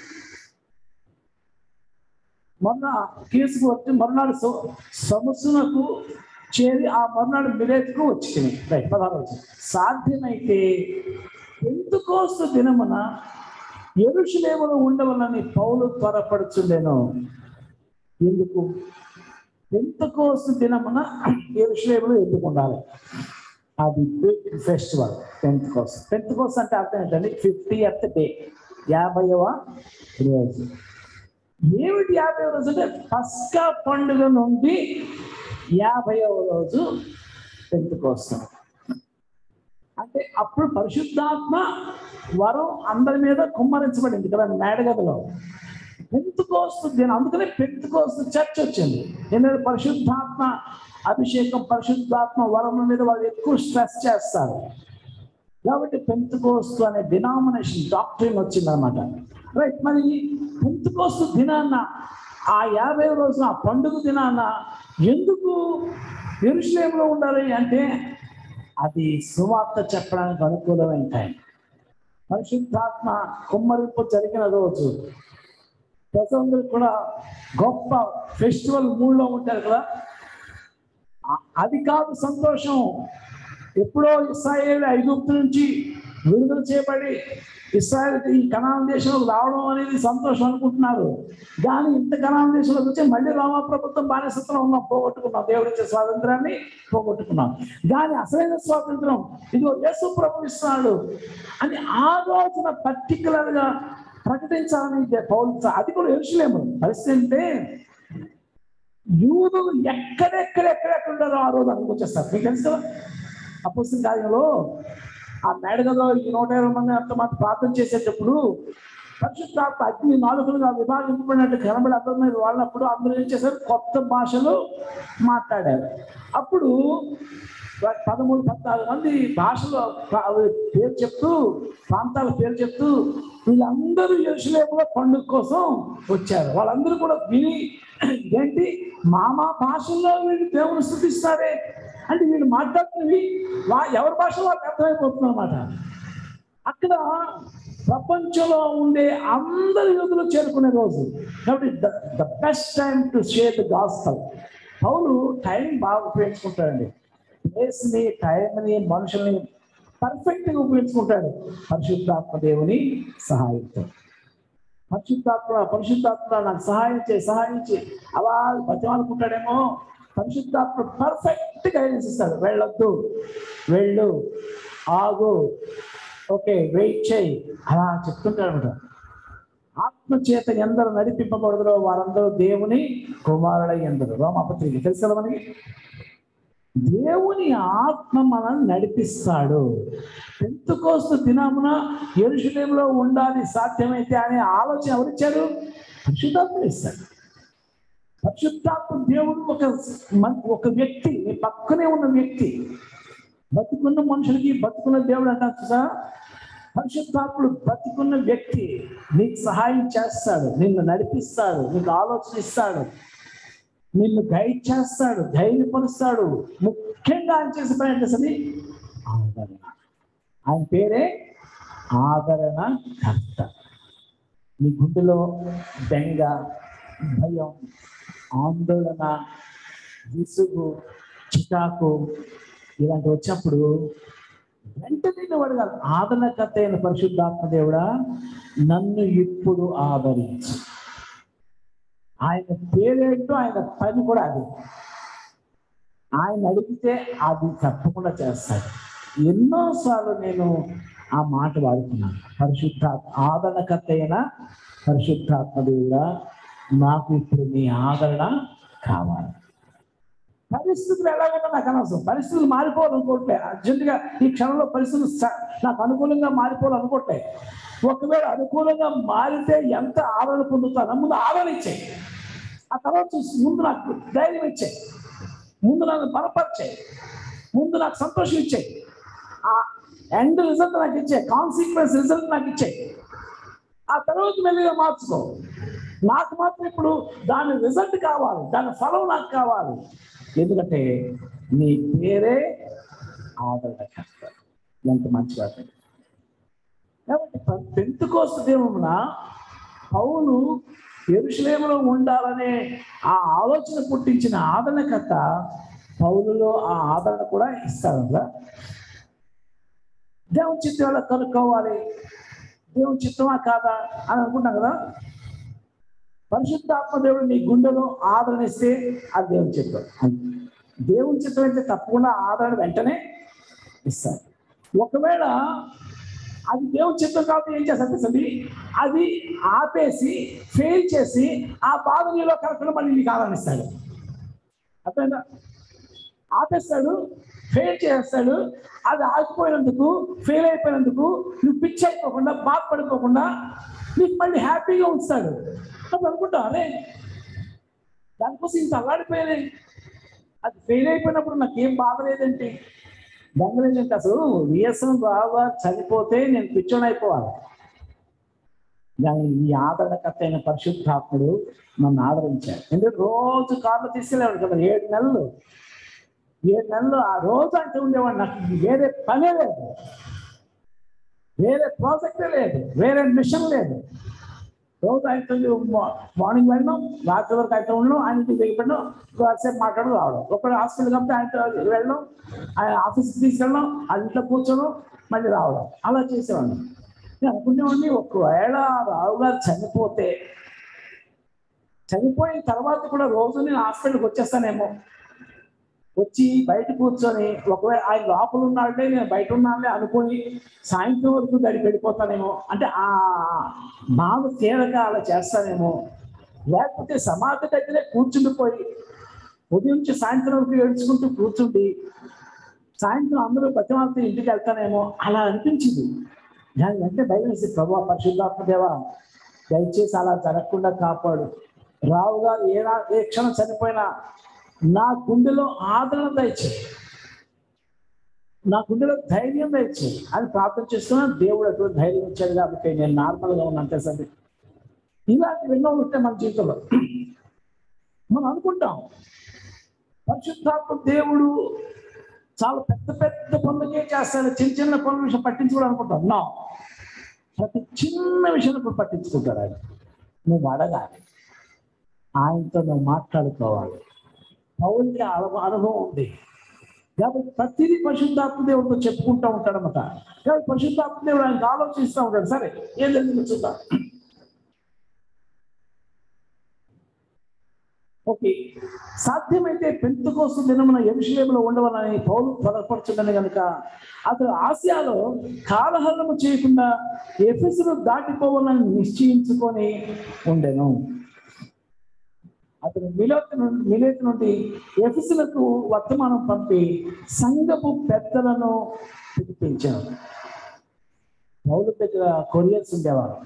మొన్న కేసుకు వచ్చి మరునాడు సొ- సొమసునకు చేరి ఆ మరునాడు మిలేతుకు వచ్చింది రైట్ పదహారు వచ్చిన సాధ్యమైతే ఎందుకోసం దినమున ఎరుషులేములో ఉండవలని పౌలు త్వరపడుచుండెను ఎందుకు ఎంతకోసం దినమున ఎరుషులేములో ఎందుకు ఉండాలి అది big festival Pentecost Pentecost అంటే అర్థం ఏంటండి ఫిఫ్టీ ఎత్ డే యాభైవ రోజు ఏమిటి యాభై రోజు అంటే పస్కా పండుగ నుండి యాభైవ రోజు పెంతుకొస్తాం అంటే అప్పుడు పరిశుద్ధాత్మ వరం అందరి మీద కుమ్మరించబడింది కదా మేడగదిలో పెంతుకోస్తు దినం అందుకనే పెంతుకోస్తు చర్చ్ వచ్చింది ఎందుకంటే పరిశుద్ధాత్మ అభిషేకం పరిశుద్ధాత్మ వరం మీద వాళ్ళు ఎక్కువ స్ట్రెస్ చేస్తారు కాబట్టి పెంతుకోస్తు అనే డినామినేషన్ డాక్టరీన్ వచ్చింది అనమాట రైట్ మరి పెంతుకోస్తు దినాన్న ఆ యాభై రోజున ఆ పండుగ దినాన్న ఎందుకు ఎరుషలేంలో ఉండాలి అంటే అది సువార్త చెప్పడానికి అనుకూలమైన టైం పరిశుద్ధాత్మ కుమ్మరింపు జరిగిన రోజు ప్రజలందరూ కూడా గొప్ప ఫెస్టివల్ మూడ్లో ఉంటారు కదా ఆ- అది కాదు సంతోషం ఎప్పుడో ఇస్రాయేల్ ఐగుప్తు నుంచి విడుదల చేయబడి ఇస్రాయేల్ ఈ కనాన్ దేశంలోకి రావడం అనేది సంతోషం అనుకుంటున్నారు కానీ ఇంత కనాన్ దేశంలోకి వచ్చి మళ్ళీ రామ ప్రభుత్వం బానిసత్వం ఉన్నాం పోగొట్టుకున్నాం దేవుడి ఇచ్చే స్వాతంత్రాన్ని పోగొట్టుకున్నాం కానీ అసలైన స్వాతంత్రం ఇదిగో యేసు ప్రభు ఇస్తున్నాడు అని ఆ రోజున particular గా ప్రకటించాలని దే- పౌలు అది కూడా ఎరుసలేము పరిస్థితి అంటే యూదులు ఎక్కడెక్కడెక్కడెక్కడ ఉన్నారో ఆ రోజు అందుకు వచ్చేస్తారు మీకు తెలుసు కదా అపోసిన కార్యంలో ఆ మేడగలో ఈ నూట ఇరవై మంది అంతమంది ప్రార్థన చేసేటప్పుడు పరిశుద్ధాత్మ అగ్ని నాలుగులుగా విభాగింపబడినట్టు కనబడి అందరి మీద వాళ్ళప్పుడు అందరూ ఏం చేశారు కొత్త భాషలు మాట్లాడారు అప్పుడు పదమూడు పద్నాలుగు మంది భాషలో ప- పేరు చెప్తూ ప్రాంతాల పేరు చెప్తూ వీళ్ళందరూ యెరూషలేములో పండుగ కోసం వచ్చారు వాళ్ళందరూ కూడా విని ఏంటి మామా భాషల్లో వీళ్ళు దేవుని స్థుతిస్తారే అంటే వీళ్ళు మాట్లాడుతున్నవి వా ఎవరి భాష వాళ్ళకి అర్థమైపోతుంది అనమాట అక్కడ ప్రపంచంలో ఉండే అందరి యూదులు చేరుకునే రోజు కాబట్టి the best time to share the gospel Paul time బాగా ఉపయోగించుకుంటాడండి ప్లేస్ని టైంని మనుషుల్ని పర్ఫెక్ట్గా ఉపయోగించుకుంటాడు పరిశుద్ధాత్మ దేవుని సహాయంతో పరిశుద్ధాత్మ పరిశుద్ధాత్మ నాకు సహాయం చేయి సహాయం చేయి అలా బతిమాలుకుంటాడేమో పరిశుద్ధాత్మ పర్ఫెక్ట్ గైడెన్స్ ఇస్తాడు వెళ్ళొద్దు వెళ్ళు ఆగు ఓకే వెయిట్ చేయి అలా చెప్తుంటాడు అనమాట ఆత్మ చేత ఎందరు నడిపింపబడదురో వారందరూ దేవుని కుమారుడై ఎందరు రోమాపత్రిక తెలుసు కదా మనకి దేవుని ఆత్మ మనల్ని నడిపిస్తాడు పెంతుకోస్తు దినమున ఎరుషులేంలో ఉండాలి సాధ్యమైతే అనే ఆలోచన ఎవరిచ్చారు పరిశుద్ధాత్మ ఇస్తాడు పరిశుద్ధాత్మ దేవుడు ఒక మన్- ఒక వ్యక్తి మీ పక్కనే ఉన్న వ్యక్తి బతుకున్న మనుషులకి బతుకున్న దేవుడు అంటారు చూసా పరిశుద్ధాత్ముడు బతుకున్న వ్యక్తి నీకు సహాయం చేస్తాడు నిన్ను నడిపిస్తాడు నీకు ఆలోచన ఇస్తాడు నిన్ను గైడ్ చేస్తాడు ధైర్యపరుస్తాడు ముఖ్యంగా ఆయన చేసే పని ఏంటి అసలు ఆదరణ ఆయన పేరే ఆదరణ కర్త నీ గుండెలో బెంగ భయం ఆందోళన విసుగు చికాకు ఇలాంటి వచ్చినప్పుడు వెంటనే నువ్వు అడగాలి ఆదరణకర్త అయిన పరిశుద్ధాత్మ దేవుడా నన్ను ఇప్పుడు ఆదరించు ఆయన పేరేంటో ఆయన పని కూడా అది ఆయన అడిగితే అది తప్పకుండా చేస్తాడు ఎన్నోసార్లు నేను ఆ మాట వాడుతున్నాను పరిశుద్ధాత్మ ఆదరణకర్త అయిన పరిశుద్ధాత్మ దేవుడా నాకు ఇప్పుడు నీ ఆదరణ కావాలి పరిస్థితులు ఎలా ఉన్నా నాకు అనవసరం పరిస్థితులు మారిపోవాలనుకోవట్లే అర్జెంటుగా ఈ క్షణంలో పరిస్థితులు స- నాకు అనుకూలంగా మారిపోవాలనుకోవట్లే ఒకవేళ అనుకూలంగా మారితే ఎంత ఆదరణ పొందుతానో ముందు ఆదరణ ఇచ్చాయి ఆ తర్వాత చూసి ముందు నాకు ధైర్యం ఇచ్చాయి ముందు నన్ను బలపరిచాయి ముందు నాకు సంతోషం ఇచ్చాయి ఆ ఎండ్ రిజల్ట్ నాకు ఇచ్చే కాన్సిక్వెన్స్ రిజల్ట్ నాకు ఇచ్చాయి ఆ తర్వాత మెల్లిగా మార్చుకో నాకు మాత్రం ఇప్పుడు దాని రిజల్ట్ కావాలి దాని ఫలం నాకు కావాలి ఎందుకంటే నీ పేరే ఆదరణకర్త ఎంత మంచి మాట కాబట్టి పెంతుకోస్తు దేవుమున పౌలు ఎరుషలేములో ఉండాలనే ఆ ఆలోచన పుట్టించిన ఆదరణకర్త పౌలులో ఆ ఆదరణ కూడా ఇస్తాడు కదా దేవుని చిత్తం వల్ల కనుక్కోవాలి దేవుని చిత్తమా కాదా అని అనుకుంటాం కదా పరిశుద్ధాత్మ దేవుడు నీ గుండెలో ఆదరణ ఇస్తే అది దేవుని చిత్తం అంతే. దేవుని చిత్తం అయితే తప్పకుండా ఆదరణ వెంటనే ఇస్తారు ఒకవేళ అది దేవుని చిత్తం కాబట్టి ఏం చేస్తారు తెలుసండి అది ఆపేసి ఫెయిల్ చేసి ఆ బాధ నీలో కలగకుండా మళ్ళీ నీకు ఆదరణిస్తాడు అర్థమైందా ఆపేస్తాడు ఫెయిల్ చేస్తాడు అది ఆగిపోయినందుకు ఫెయిల్ అయిపోయినందుకు నువ్వు పిచ్చి అయిపోకుండా బాధపడిపోకుండా నీకు మళ్ళీ హ్యాపీగా ఉంచుతాడు అప్పుడు అనుకుంటా అరే దానికోసం ఇంత అల్లాడిపోయేది అది ఫెయిల్ అయిపోయినప్పుడు నాకేం బాధ లేదేంటి గంగలేదంటే అసలు విఎస్ఎం బాగా చనిపోతే నేను పిచ్చోని అయిపోవాలి కానీ ఈ ఆదరణకర్త అయిన పరిశుద్ధాత్ముడు నన్ను ఆదరించాడు ఎందుకంటే రోజు కార్లు తీసుకెళ్ళేవాడు కదా ఏడు నెలలు ఏడు నెలలు ఆ రోజు అంటే ఉండేవాడు నాకు వేరే పనే లేదు వేరే ప్రాజెక్టే లేదు వేరే మిషన్ లేదు రోజు ఆయనతో మార్నింగ్ వెళ్ళడం రాత్రి వరకు ఆయనతో ఉండడం ఆయన ఇంటికి దిగిపోవడం కాసేపు మాట్లాడడం రావడం ఒకడు హాస్పిటల్ కాబట్టి ఆయనతో వెళ్ళడం ఆయన ఆఫీస్కి తీసుకెళ్ళడం ఆ ఇంట్లో కూర్చోడం మళ్ళీ రావడం అలా చేసేవాడిని నేను అనుకునేవాడిని ఒకవేళ రావు గారు చనిపోతే చనిపోయిన తర్వాత కూడా రోజు నేను హాస్పిటల్కి వచ్చేస్తానేమో వచ్చి బయట కూర్చొని ఒకవేళ ఆయన లోపల ఉన్నాడే నేను బయట ఉన్నానే అనుకుని సాయంత్రం వరకు గడిపి వెళ్ళిపోతానేమో అంటే ఆ బాధ తీరక అలా చేస్తానేమో లేకపోతే సమాధి దగ్గరే కూర్చుండిపోయి ఉదయం నుంచి సాయంత్రం వరకు ఏడ్చుకుంటూ కూర్చుండి సాయంత్రం అందరూ బతిమాలతో ఇంటికి వెళ్తానేమో అలా అనిపించింది దాని అంటే భయం వేసి ప్రభా పరిశుద్ధాత్మ దేవా దయచేసి అలా జరగకుండా కాపాడు రావు గారు ఏ రా- ఏ క్షణం చనిపోయినా నా గుండెలో ఆదరణ దయచే నా గుండెలో ధైర్యం దయచే అని ప్రార్థన చేస్తున్నా దేవుడు అటువంటి ధైర్యం ఇచ్చాడు కాబట్టి నేను నార్మల్గా ఉన్నా అంతే సరే ఇలాంటివి ఎన్నో ఉంటాయి మన జీవితంలో మనం అనుకుంటాం పరిశుద్ధాత్మ దేవుడు చాలా పెద్ద పెద్ద పనులకే చేస్తాడు చిన్న చిన్న పనుల విషయం పట్టించుకోవడం అనుకుంటాం నా ప్రతి చిన్న విషయం కూడా పట్టించుకుంటాడు ఆయన నువ్వు అడగాలి ఆయనతో నువ్వు మాట్లాడుకోవాలి పౌరులకి అనుభవం అనుభవం ఉంది కాబట్టి ప్రతిదీ పరిశుద్ధాత్మ దేవుడితో చెప్పుకుంటూ ఉంటాడనమాట కాబట్టి పరిశుద్ధాత్మ దేవుడు ఆయనకు ఆలోచిస్తూ ఉంటాడు సరే ఏం జరిగిందో చూద్దాం ఓకే సాధ్యమైతే పెంతు కోసం దినమున ఎరుషులేములో ఉండవాలని పౌలు త్వరపరచుండని కనుక అతడు ఆసియాలో కాలహరణము చేయకుండా ఎఫెసును దాటిపోవాలని నిశ్చయించుకొని ఉండెను అతను మిలోత్ నుండి మిలేత్ నుండి ఎఫెసులకు వర్తమానం పంపి సంఘపు పెద్దలను పిలిపించాడు పౌలు దగ్గర కొరియర్స్ ఉండేవారు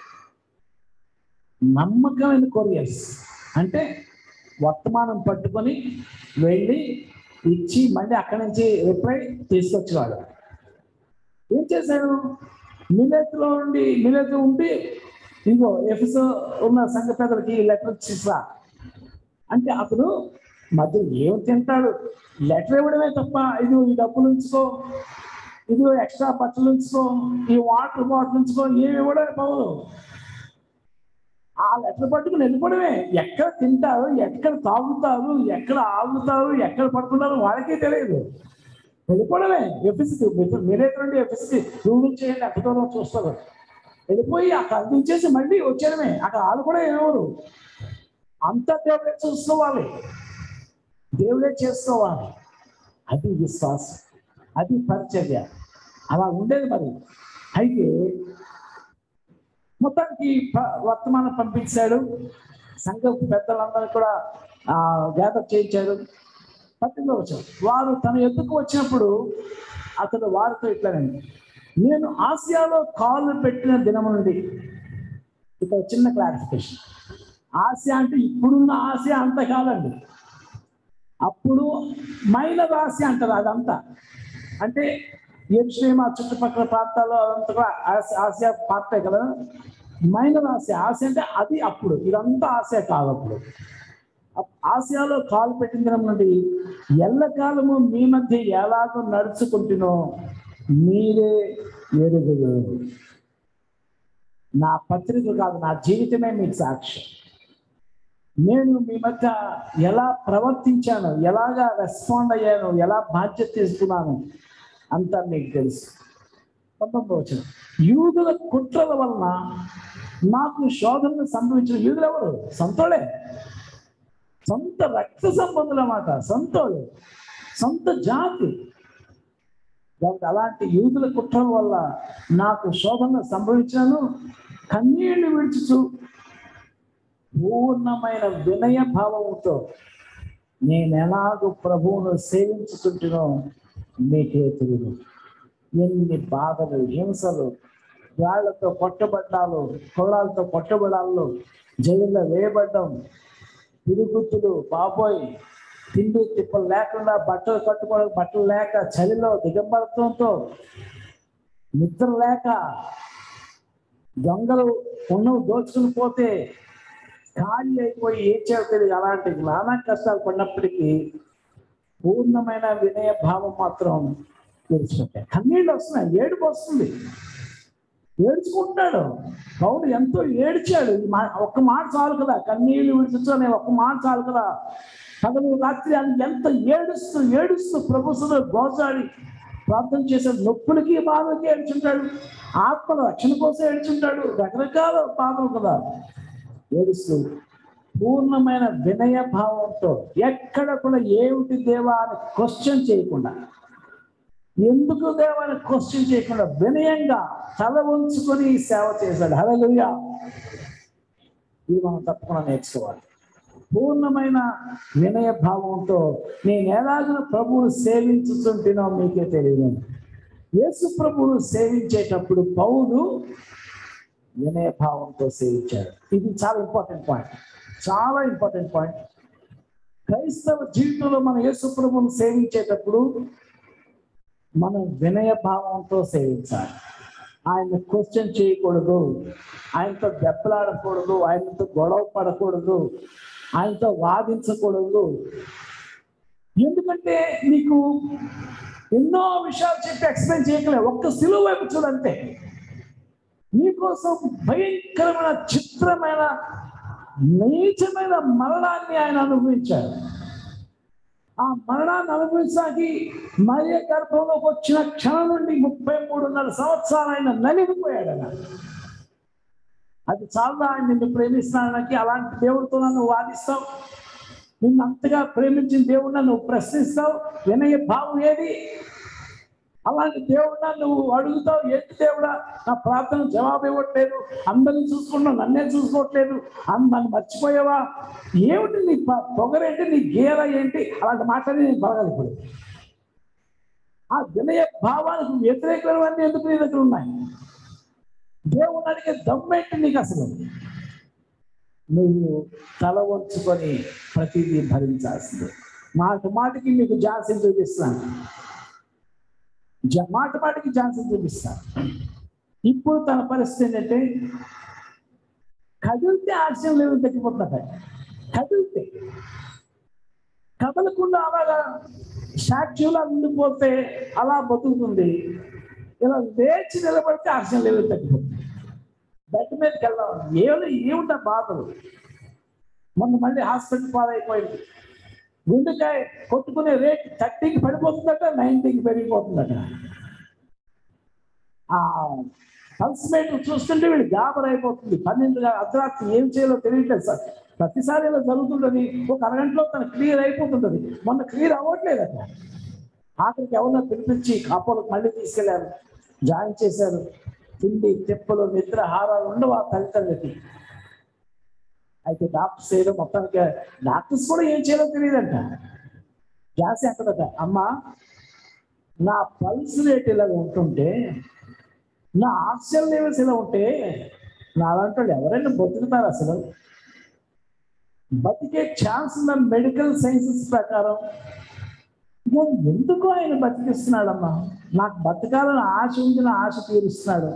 నమ్మకమైన కొరియర్స్ అంటే వర్తమానం పట్టుకొని వెళ్ళి ఇచ్చి మళ్ళీ అక్కడి నుంచి రిప్లై తీసుకొచ్చేవాడు ఏం చేశాడు మిలేత్లో ఉండి మిలేత్ ఉండి ఇంకో ఎఫ్ఎస్ ఉన్న సంఘ పెద్దలకి లెటర్ ఇచ్చిరా అంటే అతను మధ్య ఏం తింటాడు లెటర్ ఇవ్వడమే తప్ప ఇది ఈ డబ్బులు ఉంచుకో ఇది ఎక్స్ట్రా బట్టలు ఉంచుకో ఈ వాటర్ బాటిల్ ఉంచుకో ఏమి ఇవ్వడమే పౌరు ఆ లెటర్ పట్టుకుని వెళ్ళిపోవడమే ఎక్కడ తింటారు ఎక్కడ తాగుతారు ఎక్కడ ఆగుతారు ఎక్కడ పడుతున్నారు వాళ్ళకే తెలియదు వెళ్ళిపోవడమే ఎఫ్ఎస్కి మీరే నుండి ఎఫ్ఎస్కి గూగుల్ చేయండి ఎక్కడ దూరం చూస్తారు వెళ్ళిపోయి అక్కడ అందించేసి మళ్ళీ వచ్చేయడమే అక్కడ వాళ్ళు కూడా ఎవరు అంతా దేవుడే చూసుకోవాలి దేవుడే చేసుకోవాలి అది విశ్వాసం అది పరిచర్య అలా ఉండేది మరి అయితే మొత్తానికి ప- వర్తమానం పంపించాడు సంఘ పెద్దలందరూ కూడా ఆ గ్యాదర్ చేయించాడు పద్దెనిమిది వచ్చాడు వారు తన ఎద్దుకు వచ్చినప్పుడు అతడు వారితో ఇట్లానండి నేను ఆసియాలో కాలు పెట్టిన దినం నుండి ఇక్కడ చిన్న క్లారిఫికేషన్ ఆసియా అంటే ఇప్పుడున్న ఆసియా అంత కాదండి అప్పుడు మైనర్ ఆసియా అంటారు అదంతా అంటే ఎరుశ్లేమ చుట్టుపక్కల ప్రాంతాల్లో అదంతా కూడా ఆసి- ఆసియా పార్టే కదా మైనర్ ఆసియా ఆసియా అంటే అది అప్పుడు ఇదంతా ఆసియా కాదు అప్పుడు అప్- ఆసియాలో కాలు పెట్టిన దినం నుండి ఎల్లకాలము మీ మధ్య ఎలాగో నడుచుకుంటునో మీరే ఎరుగుదు నా పత్రిక కాదు నా జీవితమే మీకు సాక్షి నేను మీ మధ్య ఎలా ప్రవర్తించాను ఎలాగా రెస్పాండ్ అయ్యాను ఎలా బాధ్యత తీసుకున్నాను అంతా మీకు తెలుసు పంతొమ్మిది వచ్చిన యూదుల కుట్రల వలన నాకు శోధనలు సంభవించిన యూదులు ఎవరు సొంతోడే సొంత రక్త సంబంధులు అన్నమాట సొంతోడు సొంత జాతి కాబట్టి అలాంటి యూదుల కుట్రల వల్ల నాకు శోభన సంభవించినను కన్నీళ్లు విడుచుచు పూర్ణమైన వినయ భావముతో నేను ఎలాగో ప్రభువును సేవించుతుంటునో మీకే తెలియదు ఎన్ని బాధలు హింసలు గాళ్లతో కొట్టబడ్డాలు కొడాలతో కొట్టబడాలు జైల్లో వేయబడ్డం తిరుగుతులు బాబోయ్ తిండి తిప్పలు లేకుండా బట్టలు కట్టుకోవడం బట్టలు లేక చలిలో దిగంబరత్వంతో నిద్ర లేక దొంగలు ఉన్నవి దోచుకుని పోతే ఖాళీ అయిపోయి ఏం చేయాలో తెలియదు అలాంటి నానా కష్టాలు పడినప్పటికీ పూర్ణమైన వినయ భావం మాత్రం తెలిసినట్టే కన్నీళ్ళు వస్తున్నాయి ఏడుపు వస్తుంది ఏడ్చుకుంటాడు పౌరుడు ఎంతో ఏడ్చాడు ఈ మా ఒక్క మాట చాలు కదా కన్నీళ్ళు విడిచు అనే ఒక్క మాట చాలు కదా పగలు రాత్రి అని ఎంత ఏడుస్తూ ఏడుస్తూ ప్రభుత్వం గోసాడి ప్రార్థన చేసే నొప్పులకి బాధలకి ఏడ్చుంటాడు ఆత్మల రక్షణ కోసం ఏడ్చుంటాడు రకరకాల బాధలు కదా ఏడుస్తూ పూర్ణమైన వినయ భావంతో ఎక్కడ కూడా ఏమిటి దేవా అని క్వశ్చన్ చేయకుండా ఎందుకు దేవాన్ని క్వశ్చన్ చేయకుండా వినయంగా తల ఉంచుకొని సేవ చేశాడు హల్లెలూయా ఇది మనం తప్పకుండా నేర్చుకోవాలి పూర్ణమైన వినయ భావంతో నేను ఎలాగో ప్రభువును సేవించుతుంటేనో మీకే తెలియదు యేసు ప్రభువును సేవించేటప్పుడు పౌలు వినయ భావంతో సేవించాడు ఇది చాలా ఇంపార్టెంట్ పాయింట్ చాలా ఇంపార్టెంట్ పాయింట్ క్రైస్తవ జీవితంలో మన యేసు ప్రభువును సేవించేటప్పుడు మనం వినయ భావంతో సేవించాలి ఆయన క్వశ్చన్ చేయకూడదు ఆయనతో దెబ్బలాడకూడదు ఆయనతో గొడవ పడకూడదు ఆయనతో వాదించకూడదు ఎందుకంటే నీకు ఎన్నో విషయాలు చెప్పి ఎక్స్ప్లెయిన్ చేయగలవు ఒక్క సిలువ వైపు చూడంతే నీకోసం భయంకరమైన చిత్రమైన నీచమైన మరణాన్ని ఆయన అనుభవించాడు ఆ మరణాన్ని అనుభవించడానికి మరియ గర్భంలోకి వచ్చిన క్షణం నుండి ముప్పై మూడున్నర సంవత్సరాలు ఆయన నలిగిపోయాడు ఆయన అది చాలా ఆయన నిన్ను ప్రేమిస్తున్నానికి అలాంటి దేవుడితో నన్ను వాదిస్తావు నిన్ను అంతగా ప్రేమించిన దేవుడిని నువ్వు ప్రశ్నిస్తావు వినయ భావం ఏది అలాంటి దేవుడినా నువ్వు అడుగుతావు ఏంటి దేవుడా నా ప్రార్థన జవాబు ఇవ్వట్లేదు అందరిని చూసుకుంటున్నావు నన్నే చూసుకోవట్లేదు అని నన్ను మర్చిపోయావా ఏమిటి నీ ప- పొగరేంటి నీ గీర ఏంటి అలాంటి మాటలు నేను పడగలి ఇప్పుడు ఆ వినయ భావానికి వ్యతిరేకమైనవన్నీ ఎందుకు నీ దగ్గర ఉన్నాయి దేవుని అడిగే దమ్మేంటి నీకు అసలు నువ్వు తల వంచుకొని ప్రతిదీ భరించాల్సిందే మాట మాటికి మీకు జాన్సన్ చూపిస్తాను జ- మాట మాటికి జాన్సన్ చూపిస్తాను ఇప్పుడు తన పరిస్థితి ఏంటంటే కదిలితే ఆశయం లేవు తగ్గిపోతుందట కదిలితే కదలకుండా అలాగా సాక్షులా ఉండిపోతే అలా బతుకుతుంది ఇలా లేచి నిలబడితే ఆశయం లేవు తగ్గిపోతుంది బెడ్ మీదకి వెళ్దాం ఏమి ఏమిటా బాధలు మొన్న మళ్ళీ హాస్పిటల్ పాలైపోయింది గుండెకాయ కొట్టుకునే రేట్ థర్టీకి పడిపోతుందట నైన్టీకి పెరిగిపోతుందట ఆ పల్స్ రేట్ చూస్తుంటే వీడు గాబర్ అయిపోతుంది పన్నెండు అర్ధరాత్రి ఏం చేయాలో తెలియట్లేదు సార్ ప్రతిసారి ఇలా జరుగుతుంటది ఒక అరగంటలో తన క్లియర్ అయిపోతుంటది మొన్న క్లియర్ అవ్వట్లేదట ఆఖరికి ఎవరినో పిలిపించి కాపోలకు మళ్ళీ తీసుకెళ్లారు జాయిన్ చేశారు తిండి తెప్పలు నిద్ర హారాలు ఉండవు ఆ తల్లిదండ్రులకి అయితే డాక్టర్స్ ఏదో మొత్తానికి డాక్టర్స్ కూడా ఏం చేయాలో తెలియదంట గ్యాస్ ఎక్కడట అమ్మా నా పల్స్ రేట్ ఇలా ఉంటుంటే నా ఆక్సిజన్ లెవెల్స్ ఇలా ఉంటే నా అలాంటి వాళ్ళు ఎవరైనా బతుకుతారు అసలు బతికే ఛాన్స్ ఉన్న మెడికల్ సైన్సెస్ ప్రకారం ఇక ఎందుకు ఆయన బతికిస్తున్నాడమ్మా నాకు బతకాలని ఆశ ఉంది నా ఆశ తీరుస్తున్నాడు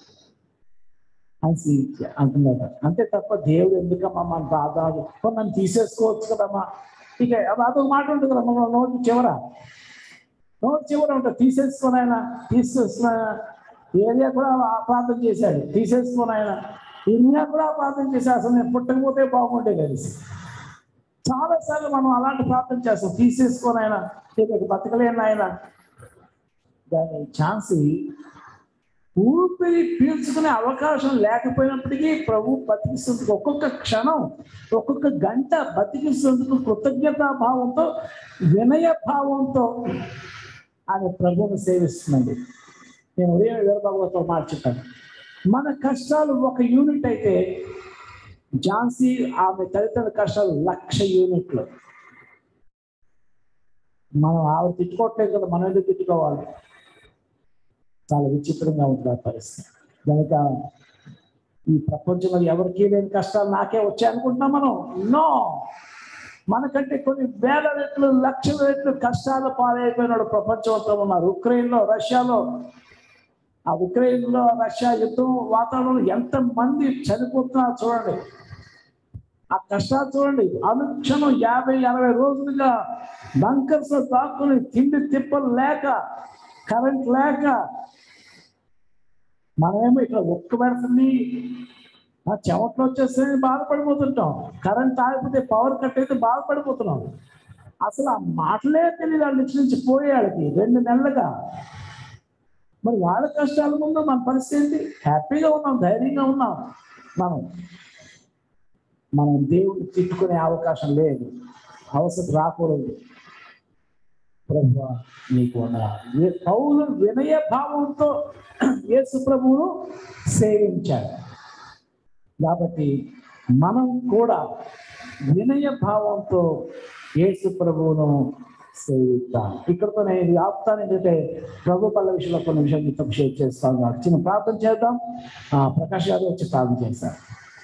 అని అంటున్నాడు అంతే తప్ప దేవుడు ఎందుకమ్మా మన బాధాలు నన్ను తీసేసుకోవచ్చు కదమ్మా ఇక అది అదొక మాట ఉంటుంది కదా మన నోటి చివర నోటి చివర ఉంటుంది తీసేసుకొని ఆయన తీసేసుకున్న ఏరియా కూడా ఆ ప్రార్థన చేశాడు తీసేసుకొని ఆయన ఇండియా కూడా ప్రార్థన చేశాడు అసలు నేను పుట్టకపోతే బాగుండే కలిసి చాలాసార్లు మనం అలాంటి ప్రార్థన చేస్తాం తీసేసుకొని ఆయన ఇక బతకలేను ఆయన దాని ఛాన్స్ ఊపిరి పీల్చుకునే అవకాశం లేకపోయినప్పటికీ ప్రభు బతికిస్తుంది ఒక్కొక్క క్షణం ఒక్కొక్క గంట బతికిస్తుందుకు కృతజ్ఞతా భావంతో వినయ భావంతో ఆమె ప్రభువును సేవిస్తుందండి నేను ఉదయం వీరబాబుతో మాట చెప్పాను మన కష్టాలు ఒక యూనిట్ అయితే ఝాన్సీ ఆమె తల్లిదండ్రుల కష్టాలు లక్ష యూనిట్లు మనం ఆవిడ తిట్టుకోవట్లేదు కదా మనం ఎందుకు తిట్టుకోవాలి చాలా విచిత్రంగా ఉంది ఆ పరిస్థితి కనుక ఈ ప్రపంచంలో ఎవరికీ లేని కష్టాలు నాకే వచ్చాయి అనుకుంటున్నాం మనం నో మనకంటే కొన్ని వేల రెట్లు లక్షల రెట్లు కష్టాలు పాలైపోయినాడు ప్రపంచం అంతా ఉన్నారు ఉక్రెయిన్లో రష్యాలో ఆ ఉక్రెయిన్లో రష్యా యుద్ధం వాతావరణంలో ఎంత మంది చనిపోతున్నారు చూడండి ఆ కష్టాలు చూడండి అనుక్షణం యాభై అరవై రోజులుగా బంకర్స్ దాక్కుని తిండి తిప్పలు లేక కరెంట్ లేక మనమేమో ఇక్కడ ఒక్క పెడుతుంది ఆ చెమట్లు వచ్చేస్తే బాధపడిపోతుంటాం కరెంట్ ఆగిపోతే పవర్ కట్ అయితే బాధపడిపోతున్నాం అసలు ఆ మాటలే తెలియదు వాళ్ళ నుంచి నుంచి పోయేవాళ్ళకి రెండు నెలలుగా మరి వాళ్ళ కష్టాల ముందు మన పరిస్థితి ఏంటి హ్యాపీగా ఉన్నాం ధైర్యంగా ఉన్నాం మనం మనం దేవుడిని తిట్టుకునే అవకాశం లేదు అవసరం రాకూడదు ప్రభు నీకు వందనాలు. ఏ పౌలు వినయ భావంతో యేసు ప్రభువును సేవించాడు కాబట్టి మనం కూడా వినయ భావంతో యేసు ప్రభువును సేవిద్దాం ఇక్కడతో నేను ఇది ఆపుతాను ఏంటంటే ప్రభు పల్ల విషయంలో కొన్ని విషయాలు మీతో షేర్ చేస్తాను నాకు చిన్న ప్రార్థన చేద్దాం ఆ, ప్రకాష్ గారు వచ్చి ప్రార్థన చేశారు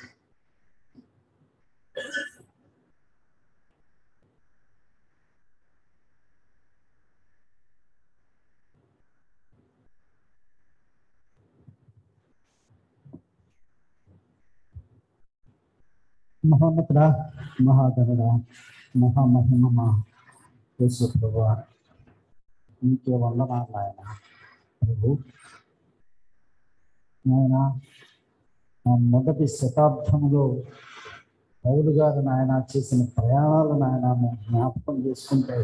మహోన్నతుడా మహాగణుడా మహామహిమ యేసు ప్రభు నీకే వందనాలు ఆయన ప్రభు నాయన ఆ మొదటి శతాబ్దంలో పౌలు గారు నాయన చేసిన ప్రయాణాలు నాయన మేము జ్ఞాపకం చేసుకుంటే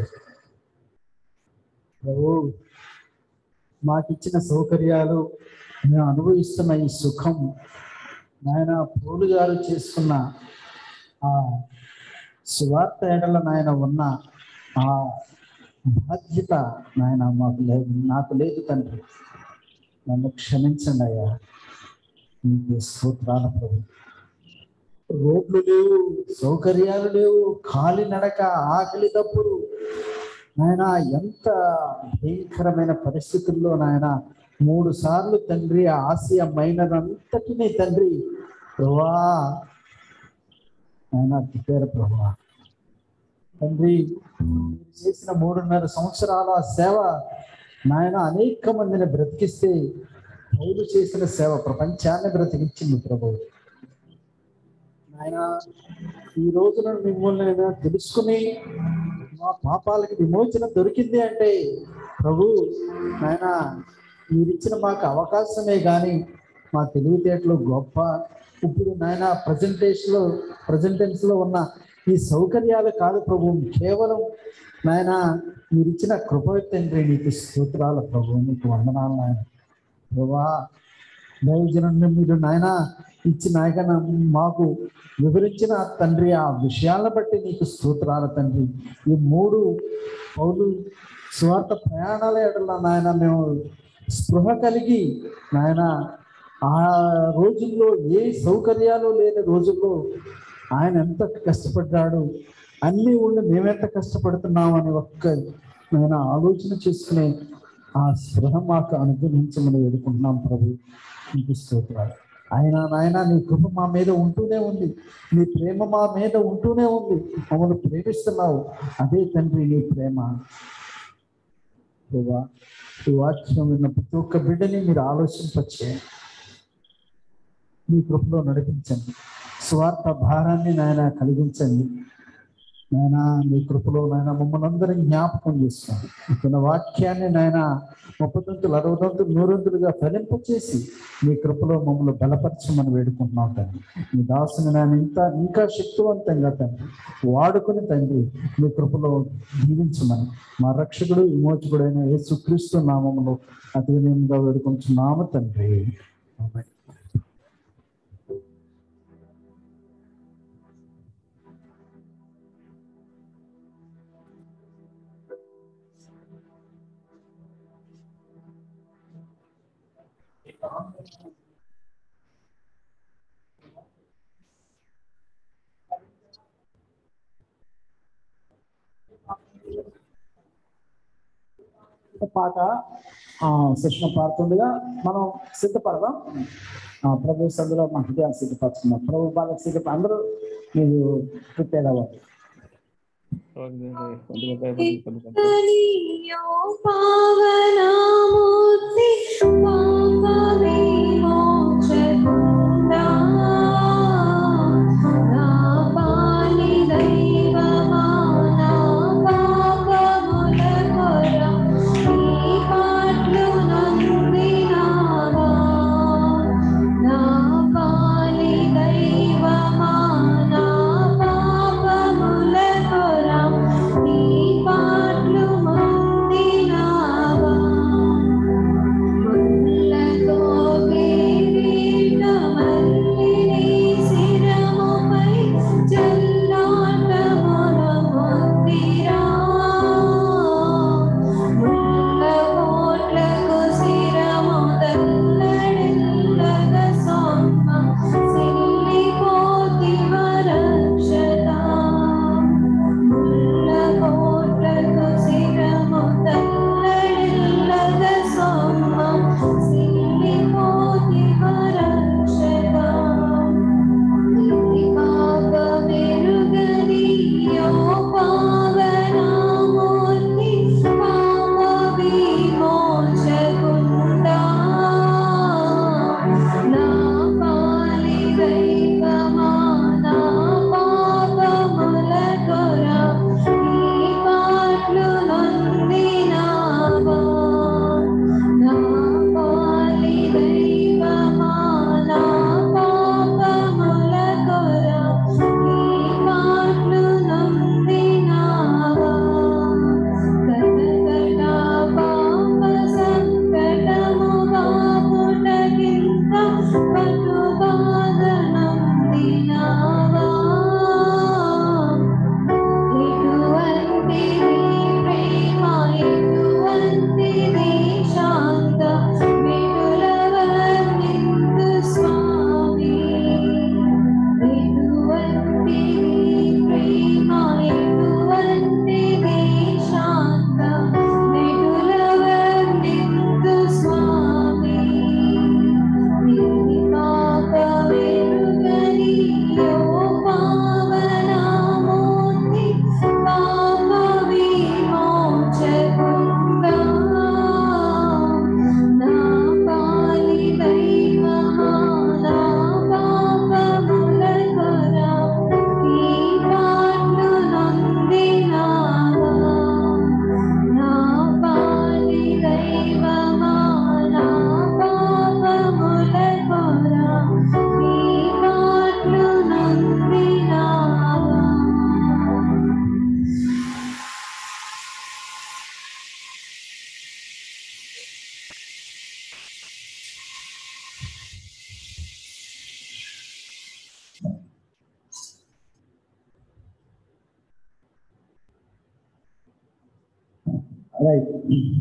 ప్రభు మాకిచ్చిన సౌకర్యాలు మేము అనుభవిస్తున్న ఈ సుఖం నాయన పౌలు గారు చేసుకున్న ఆ సువార్త ఎడల నాయన ఉన్న ఆ బాధ్యత నాయన మాకు లేదు నాకు లేదు తండ్రి నన్ను క్షమించండి అయ్యా నీకు స్తోత్రాల ప్రభు రోడ్లు లేవు సౌకర్యాలు లేవు కాలి నడక ఆకలి తప్పుడు నాయన ఎంత భయంకరమైన పరిస్థితుల్లో నాయన మూడు సార్లు తండ్రి ఆ ఆసియా మైనదంతటినీ తండ్రి ప్రభా ఆయన తిప్పారు ప్రభా తండ్రి మీరు చేసిన మూడున్నర సంవత్సరాల సేవ నాయన అనేక మందిని బ్రతికిస్తే పౌలు చేసిన సేవ ప్రపంచాన్ని బ్రతికించింది ప్రభు నాయన ఈ రోజున మిమ్మల్ని నేను తెలుసుకుని మా పాపాలకి విమోచన దొరికింది అంటే ప్రభు నాయన మీరిచ్చిన మాకు అవకాశమే కానీ మా తెలివితేటలు గొప్ప ఇప్పుడు నాయన ప్రజెంటేషన్ లో ప్రజెంటెన్స్ లో ఉన్న ఈ సౌకర్యాలు కాదు ప్రభు కేవలం నాయన మీరు ఇచ్చిన కృప తండ్రి నీకు స్తోత్రాల ప్రభు నీకు వందనాలు నాయన ప్రభా దైవజనుడిని మీరు నాయన ఇచ్చిన నాయన మాకు వివరించిన తండ్రి ఆ విషయాలను బట్టి నీకు స్తోత్రాల తండ్రి ఈ మూడు పౌలు స్వార్థ ప్రయాణాల ఎడల నాయన మేము స్పృహ కలిగి నాయన ఆ రోజుల్లో ఏ సౌకర్యాలు లేని రోజుల్లో ఆయన ఎంత కష్టపడ్డాడు అన్నీ ఉండి మేమెంత కష్టపడుతున్నామని ఒక్క నేను ఆలోచన చేసుకునే ఆ స్పృహ మాకు అనుగ్రహించమని వేడుకుంటున్నాం ప్రభు నీకు స్తోత్రాలు ఆయన నాయన నీ కృప మా మీద ఉంటూనే ఉంది నీ ప్రేమ మా మీద ఉంటూనే ఉంది మమ్మల్ని ప్రేమిస్తున్నావు అదే తండ్రి నీ ప్రేమ ప్రభా ఈ వాక్యం విన్న ప్రతి ఒక్క బిడ్డని మీరు ఆలోచింపచేయండి మీ కృపలో నడిపించండి స్వార్థ భారాన్ని నాయన కలిగించండి నాయన మీ కృపలో నాయన మమ్మల్ని అందరం జ్ఞాపకం చేసుకోండి ఇచ్చిన వాక్యాన్ని నాయన ముప్పదంతులు అరవదంతులు నూరంతులుగా ఫలింపచేసి మీ కృపలో మమ్మల్ని బలపరచమని వేడుకుంటున్నాం తండ్రి మీ దాసుని నాయన ఇంకా ఇంకా శక్తివంతంగా తండ్రి వాడుకుని తండ్రి మీ కృపలో జీవించమని మా రక్షకుడు విమోచకుడైన యేసు క్రీస్తు నామములో అతి వినయంగా వేడుకుంటున్నాము తండ్రి ఆమేన్. పాట ఆ, శిక్షణ పాడుతుండగా మనం సిద్ధపడదాం ఆ, ప్రభు సందులో మన హృదయాన్ని సిద్ధపరచుకున్నాం ప్రభు బాలకు సిద్ధ అందరూ మీరు ప్రిపేర్ అవ్వాలి నీయో పావనమూర్తి పాప విమోచకుండా నా పాలి దైవమా నా పాపముల కొర ఈ పాటలు నందినావా నా పాలి దైవమా నా పాపముల కొర ఈ పాటలు మందినావా ముల్లతో వేరేట మల్లిని శిరముపై చల్లాటమున మొందిరా ముల్ల కోట్లకు శిరము తల్లడిల్లగ సొమ్మ సిల్లిపోతి వరక్షత ముల్ల కోట్లకు శిరము తల్లడిల్లగ సొమ్మ సిల్లిపోతి వరక్షత ఇది పాప మెరుగనియో పావనమూర్తి పాప విమోచకుండా నా పాలి దైవమా నా పాపముల కొర ఈ పాటలు నందినావా నా పాలి దైవమా నా పాపముల కొర ఈ పాటలు నందినావా కటకట పాప సంకటముగా పుటకింత పటు బాధ నందినావా ఎటువంటిది ప్రేమ ఎటువంటిది శాంత విడులవర్ణిందు స్వామి ఎటువంటిది ప్రేమ ఎటువంటిది శాంత విడులవర్ణిందు స్వామి ఇది పాప వెరుగనియో పావనమూర్తి పాప విమోచకుండా నా పాలి దైవమా నా పాపముల కొర ఈ పాటలు నందినావా నా పాలి దైవమా నా పాపముల కొర ఈ పాటలు నందినావా రైట్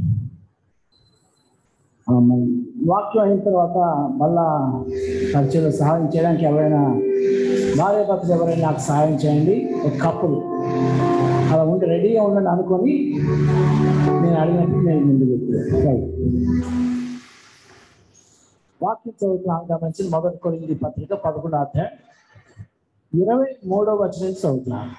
ఆ, మరి వాక్యం అయిన తర్వాత మళ్ళా పరిచయం సహాయం చేయడానికి ఎవరైనా భార్య భర్తలు ఎవరైనా నాకు సహాయం చేయండి ఒక కప్పులు అలా ఉండి రెడీగా ఉండండి అనుకొని నేను అడిగినట్టు నేను ముందుకు వెళ్తాను. రైట్ వాక్యం చదువుతున్నాను గమనించి మొదటి కొరింది పత్రిక పదకొండు అధ్యాయం ఇరవై మూడవ వచనం చదువుతున్నాను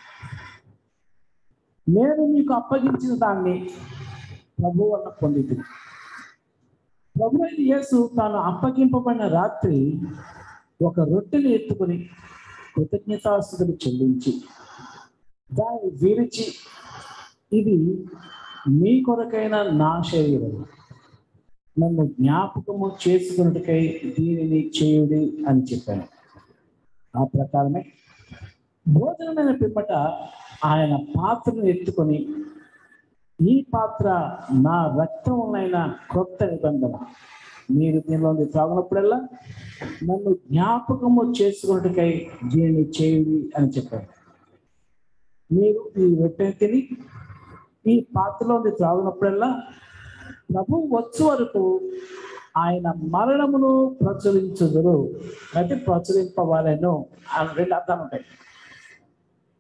నేను మీకు అప్పగించిన దాన్ని ప్రభు వల్ల పొందింది ప్రభు అయిన యేసు తాను అప్పగింపబడిన రాత్రి ఒక రొట్టెని ఎత్తుకుని కృతజ్ఞతాస్తుతులు చెల్లించి దాన్ని విరిచి ఇది మీ కొరకైన నా శరీరం నన్ను జ్ఞాపకము చేసుకున్నట్టుకై దీనిని చేయుడి అని చెప్పాను ఆ ప్రకారమే భోజనమైన పిమ్మట ఆయన పాత్రను ఎత్తుకొని ఈ పాత్ర నా రక్తములైన క్రొత్త నిబంధన మీరు దీనిలోని త్రాగినప్పుడల్లా నన్ను జ్ఞాపకము చేసుకున్నట్టుకై దీనిని చేయుడి అని చెప్పారు మీరు ఈ రొట్టె తిని ఈ పాత్రలోని త్రాగినప్పుడల్లా ప్రభు వచ్చు వరకు ఆయన మరణమును ప్రచురించుదురు అయితే ప్రచురింపవాలను అని రెండు అర్థాలు ఉంటాయి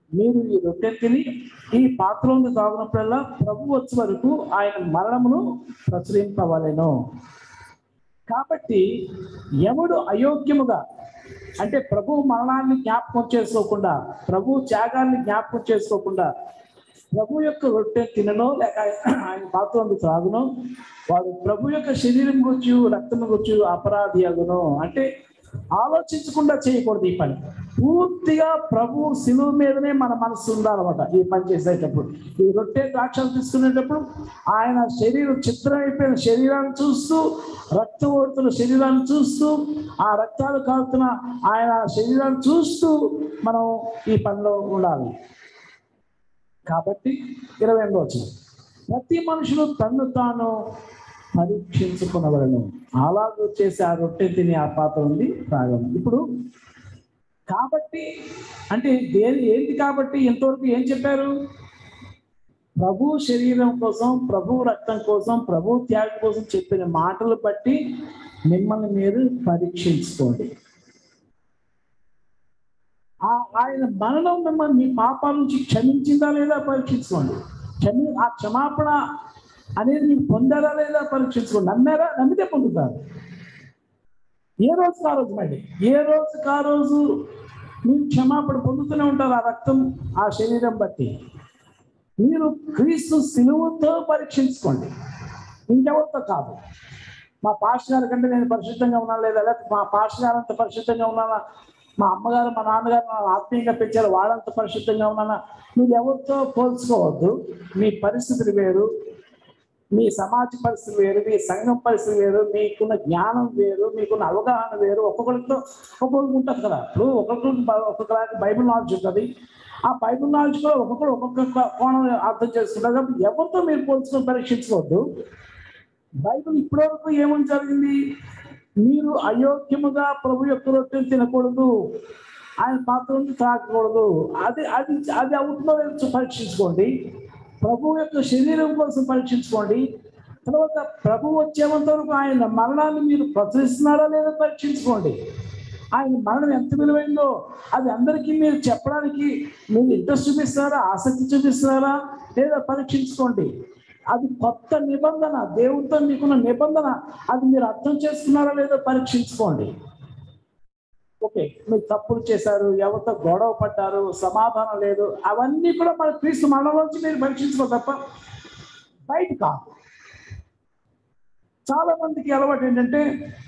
మీరు ఈ రొట్టె తిని ఈ పాత్రలోని తాగినప్పుడల్లా ప్రభు వచ్చే వరకు ఆయన మరణమును ప్రచురింపవలెను కాబట్టి ఎవడు అయోగ్యముగా అంటే ప్రభు మరణాన్ని జ్ఞాపకం చేసుకోకుండా ప్రభు త్యాగాన్ని జ్ఞాపకం చేసుకోకుండా ప్రభు యొక్క రొట్టె తిననో లేక ఆయన పాత్ర త్రాగునో వాడు ప్రభు యొక్క శరీరం గురించి రక్తం గురించి అపరాధి అగును అంటే ఆలోచించకుండా చేయకూడదు ఈ పని పూర్తిగా ప్రభు శిలువ మీదనే మన మనసు ఉండాలన్నమాట ఈ పని చేసేటప్పుడు ఈ రొట్టె ద్రాక్షలు తీసుకునేటప్పుడు ఆయన శరీరం చిత్రం అయిపోయిన శరీరాన్ని చూస్తూ రక్తం ఓడుతున్న శరీరాన్ని చూస్తూ ఆ రక్తాలు కారుతున్న ఆయన శరీరాన్ని చూస్తూ మనం ఈ పనిలో ఉండాలి కాబట్టి ఇరవై ఎనిమిది వచ్చింది ప్రతి మనుషులు తన్ను తాను పరీక్షించుకునవలను అలాగ చేసి ఆ రొట్టె తిని ఆ పాత్ర ఉంది తాగను ఇప్పుడు కాబట్టి అంటే దేని ఏంటి కాబట్టి ఇంతవరకు ఏం చెప్పారు ప్రభు శరీరం కోసం ప్రభు రక్తం కోసం ప్రభు త్యాగం కోసం చెప్పిన మాటలు బట్టి మిమ్మల్ని మీరు పరీక్షించుకోండి ఆ ఆయన మరణం మిమ్మల్ని మీ పాపాల నుంచి క్షమించిందా లేదా పరీక్షించుకోండి క్షమి ఆ క్షమాపణ అనేది మీరు పొందారా లేదా పరీక్షించుకోండి నమ్మారా నమ్మితే పొందుతారు ఏ రోజు ఆ రోజు మళ్ళీ ఏ రోజు ఆ రోజు మీరు క్షమాపణ పొందుతూనే ఉంటారు ఆ రక్తం ఆ శరీరం బట్టి మీరు క్రీస్తు సిలువతో పరీక్షించుకోండి ఇంకెవరితో కాదు మా పాస్టర్ గారి కంటే నేను పరిశుద్ధంగా ఉన్నాను లేదా లేకపోతే మా పాస్టర్ గారు అంత పరిశుద్ధంగా ఉన్నానా మా అమ్మగారు మా నాన్నగారు నా ఆత్మీయంగా పెంచారు వాళ్ళంత పరిశుద్ధంగా ఉన్నానా మీరు ఎవరితో పోల్చుకోవద్దు మీ పరిస్థితులు వేరు మీ సమాజ పరిస్థితి వేరు మీ సంఘం పరిస్థితి వేరు మీకున్న జ్ఞానం వేరు మీకున్న అవగాహన వేరు ఒక్కొక్కరితో ఒక్కొక్కరికి ఉంటుంది కదా ఇప్పుడు ఒక్కొక్కరికి బ- ఒక్కొక్కరికి బైబిల్ నాలెడ్జ్ ఉంటుంది ఆ బైబిల్ నాలెడ్జ్ కూడా ఒక్కొక్కరు ఒక్కొక్క కోణం అర్థం చేసుకుంటారు కాబట్టి ఎవరితో మీరు పోల్చుకొని పరీక్షించుకోవద్దు బైబిల్ ఇప్పటివరకు ఏమని జరిగింది మీరు అయోగ్యముగా ప్రభు యొక్క రొట్టెలు తినకూడదు ఆయన పాత్ర నుంచి తాకకూడదు అది అది అది అవుతుందో లేదో పరీక్షించుకోండి ప్రభు యొక్క శరీరం కోసం పరీక్షించుకోండి తర్వాత ప్రభు వచ్చేంత వరకు ఆయన మరణాన్ని మీరు ప్రచురిస్తున్నారా లేదా పరీక్షించుకోండి ఆయన మరణం ఎంత విలువైందో అది అందరికీ మీరు చెప్పడానికి మీరు ఇంట్రెస్ట్ చూపిస్తున్నారా ఆసక్తి చూపిస్తున్నారా లేదా పరీక్షించుకోండి అది కొత్త నిబంధన దేవుడితో మీకున్న నిబంధన అది మీరు అర్థం చేసుకున్నారా లేదో పరీక్షించుకోండి ఓకే మీరు తప్పులు చేశారు ఎవరితో గొడవ పడ్డారు సమాధానం లేదు అవన్నీ కూడా మన క్రీస్తు మరణం నుంచి మీరు పరీక్షించుకో తప్ప బయట కాదు చాలా మందికి అలవాటు ఏంటంటే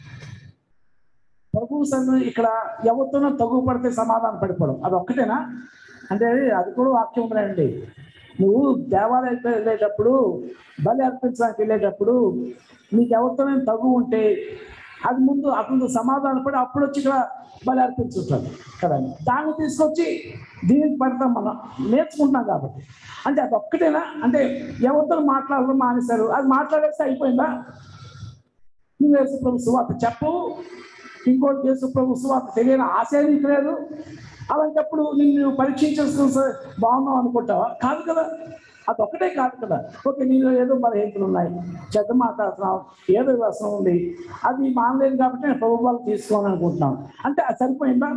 ప్రభు సన్నిధి ఇక్కడ ఎవరితోనో తగు పడితే సమాధానం పడిపోవడం అది ఒక్కటేనా అంటే అది కూడా వాక్యం ఉందండి నువ్వు దేవాలయానికి వెళ్ళేటప్పుడు బలి అర్పించడానికి వెళ్ళేటప్పుడు నీకు ఎవరితోనైనా తగు ఉంటే అది ముందు అతను సమాధానం పడి అప్పుడు వచ్చి ఇక్కడ బలి అర్పించుంటాడు కదండి దాన్ని తీసుకొచ్చి దీనికి పడతాం మనం నేర్చుకుంటున్నాం కాబట్టి అంటే అది ఒక్కటేనా అంటే ఎవరితో మాట్లాడడం మానేశారు అది మాట్లాడేస్తే అయిపోయిందా నువ్వు యేసు ప్రభు సువార్త చెప్పు ఇంకోటి యేసు ప్రభు సువార్త తెలియని ఆశ నీకు లేదు అలాంటప్పుడు నిన్ను పరీక్షించేస్తూ బాగున్నావు అనుకుంటావా కాదు కదా అది ఒక్కటే కాదు కదా ఓకే నీలో ఏదో బలహీనతలు ఉన్నాయి చెడ్డ మాట్లాడుతున్నావు ఏదో వ్యసనం ఉంది అది మానలేదు కాబట్టి నేను ప్రభు వాళ్ళు తీసుకోవాలని అనుకుంటున్నాను అంటే అది సరిపోయిందా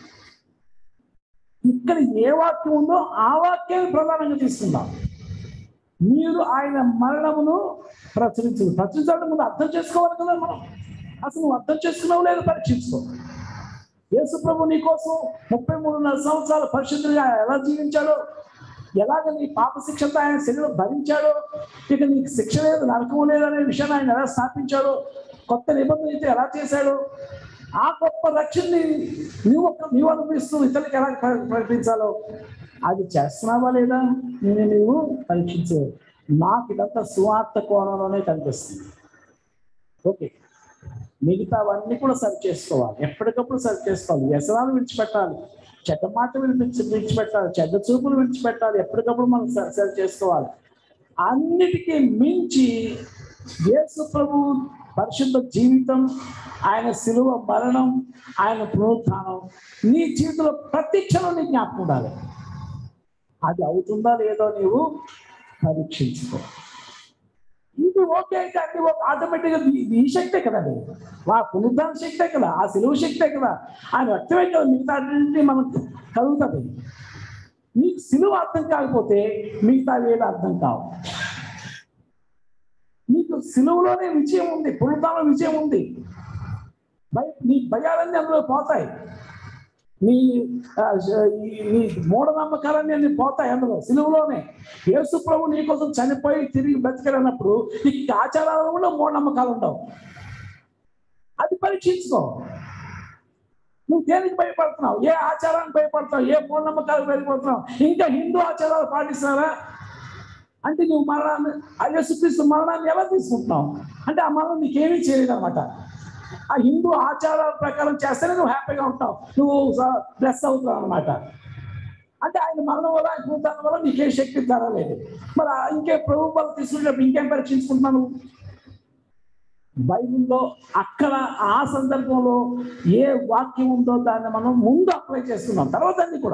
ఇక్కడ ఏ వాక్యం ఉందో ఆ వాక్యాన్ని ప్రధానంగా తీసుకుందాం మీరు ఆయన మరణమును ప్రచురించు ప్రచురించడం ముందు అర్థం చేసుకోవాలి కదా మనం అసలు నువ్వు అర్థం చేసుకున్నావు లేదో పరీక్షించుకో యేసు ప్రభు నీ కోసం ముప్పై మూడున్నర సంవత్సరాలు పరిశుద్ధులుగా ఎలా జీవించాడో ఎలాగ నీ పాప శిక్షతో ఆయన శరీరం భరించాడో ఇక నీకు శిక్ష లేదు నరకం లేదు అనే విషయాన్ని ఆయన ఎలా స్థాపించాడో కొత్త నిబంధన అయితే ఎలా చేశాడో ఆ గొప్ప రక్షణని నీవు ఒక నీవు అనుభవిస్తూ ఇతరులకు ఎలా ప్ర- ప్రకటించాలో అది చేస్తున్నావా లేదా నేను నీవు పరీక్షించే నాకు ఇదంతా సువార్త కోణంలోనే కనిపిస్తుంది ఓకే మిగతావన్నీ కూడా సరి చేసుకోవాలి ఎప్పటికప్పుడు సరి చేసుకోవాలి వ్యసనాలు విడిచిపెట్టాలి చెడ్డ మాట విడిపించి విడిచిపెట్టాలి చెడ్డ చూపులు విడిచిపెట్టాలి ఎప్పటికప్పుడు మనం సరి సరి చేసుకోవాలి అన్నిటికీ మించి యేసు ప్రభు పరిశుద్ధ జీవితం ఆయన శిలువ మరణం ఆయన పునరుత్థానం నీ జీవితంలో ప్రతి క్షణం నీ జ్ఞాపకం ఉండాలి అది అవుతుందా లేదో నీవు పరీక్షించుకో ఇది ఓకే అయితే అన్ని ఆటోమేటిక్గా ఈ శక్తే కదండి వా పునరుద్ధాన శక్తే కదా ఆ సిలువ శక్తే కదా ఆయన వ్యక్తమే కదా మిగతా అన్నింటినీ మనం కలుగుతుంది నీకు సిలువ అర్థం కాకపోతే మిగతా వేలు అర్థం కావు నీకు సిలువలోనే విజయం ఉంది పునరుద్ధానంలో విజయం ఉంది భయ నీ భయాలన్నీ అందులో పోతాయి నీ ఆ, ఈ- నీ మూఢనమ్మకాలన్నీ అన్ని పోతాయి అందులో సిలువలోనే యేసు ప్రభు నీ కోసం చనిపోయి తిరిగి బతికడన్నప్పుడు నీకు ఆచారాలు కూడా మూఢనమ్మకాలు ఉండవు అది పరీక్షించుకో నువ్వు దేనికి భయపడుతున్నావు ఏ ఆచారానికి భయపడుతున్నావు ఏ మూఢనమ్మకాలకు భయపడుతున్నావు ఇంకా హిందూ ఆచారాలు పాటిస్తున్నారా అంటే నువ్వు మరణాన్ని అయ్యసుక్రీస్తు మరణాన్ని ఎలా తీసుకుంటున్నావు అంటే ఆ మరణం నీకేమీ చేయలేదు అనమాట ఆ హిందూ ఆచారాల ప్రకారం చేస్తేనే నువ్వు హ్యాపీగా ఉంటావు నువ్వు ప్లస్ అవుతావు అనమాట అంటే ఆయన మరణం వల్ల ఆయన భూతానం వల్ల నీకేం శక్తి ధరలేదు మరి ఆ ఇంకే ప్రభు బలం తీసుకున్నప్పుడు ఇంకేం పరీక్షించుకుంటున్నావు నువ్వు బైబిల్లో అక్కడ ఆ సందర్భంలో ఏ వాక్యం ఉందో దాన్ని మనం ముందు అప్లై చేస్తున్నాం తర్వాత అన్ని కూడా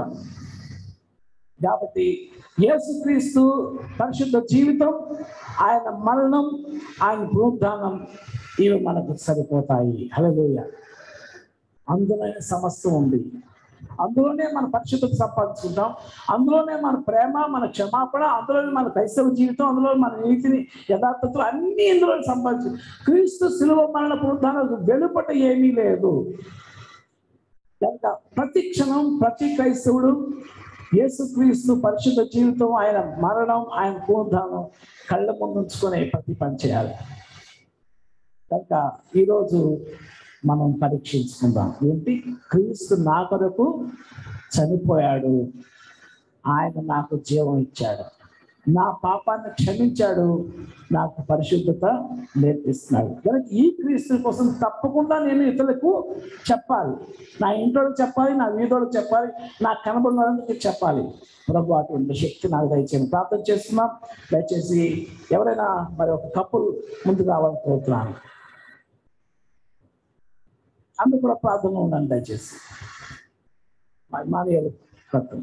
కాబట్టి యేసుక్రీస్తు పరిశుద్ధ జీవితం ఆయన మరణం ఆయన పునరుద్ధానం ఇవి మనకు సరిపోతాయి హలోయ అందులోనే సమస్తం ఉంది అందులోనే మన పరిశుద్ధత సంపాదించుకుంటాం అందులోనే మన ప్రేమ మన క్షమాపణ అందులోనే మన క్రైస్తవ జీవితం అందులో మన నీతిని యథార్థతలు అన్ని ఇందులో సంపాదించు క్రీస్తు శిలువ మరణ పునరుద్ధానం వెలుపట ఏమీ లేదు కనుక ప్రతి క్షణం ప్రతి క్రైస్తవుడు యేసుక్రీస్తు పరిశుద్ధ జీవితం ఆయన మరణం ఆయన పునరుద్ధానం కళ్ళ ముందు ఉంచుకొని ప్రతి పని చేయాలి కనుక ఈరోజు మనం పరీక్షించుకుందాం ఏంటి క్రీస్తు నా కొరకు చనిపోయాడు ఆయన నాకు జీవం ఇచ్చాడు నా పాపాన్ని క్షమించాడు నాకు పరిశుద్ధత నేర్పిస్తున్నాడు కనుక ఈ క్రీస్తు కోసం తప్పకుండా నేను ఇతరులకు చెప్పాలి నా ఇంట్లోకి చెప్పాలి నా వీధోళ్ళకి చెప్పాలి నాకు కనబడిన వాళ్ళకి చెప్పాలి ప్రభు అటువంటి శక్తి నాకు దయచేయండి ప్రార్థన చేస్తున్నాం దయచేసి ఎవరైనా మరి ఒక కప్పులు ముందుకు రావాలని కోరుతున్నాను అందరూ కూడా ప్రార్థనలో ఉండండి దయచేసి మానవులు కట్టు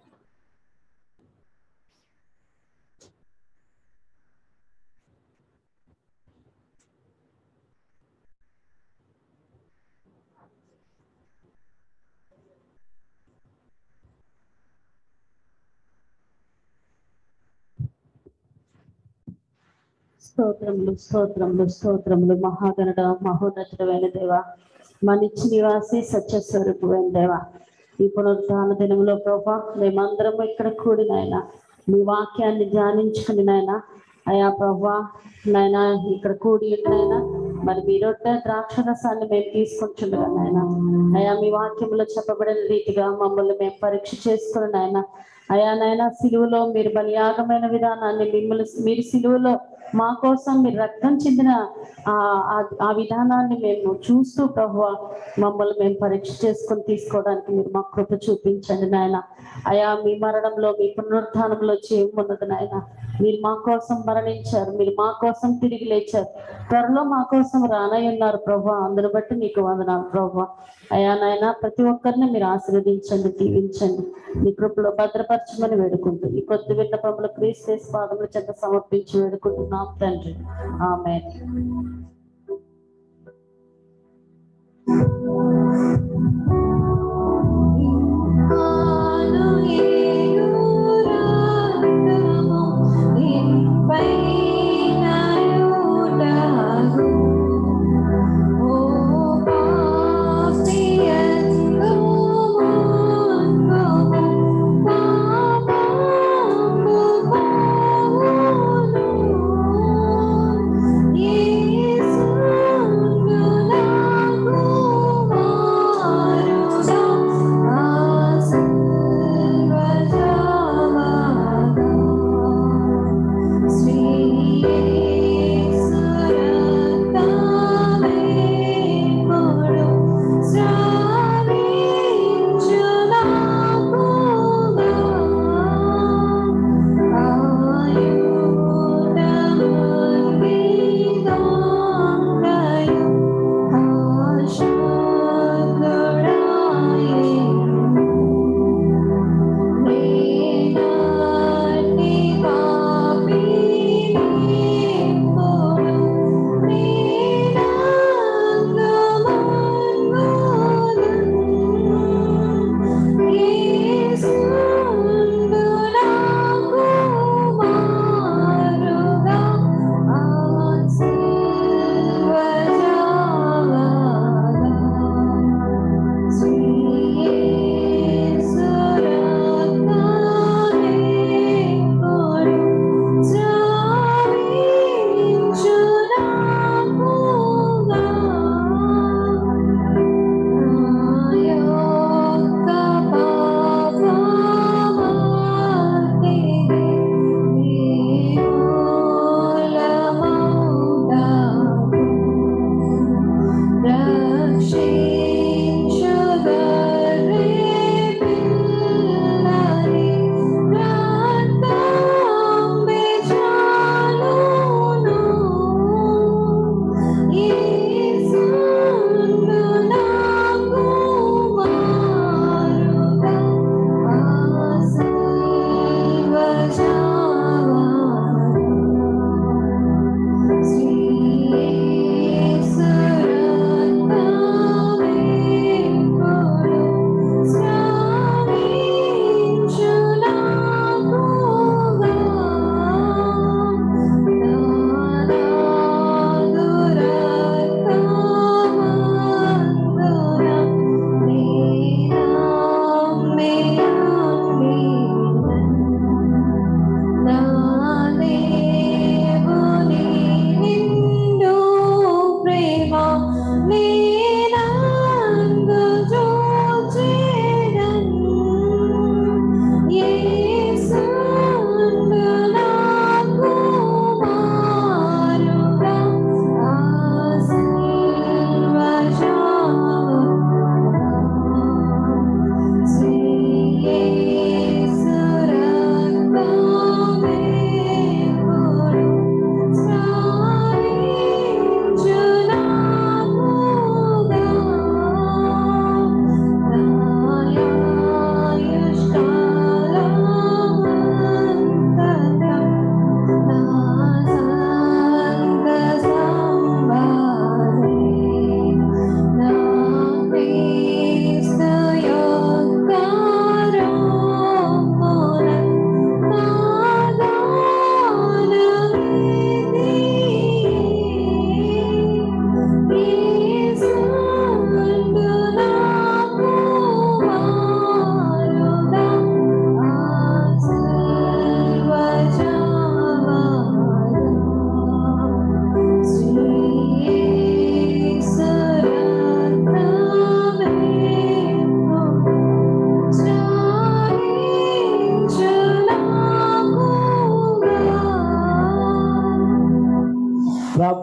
స్తోత్రములు స్తోత్రములు స్తోత్రములు మహాగణుడ మహోన్నతుడమైన దేవ మనిచ్చి నివాసి సత్యస్వరూపుడైన దేవ ఈ పునరుద్ధాన దినంలో ప్రభా మేమందరం ఇక్కడ కూడి నాయన మీ వాక్యాన్ని ధ్యానించుకుని నాయన అయా ప్రభా నాయన ఇక్కడ కూడి నాయన మరి మీ రొట్టె ద్రాక్ష రసాన్ని మేము తీసుకుంటుండగా నాయన అయా మీ వాక్యంలో చెప్పబడిన రీతిగా మమ్మల్ని మేము పరీక్ష చేసుకుని నాయన అయా నాయన సిలువలో మీరు బలియాగమైన విధానాన్ని మిమ్మల్ని మీరు సిలువలో మా కోసం మీరు రక్తం చెందిన ఆ ఆ- ఆ విధానాన్ని మేము చూస్తూ ప్రభు మమ్మల్ని మేము పరీక్ష చేసుకొని తీసుకోవడానికి మీరు మా కృప చూపించండి నాయన అయా మీ మరణంలో మీ పునరుద్ధానంలో చేయమున్నది నాయన మీరు మా కోసం మరణించారు మీరు మా కోసం తిరిగి లేచారు త్వరలో మా కోసం రానై ఉన్నారు ప్రభు అందును బట్టి మీకు వందనాలు ప్రభు అయా నాయన ప్రతి ఒక్కరిని మీరు ఆశీర్వదించండి దీవించండి మీ కృపలో భద్రపరచమని వేడుకుంటూ ఈ కొద్ది విన్నపములు క్రీస్తు పాదముల చెంత సమర్పించి వేడుకుంటున్నాం తండ్రి ఆమె Yes.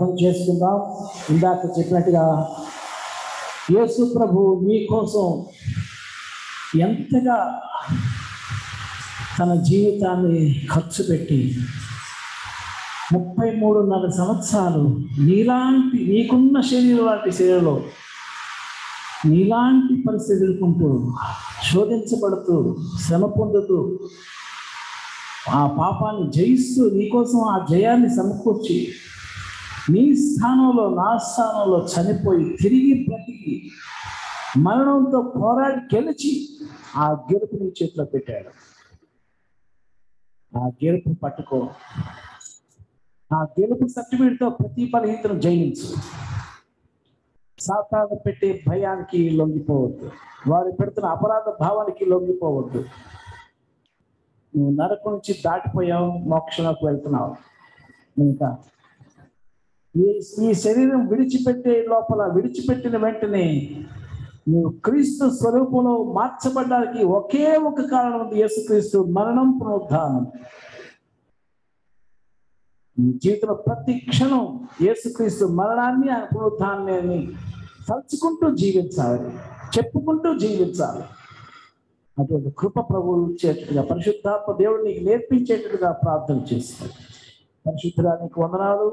ప్రార్థన చేసుకుందాం ఇందాక చెప్పినట్టుగా యేసు ప్రభు నీ కోసం ఎంతగా తన జీవితాన్ని ఖర్చు పెట్టి ముప్పై మూడున్నర సంవత్సరాలు నీలాంటి నీకున్న శరీరం లాంటి శరీరంలో నీలాంటి పరిస్థితి ఎదుర్కొంటూ శోధించబడుతూ శ్రమ పొందుతూ ఆ పాపాన్ని జయిస్తూ నీకోసం ఆ జయాన్ని సమకూర్చి నీ స్థానంలో నా స్థానంలో చనిపోయి తిరిగి బ్రతికి మరణంతో పోరాడి గెలిచి ఆ గెలుపు నీ చేతిలో పెట్టాడు ఆ గెలుపు పట్టుకో ఆ గెలుపు సర్టిఫికేట్తో ప్రతి బలహీనతను జయించు సాతాను పెట్టే భయానికి లొంగిపోవద్దు వారు పెడుతున్న అపరాధ భావానికి లొంగిపోవద్దు నువ్వు నరకం నుంచి దాటిపోయావు మోక్షంలోకి వెళ్తున్నావు ఇంకా ఈ ఈ శరీరం విడిచిపెట్టే లోపల విడిచిపెట్టిన వెంటనే నువ్వు క్రీస్తు స్వరూపంలో మార్చబడ్డానికి ఒకే ఒక కారణం ఉంది యేసుక్రీస్తు మరణం పునరుద్ధానం నీ జీవితంలో ప్రతి క్షణం యేసుక్రీస్తు మరణాన్ని ఆయన పునరుద్ధానాన్ని తలుచుకుంటూ జీవించాలి చెప్పుకుంటూ జీవించాలి అటువంటి కృప ప్రభువు ఇచ్చేట్టుగా పరిశుద్ధాత్మ దేవుడు నీకు నేర్పించేట్టుగా ప్రార్థన చేస్తాడు పరిశుద్ధుడా నీకు వందనాలు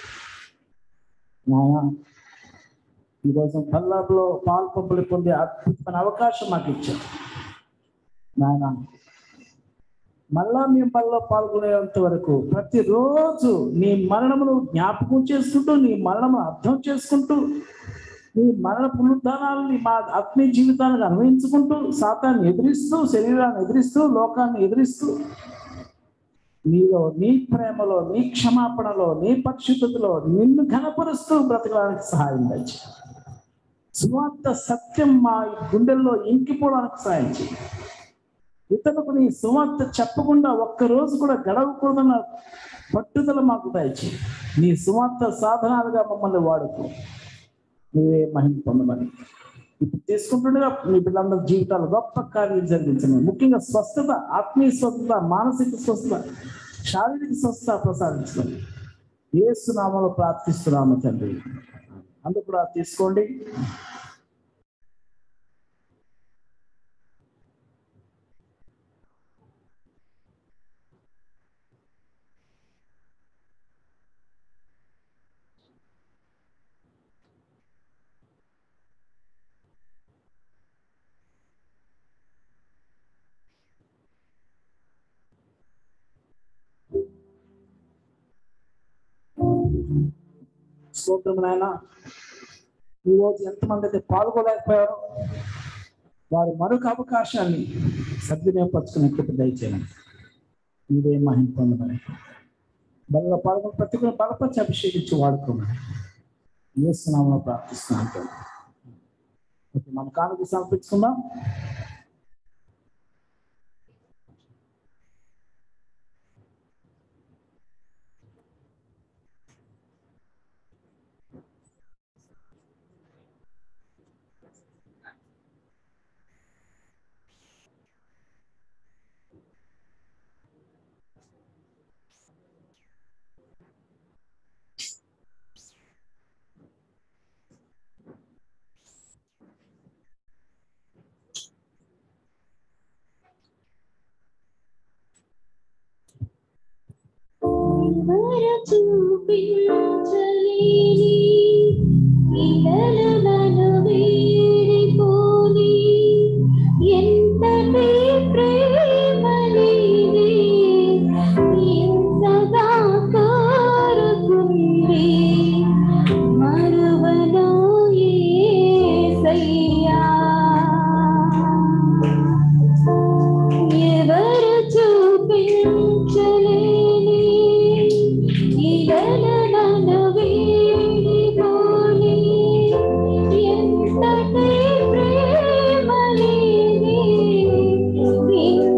నాయన ఈరోజు పల్లాబులో పాలు పంపులు పొందే అద్భుతమైన అవకాశం మాకు ఇచ్చారు నాయన మళ్ళా మేము పనిలో పాల్గొనేంత వరకు ప్రతిరోజు నీ మరణమును జ్ఞాపకం చేసుకుంటూ నీ మరణము అర్థం చేసుకుంటూ నీ మరణ పునరుద్ధానాలని మా ఆత్మీయ జీవితానికి అన్వయించుకుంటూ సాతాన్ని ఎదిరిస్తూ శరీరాన్ని ఎదిరిస్తూ లోకాన్ని ఎదిరిస్తూ నీలో నీ ప్రేమలో నీ క్షమాపణలో నీ పరిశుద్ధతలో నిన్ను ఘనపరుస్తూ బ్రతకడానికి సహాయం దయచి సువార్త సత్యం మా గుండెల్లో ఇంకిపోవడానికి సహాయం చేయి ఇతరులకు నీ సువార్త చెప్పకుండా ఒక్కరోజు కూడా గడవకూడదన్న పట్టుదల మాకు దయచి నీ సువార్త సాధనాలుగా మమ్మల్ని వాడుకో నీవే మహిమ పొందమని ఇప్పుడు తీసుకుంటుండగా మీ పిల్లలందరి జీవితాలు గొప్ప కార్యం జరిగించమని ముఖ్యంగా స్వస్థత ఆత్మీయ స్వస్థత మానసిక స్వస్థత శారీరక స్వస్థత ప్రసాదించమని ఏ సునామలో ప్రార్థిస్తున్నాము తండ్రి అందుకు కూడా తీసుకోండి స్తోత్రం నాయన ఈరోజు ఎంతమంది అయితే పాల్గొలేకపోయారో వారి మరొక అవకాశాన్ని సద్వినియోగపరచుకునే కృప దయచేయండి ఇదే మహిమ పొందమని బలంగా పాల్గొని ప్రతి ఒక్కరు బలపరిచి అభిషేకించి వాడుకోమని ఏసునామలో ప్రార్థిస్తున్నాను ఓకే మన కానుక సమర్పించుకుందాం ఎవరు చూపించలేని ఇలలను వీడిపోని ఎంతటి ప్రేమనిది ఎంతగా కోరుకుంది మరువను యేసయ్యా ఎవరు చూపించలేని ఇలలను వీడిపోని ఎంతటి ప్రేమలేని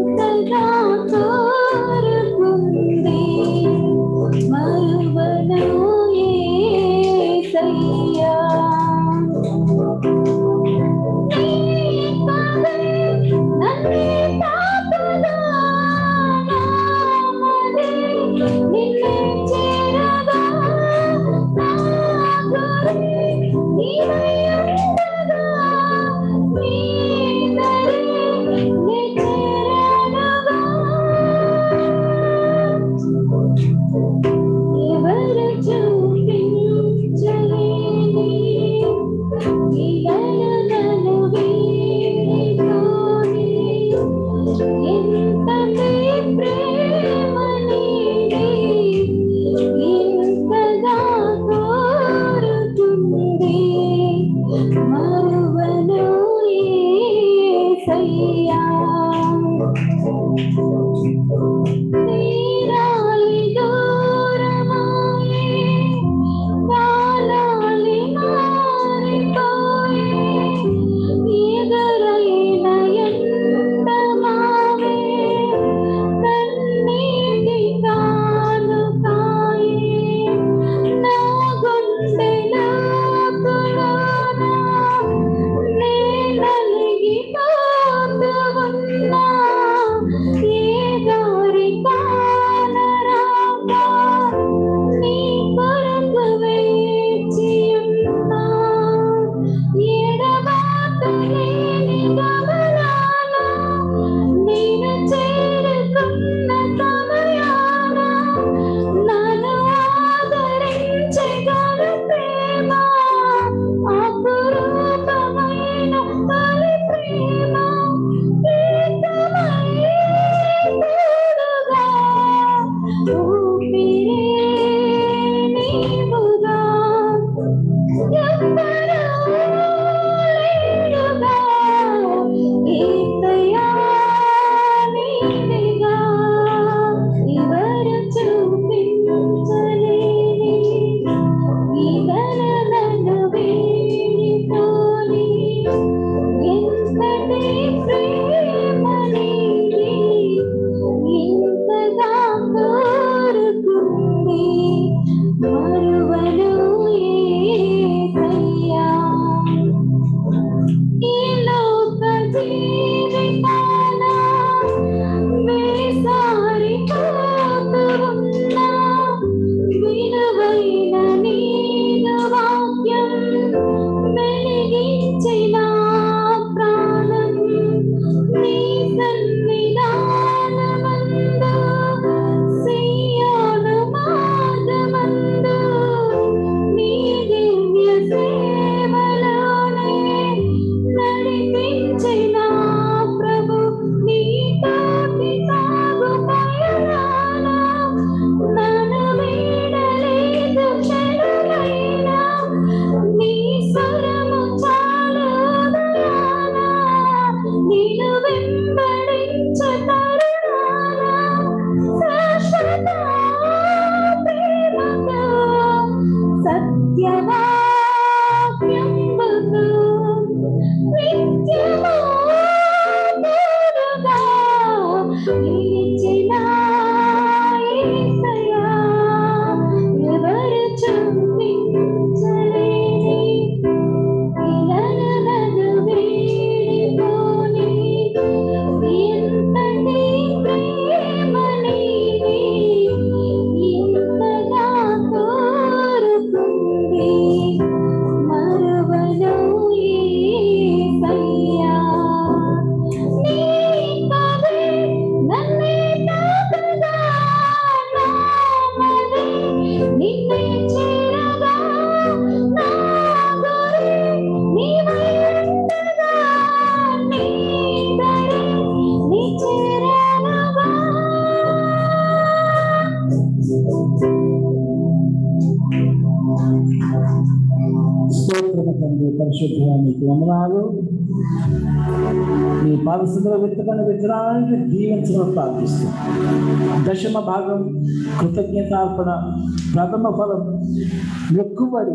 పరిశుద్ధంగా మీకు వందనాలు మీ పాదస్థితిలో వెతుకని విత్తనాలని దీవించడం ప్రార్థిస్తున్నాం దశమ భాగం కృతజ్ఞతార్పణ ప్రథమ ఫలం ఎక్కుబడి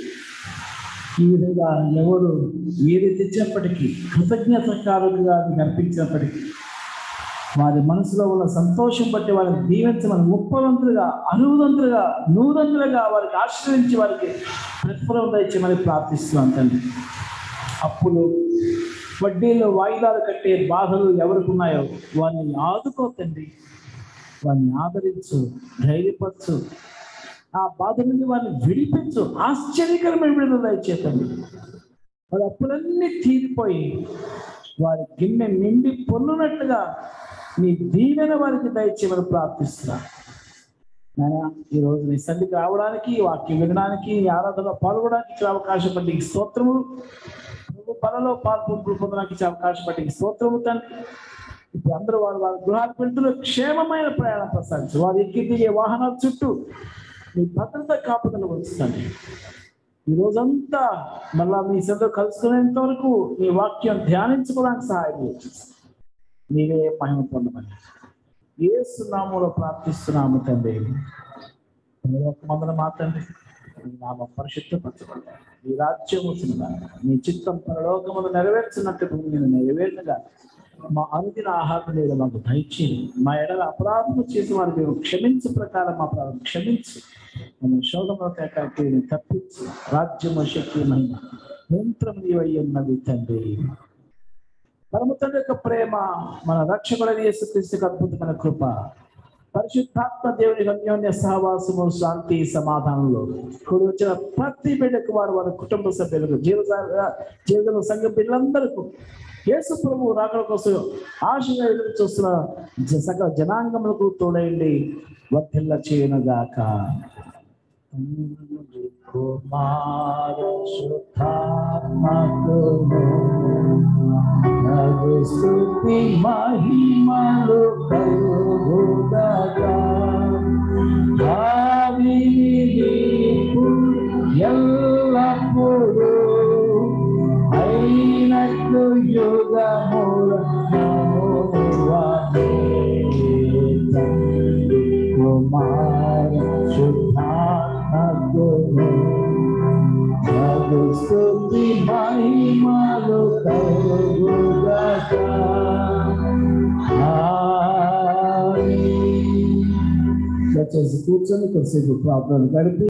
ఈ విధంగా ఎవరు ఏది తెచ్చినప్పటికీ కృతజ్ఞతకారులుగా మీకు అర్పించినప్పటికీ వారి మనసులో ఉన్న సంతోషం బట్టి వారిని దీవించమని ముప్పదంతులుగా అరువుదంతులుగా నూరంతులుగా వారికి ఆశ్రయించి వారికి ప్రతిఫలం దయచేయమని ప్రార్థిస్తున్నాం తండ్రి అప్పులు వడ్డీలు వాయిదాలు కట్టే బాధలు ఎవరికి ఉన్నాయో వారిని ఆదుకో తండ్రి వారిని ఆదరించు ధైర్యపరచు ఆ బాధ నుండి వారిని విడిపించు ఆశ్చర్యకరమైన విడుదల దయచేతండి వారి అప్పులన్నీ తీరిపోయి వారి గిన్నె నిండి పొన్నునట్లుగా నీ దీవెన వారికి దయచేయమని ప్రార్థిస్తున్నాను నాయనా ఈ రోజు నీ సన్నిధికి రావడానికి ఈ వాక్యం వినడానికి ఈ ఆరాధనలో పాల్గొనడానికి ఇచ్చిన అవకాశం బట్టి నీకు స్తోత్రములు నువ్వు పనులో పాల్పొంపులు పొందడానికి ఇచ్చే అవకాశం బట్టి నీకు స్తోత్రము తండ్రి ఇప్పుడు అందరూ వారు వారి గృహాలకు వెళ్తున్న క్షేమమైన ప్రయాణం ప్రసాదించు వారు ఎక్కి దిగే వాహనాల చుట్టూ నీ భద్రత కాపుదలు వచ్చుతండి ఈ రోజంతా మళ్ళా మీ సభలో కలుసుకునేంత వరకు నీ వాక్యం ధ్యానించుకోవడానికి సహాయం చేయొచ్చు నీవే మహిమ పొందమని ఏ సున్నాములో ప్రార్థిస్తున్నాము తండ్రి ఒక మందరం మాత్రండి నీ నామ పరిశుద్ధపరచబడ్డా నీ రాజ్యం వచ్చినగా నీ చిత్తం పరలోకములు నెరవేర్చినట్టు భూమి మీద నెరవేరుగా మా అనుదిన ఆహారం లేదు మాకు దయచేయండి మా ఎడల అపరాధము చేసి వారు మేము క్షమించు ప్రకారం మా అపరాధం క్షమించు మమ్మల్ని శోధంలో కేటాకి తప్పించు రాజ్యము శక్తి మహిమ నియంత్రం నీవయ్యున్నది తండ్రి పరమ తండ్రి యొక్క ప్రేమ మన రక్షకుడని యేసుక్రీస్తుకి అద్భుతమైన కృప పరిశుద్ధాత్మ దేవుని అన్యోన్య సహవాసము శాంతి సమాధానంలో కూడి వచ్చిన ప్రతి బిడ్డకు వారు వారి కుటుంబ సభ్యులకు జీవ జీవితంలో సంఘ బిడ్డలందరికీ యేసు ప్రభు రాకడ కోసం ఆశగా ఎదురు చూస్తున్న జ- సకల జనాంగములకు తోడైండి వర్ధిల్ల చేయనుగాక తండ్రి, కుమార శుద్ధాత్మకును నగు స్తుతి మహిమలు కలుగుదగా ఆదినిపు ఎల్లప్పుడూ అయినట్లు యుగముల కుమార శుద్ధాత్మకును నగు స్తుతి మహిమలు కలుగుదగా ఆమేన్. దయచేసి కూర్చొని కొద్దిసేపు ప్రార్థన గడిపి